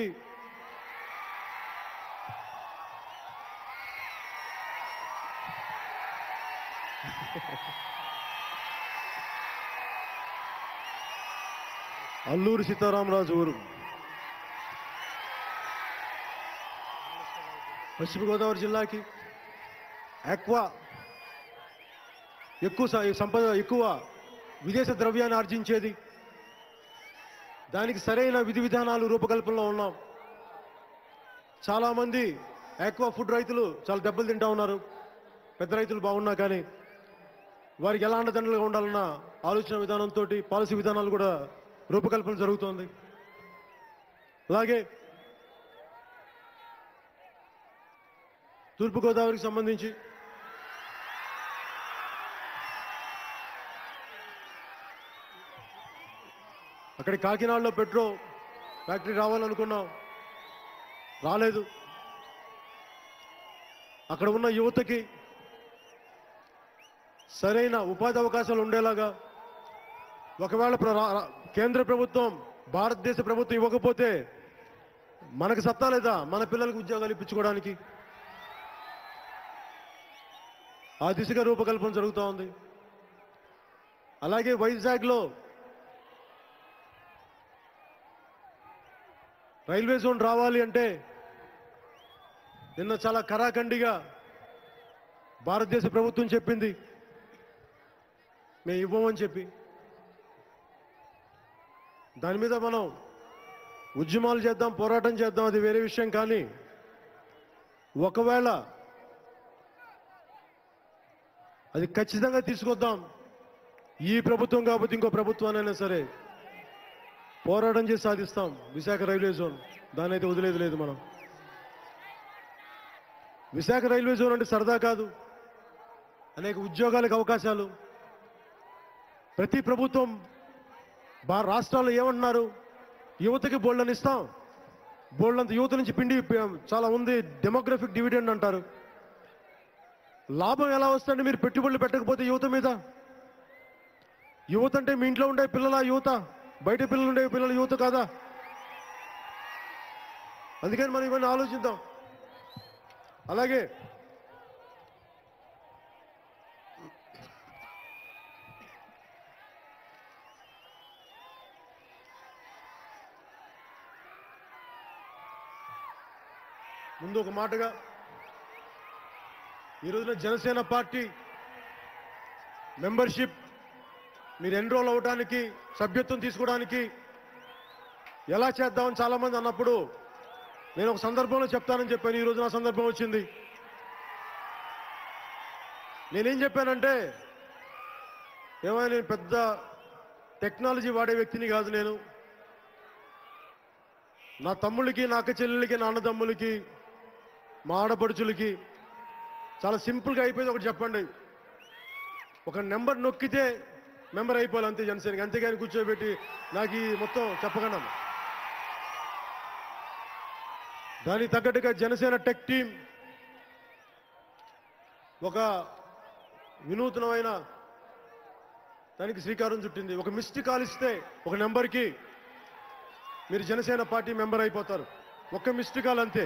అల్లూరి సీతారామరాజు ఊరు పశ్చిమ గోదావరి జిల్లాకి ఆక్వా ఎక్కువ స- సంపద ఎక్కువ విదేశ ద్రవ్యాన్ని ఆర్జించేది దానికి సరైన విధి విధానాలు రూపకల్పనలో ఉన్నాం చాలామంది ఆక్వా ఫుడ్ రైతులు చాలా దెబ్బలు తింటా ఉన్నారు పెద్ద రైతులు బాగున్నా కానీ వారికి ఎలా అండదండలుగా ఉండాలన్న ఆలోచన విధానంతో పాలసీ విధానాలు కూడా రూపకల్పన జరుగుతోంది అలాగే తూర్పుగోదావరికి సంబంధించి అక్కడ కాకినాడలో పెట్రో ఫ్యాక్టరీ రావాలనుకున్నాం రాలేదు అక్కడ ఉన్న యువతకి సరైన ఉపాధి అవకాశాలు ఉండేలాగా ఒకవేళ ప్ర- రా- కేంద్ర ప్రభుత్వం భారతదేశ ప్రభుత్వం ఇవ్వకపోతే మనకు సత్తా లేదా మన పిల్లలకు ఉద్యోగాలు ఇప్పించుకోవడానికి ఆ దిశగా రూపకల్పన జరుగుతూ ఉంది అలాగే వైజాగ్లో రైల్వే జోన్ రావాలి అంటే నిన్న చాలా కరాఖండిగా భారతదేశ ప్రభుత్వం చెప్పింది మేము ఇవ్వమని చెప్పి దాని మీద మనం ఉద్యమాలు చేద్దాం పోరాటం చేద్దాం అది వేరే విషయం కానీ ఒకవేళ అది ఖచ్చితంగా తీసుకొద్దాం ఈ ప్రభుత్వం కాకపోతే ఇంకో ప్రభుత్వానైనా సరే పోరాటం చేసి సాధిస్తాం విశాఖ రైల్వే జోన్ దాన్ని అయితే వదిలేదు లేదు మనం విశాఖ రైల్వే జోన్ అంటే సరదా కాదు అనేక ఉద్యోగాలకు అవకాశాలు ప్రతి ప్రభుత్వం బా రాష్ట్రాల్లో ఏమంటున్నారు యువతకి బోల్డని ఇస్తాం బోల్డంత యువత నుంచి పిండి ప- చాలా ఉంది డెమోగ్రఫిక్ డివిడెండ్ అంటారు లాభం ఎలా వస్తుంది మీరు పెట్టుబడులు పెట్టకపోతే యువత మీద యువత అంటే మీ ఇంట్లో ఉండే పిల్లల యువత బయట పిల్లలు ఉండే పిల్లల యువత కాదా అందుకని మనం ఇవన్నీ ఆలోచిద్దాం అలాగే ముందు ఒక మాటగా ఈ రోజున జనసేన పార్టీ మెంబర్షిప్ మీరు ఎన్రోల్ అవడానికి సభ్యత్వం తీసుకోవడానికి ఎలా చేద్దామని చాలా మంది అన్నప్పుడు నేను ఒక సందర్భంలో చెప్తానని చెప్పాను ఈ రోజు నా సందర్భం వచ్చింది నేనేం చెప్పానంటే ఏమైనా నేను పెద్ద టెక్నాలజీ వాడే వ్యక్తిని కాదు నేను నా తమ్ముళ్ళకి నా అక్క చెల్లెళ్ళకి నా అన్నదమ్ములకి మా ఆడపడుచులకి చాలా సింపుల్గా అయిపోయింది ఒకటి చెప్పండి ఒక నెంబర్ నొక్కితే మెంబర్ అయిపోవాలి అంతే జనసేనకి అంతేగాని కూర్చోబెట్టి నాకు ఈ మొత్తం చెప్పకుండా దానికి తగ్గట్టుగా జనసేన టెక్ టీం ఒక వినూత్నమైన దానికి శ్రీకారం చుట్టింది ఒక మిస్డ్ కాల్ ఇస్తే ఒక నెంబర్కి మీరు జనసేన పార్టీ మెంబర్ అయిపోతారు ఒక్క మిస్డ్ కాల్ అంతే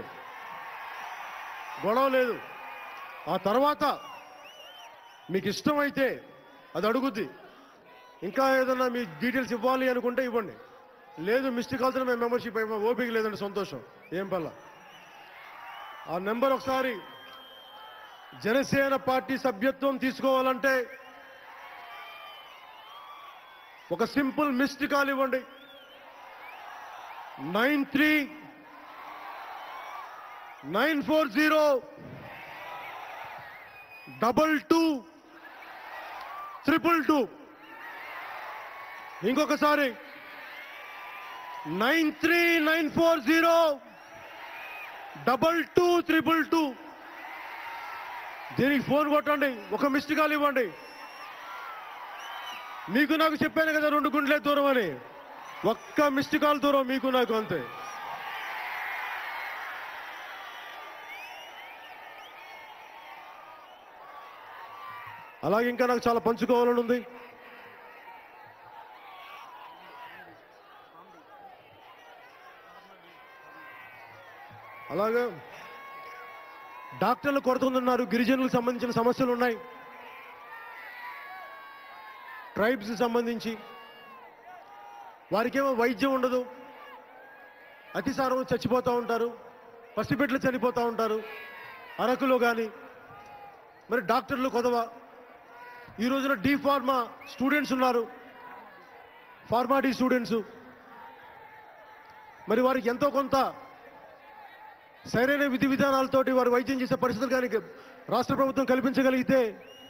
గొడవ లేదు ఆ తర్వాత మీకు ఇష్టమైతే అది అడుగుద్ది ఇంకా ఏదన్నా మీ డీటెయిల్స్ ఇవ్వాలి అనుకుంటే ఇవ్వండి లేదు మిస్డ్ కాల్స్ మేము మెంబర్షిప్ అయిపోయి ఓపిక లేదండి సంతోషం ఏం పల్ల ఆ నెంబర్ ఒకసారి జనసేన పార్టీ సభ్యత్వం తీసుకోవాలంటే ఒక సింపుల్ మిస్డ్ కాల్ ఇవ్వండి nine three nine four zero double two triple two ఇంకొకసారి nine three nine four zero double two triple two దీనికి ఫోన్ కొట్టండి ఒక మిస్డ్ కాల్ ఇవ్వండి మీకు నాకు చెప్పాను కదా రెండు గుండెలే దూరం అని ఒక్క మిస్డ్ కాల్ దూరం మీకు నాకు అంతే అలాగే ఇంకా నాకు చాలా పంచుకోవాలని ఉంది అలాగే డాక్టర్లు కొరత ఉందన్నారు గిరిజనులకు సంబంధించిన సమస్యలు ఉన్నాయి ట్రైబ్స్ సంబంధించి వారికేమో వైద్యం ఉండదు అతిసారం చచ్చిపోతూ ఉంటారు పసిబిడ్డలు చనిపోతూ ఉంటారు అరకులో కానీ మరి డాక్టర్లు కొదవ ఈ రోజున డి ఫార్మా స్టూడెంట్స్ ఉన్నారు ఫార్మా డి స్టూడెంట్స్ మరి వారికి ఎంతో కొంత సరైన విధి విధానాలతోటి వారు వైద్యం చేసే పరిస్థితులు కానీ రాష్ట్ర ప్రభుత్వం కల్పించగలిగితే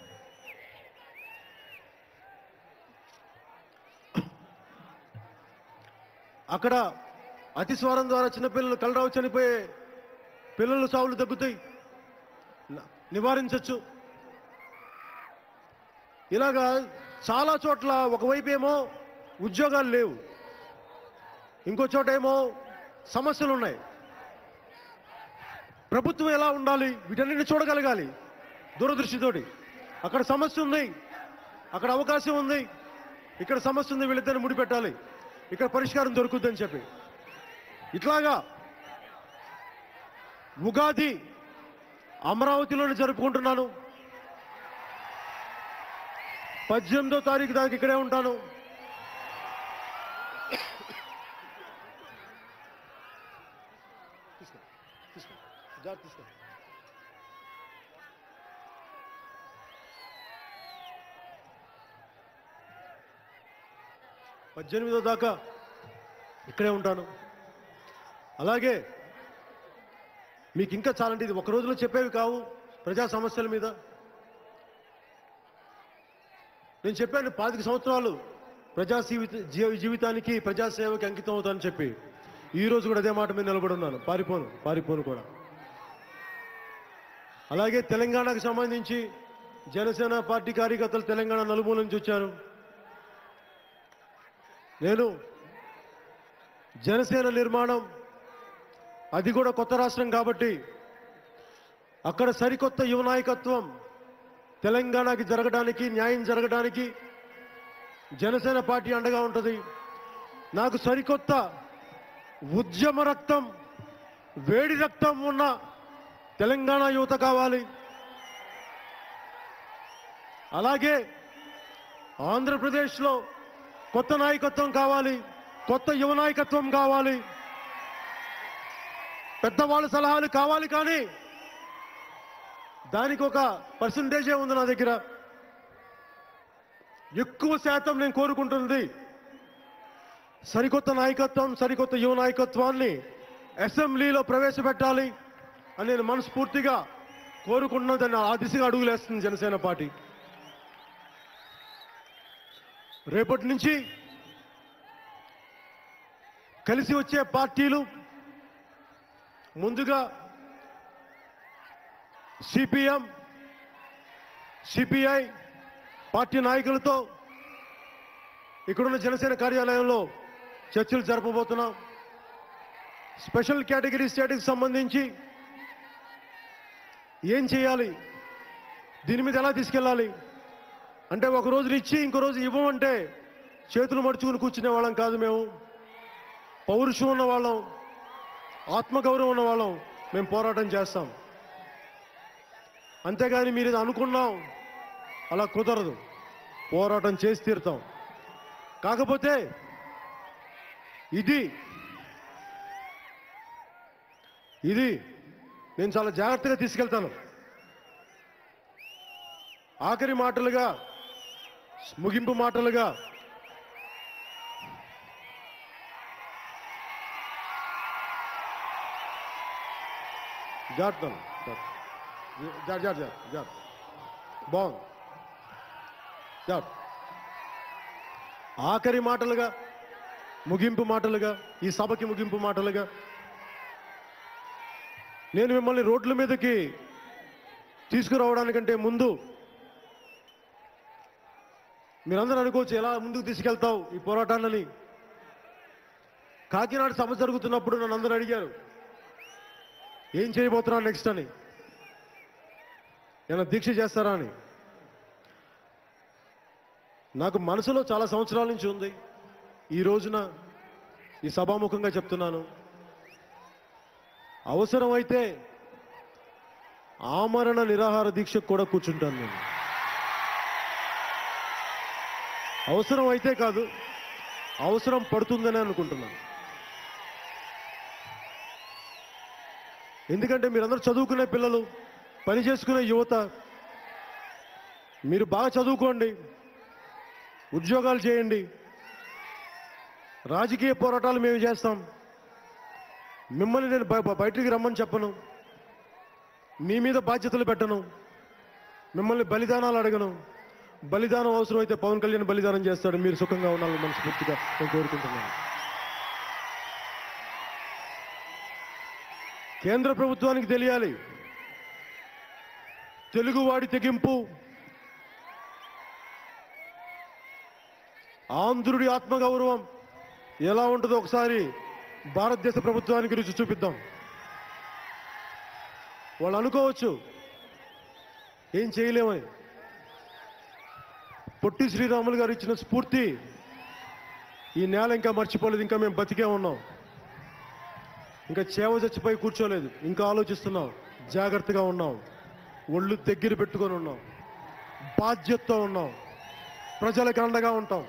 అక్కడ అతి స్వరం ద్వారా చిన్నపిల్లలు కలరావు చనిపోయే పిల్లలు సావులు తగ్గుతాయి న- నివారించవచ్చు ఇలాగా చాలా చోట్ల ఒకవైపు ఏమో ఉద్యోగాలు లేవు ఇంకో చోట ఏమో సమస్యలు ఉన్నాయి ప్రభుత్వం ఎలా ఉండాలి వీటన్నిటిని చూడగలగాలి దూరదృష్టితోటి అక్కడ సమస్య ఉంది అక్కడ అవకాశం ఉంది ఇక్కడ సమస్య ఉంది వీళ్ళిద్దరిని ముడిపెట్టాలి ఇక్కడ పరిష్కారం దొరుకుతుందని చెప్పి ఇట్లాగా ఉగాది అమరావతిలోనే జరుపుకుంటున్నాను పద్దెనిమిదో తారీఖు దాకా ఇక్కడే ఉంటాను తీసుకో, తీసుకో. జాగ్రత్త తీసుకో. పద్దెనిమిదో దాకా ఇక్కడే ఉంటాను అలాగే మీకు ఇంకా చాలంటే ఇది ఒక రోజులో చెప్పేవి కావు ప్రజా సమస్యల మీద నేను చెప్పాను పాతిక సంవత్సరాలు ప్రజా జీవిత జీ- జీవితానికి ప్రజాసేవకి అంకితం అవుతానని చెప్పి ఈ రోజు కూడా అదే మాట మీద నిలబడి ఉన్నాను పారిపోను పారిపోను కూడా అలాగే తెలంగాణకు సంబంధించి జనసేన పార్టీ కార్యకర్తలు తెలంగాణ నలుమూల నుంచి వచ్చారు నేను జనసేన నిర్మాణం అది కూడా కొత్త రాష్ట్రం కాబట్టి అక్కడ సరికొత్త యువ నాయకత్వం తెలంగాణకి జరగడానికి న్యాయం జరగడానికి జనసేన పార్టీ అండగా ఉంటుంది నాకు సరికొత్త ఉద్యమ రక్తం వేడి రక్తం ఉన్న తెలంగాణ యువత కావాలి అలాగే ఆంధ్రప్రదేశ్లో కొత్త నాయకత్వం కావాలి కొత్త యువ నాయకత్వం కావాలి పెద్దవాళ్ళ సలహాలు కావాలి కానీ దానికి ఒక పర్సంటేజే ఉంది నా దగ్గర ఎక్కువ శాతం నేను కోరుకుంటుంది సరికొత్త నాయకత్వం సరికొత్త యువ నాయకత్వాన్ని అసెంబ్లీలో ప్రవేశపెట్టాలి అని నేను మనస్ఫూర్తిగా కోరుకుంటున్నా దాన్ని ఆ దిశగా అడుగులేస్తుంది జనసేన పార్టీ రేపటి నుంచి కలిసి వచ్చే పార్టీలు ముందుగా సిపిఎం సిపిఐ పార్టీ నాయకులతో ఇక్కడున్న జనసేన కార్యాలయంలో చర్చలు జరపబోతున్నాం స్పెషల్ కేటగిరీ స్టేట్కి సంబంధించి ఏం చేయాలి దీని మీద ఎలా తీసుకెళ్ళాలి అంటే ఒక రోజు ఇచ్చి ఇంకో రోజు ఇవ్వమంటే చేతులు మడుచుకుని కూర్చునే వాళ్ళం కాదు మేము పౌరుషం ఉన్న వాళ్ళం ఆత్మగౌరవం ఉన్న వాళ్ళం మేము పోరాటం చేస్తాం అంతేగాని మీరు ఇది అనుకున్నాం అలా కుదరదు పోరాటం చేసి తీరుతాం కాకపోతే ఇది ఇది నేను చాలా జాగ్రత్తగా తీసుకెళ్తాను ఆఖరి మాటలుగా ముగింపు మాటలుగా జాగ్రత్త జాగ్రత్త జాగ్రత్త జాగ్రత్త బాగుంది జాగ్రత్త ఆఖరి మాటలుగా ముగింపు మాటలుగా ఈ సభకి ముగింపు మాటలుగా నేను మిమ్మల్ని రోడ్ల మీదకి తీసుకురావడానికంటే ముందు మీరందరూ అనుకోవచ్చు ఎలా ముందుకు తీసుకెళ్తావు ఈ పోరాటాన్ని కాకినాడ సభ జరుగుతున్నప్పుడు నన్ను అందరూ అడిగారు ఏం చేయబోతున్నావు నెక్స్ట్ అని ఏమైనా దీక్ష చేస్తారా అని నాకు మనసులో చాలా సంవత్సరాల నుంచి ఉంది ఈ రోజున ఈ సభాముఖంగా చెప్తున్నాను అవసరమైతే ఆమరణ నిరాహార దీక్షకు కూడా కూర్చుంటాను నేను అవసరం అయితే కాదు అవసరం పడుతుందని అనుకుంటున్నాను ఎందుకంటే మీరందరూ చదువుకునే పిల్లలు పని చేసుకునే యువత మీరు బాగా చదువుకోండి ఉద్యోగాలు చేయండి రాజకీయ పోరాటాలు మేము చేస్తాం మిమ్మల్ని నేను బయ- బయ- బయటికి రమ్మని చెప్పను మీ మీద బాధ్యతలు పెట్టను మిమ్మల్ని బలిదానాలు అడగను బలిదానం అవసరం అయితే పవన్ కళ్యాణ్ బలిదానం చేస్తాడు మీరు సుఖంగా ఉండాలని మనస్ఫూర్తిగా నేను కోరుకుంటున్నాను కేంద్ర ప్రభుత్వానికి తెలియాలి తెలుగువాడి తెగింపు ఆంధ్రుడి ఆత్మగౌరవం ఎలా ఉంటుందో ఒకసారి భారతదేశ ప్రభుత్వానికి రుచి చూపిద్దాం వాళ్ళు అనుకోవచ్చు ఏం చేయలేమని పొట్టి శ్రీరాములు గారు ఇచ్చిన స్ఫూర్తి ఈ నేల ఇంకా మర్చిపోలేదు ఇంకా మేము బతికే ఉన్నాం ఇంకా చేవ చచ్చిపోయి కూర్చోలేదు ఇంకా ఆలోచిస్తున్నాం జాగ్రత్తగా ఉన్నాం ఒళ్ళు దగ్గర పెట్టుకొని ఉన్నాం బాధ్యతతో ఉన్నాం ప్రజలకు అండగా ఉంటాం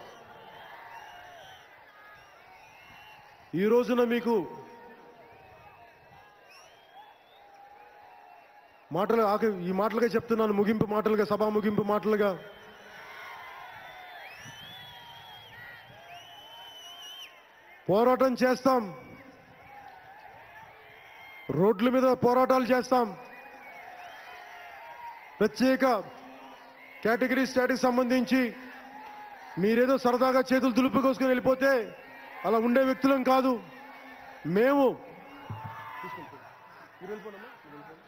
ఈ రోజున మీకు మాటలు ఆఖరి ఈ మాటలుగా చెప్తున్నాను ముగింపు మాటలుగా సభా ముగింపు మాటలుగా పోరాటం చేస్తాం రోడ్ల మీద పోరాటాలు చేస్తాం ప్రత్యేక కేటగిరీ స్టాటస్ సంబంధించి మీరేదో సరదాగా చేతులు దులుపుకోసుకొని వెళ్ళిపోతే అలా ఉండే వ్యక్తులం కాదు మేము మీరు వెళ్ళిపోండమ్మా, మీరు వెళ్ళిపోండి.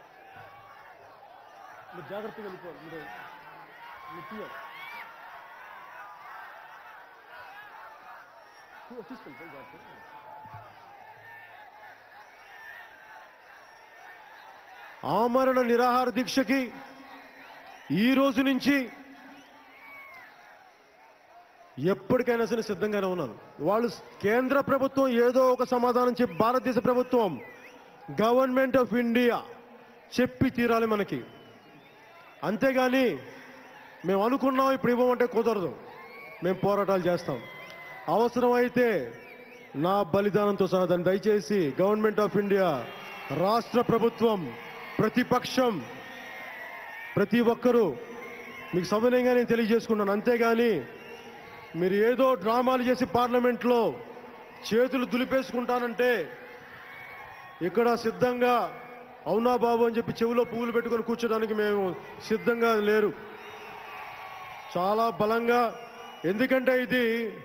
మీరు జాగ్రత్తగా వెళ్ళిపోవాలి మీరు మీరు తీయాలి. తీ- తీసుకెళ్ళి పోయి జాగ్రత్తగా. ఆమరణ నిరాహార దీక్షకి ఈ రోజు నుంచి ఎప్పటికైనా సరే సిద్ధంగానే ఉన్నాను వాళ్ళు కేంద్ర ప్రభుత్వం ఏదో ఒక సమాధానం చెప్పి భారతదేశ ప్రభుత్వం గవర్నమెంట్ ఆఫ్ ఇండియా చెప్పి తీరాలి మనకి అంతేగాని మేము అనుకున్నాం ఇప్పుడు ఇవ్వమంటే కుదరదు మేము పోరాటాలు చేస్తాం అవసరమైతే నా బలిదానంతో సహా దాన్ని దయచేసి గవర్నమెంట్ ఆఫ్ ఇండియా రాష్ట్ర ప్రభుత్వం ప్రతిపక్షం ప్రతి ఒక్కరూ మీకు సవినయంగా నేను తెలియజేసుకున్నాను అంతేగాని మీరు ఏదో డ్రామాలు చేసి పార్లమెంట్లో చేతులు దులిపేసుకుంటానంటే ఇక్కడ సిద్ధంగా అవునా బాబు అని చెప్పి చెవిలో పువ్వులు పెట్టుకొని కూర్చోడానికి మేము సిద్ధంగా లేరు చాలా బలంగా ఎందుకంటే ఇది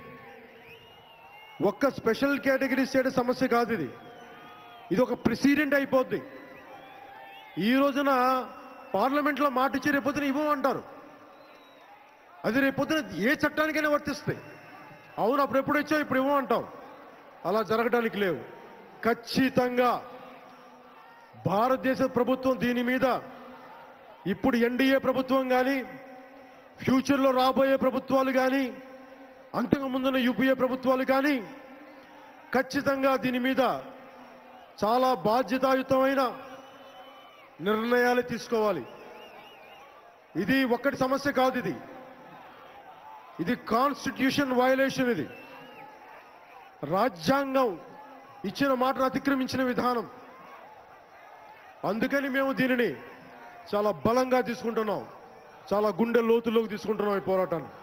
ఒక్క స్పెషల్ కేటగిరీ స్టేటస్ సమస్య కాదు ఇది ఇది ఒక ప్రెసిడెంట్ అయిపోద్ది ఈ రోజున పార్లమెంట్లో మాట ఇచ్చి రేపొద్దున ఇవ్వమంటారు అది రేపొద్దున ఏ చట్టానికైనా వర్తిస్తాయి అవును అప్పుడు ఎప్పుడు ఇచ్చావు ఇప్పుడు ఇవ్వమంటాం అలా జరగడానికి లేవు ఖచ్చితంగా భారతదేశ ప్రభుత్వం దీని మీద ఇప్పుడు ఎన్డీఏ ప్రభుత్వం కానీ ఫ్యూచర్లో రాబోయే ప్రభుత్వాలు కానీ అంతకు ముందున్న యూపీఏ ప్రభుత్వాలు కానీ ఖచ్చితంగా దీని మీద చాలా బాధ్యతాయుతమైన నిర్ణయాలు తీసుకోవాలి ఇది ఒక్కటి సమస్య కాదు ఇది ఇది కాన్స్టిట్యూషన్ వయలేషన్ ఇది రాజ్యాంగం ఇచ్చిన మాటను అతిక్రమించిన విధానం అందుకని మేము దీనిని చాలా బలంగా తీసుకుంటున్నాం చాలా గుండె లోతులోకి తీసుకుంటున్నాం ఈ పోరాటాన్ని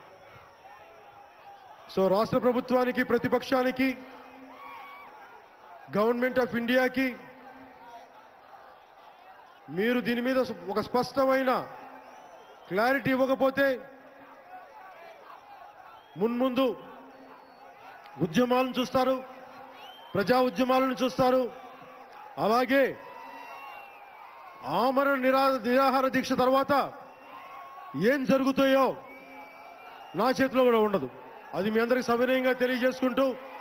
సో రాష్ట్ర ప్రభుత్వానికి ప్రతిపక్షానికి గవర్నమెంట్ ఆఫ్ ఇండియాకి మీరు దీని మీద ఒక స్పష్టమైన క్లారిటీ ఇవ్వకపోతే మున్ముందు ఉద్యమాలను చూస్తారు ప్రజా ఉద్యమాలను చూస్తారు అలాగే ఆమరణ నిరా నిరాహార దీక్ష తర్వాత ఏం జరుగుతాయో నా చేతిలో కూడా ఉండదు అది మీ అందరికి సవినయంగా తెలియజేసుకుంటూ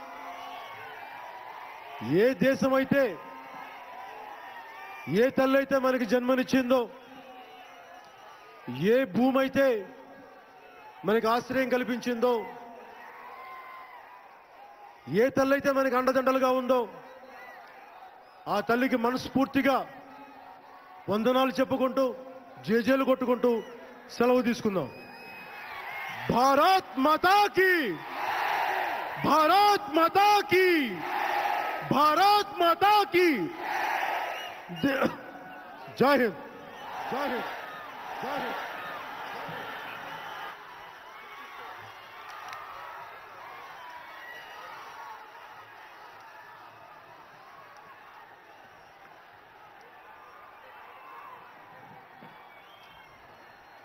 ఏ దేశం అయితే ఏ తల్లి అయితే మనకి జన్మనిచ్చిందో ఏ భూమి అయితే మనకి ఆశ్రయం కల్పించిందో ఏ తల్లి అయితే మనకి అండదండలుగా ఉందో ఆ తల్లికి మనస్ఫూర్తిగా వందనాలు చెప్పుకుంటూ జేజేలు కొట్టుకుంటూ సెలవు తీసుకుందాం భారత్ మాతాకి భారత్ మాతాకి భారత్ మాతాకి జై హింద్ జై హింద్ జై హింద్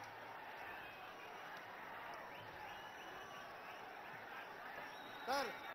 సార్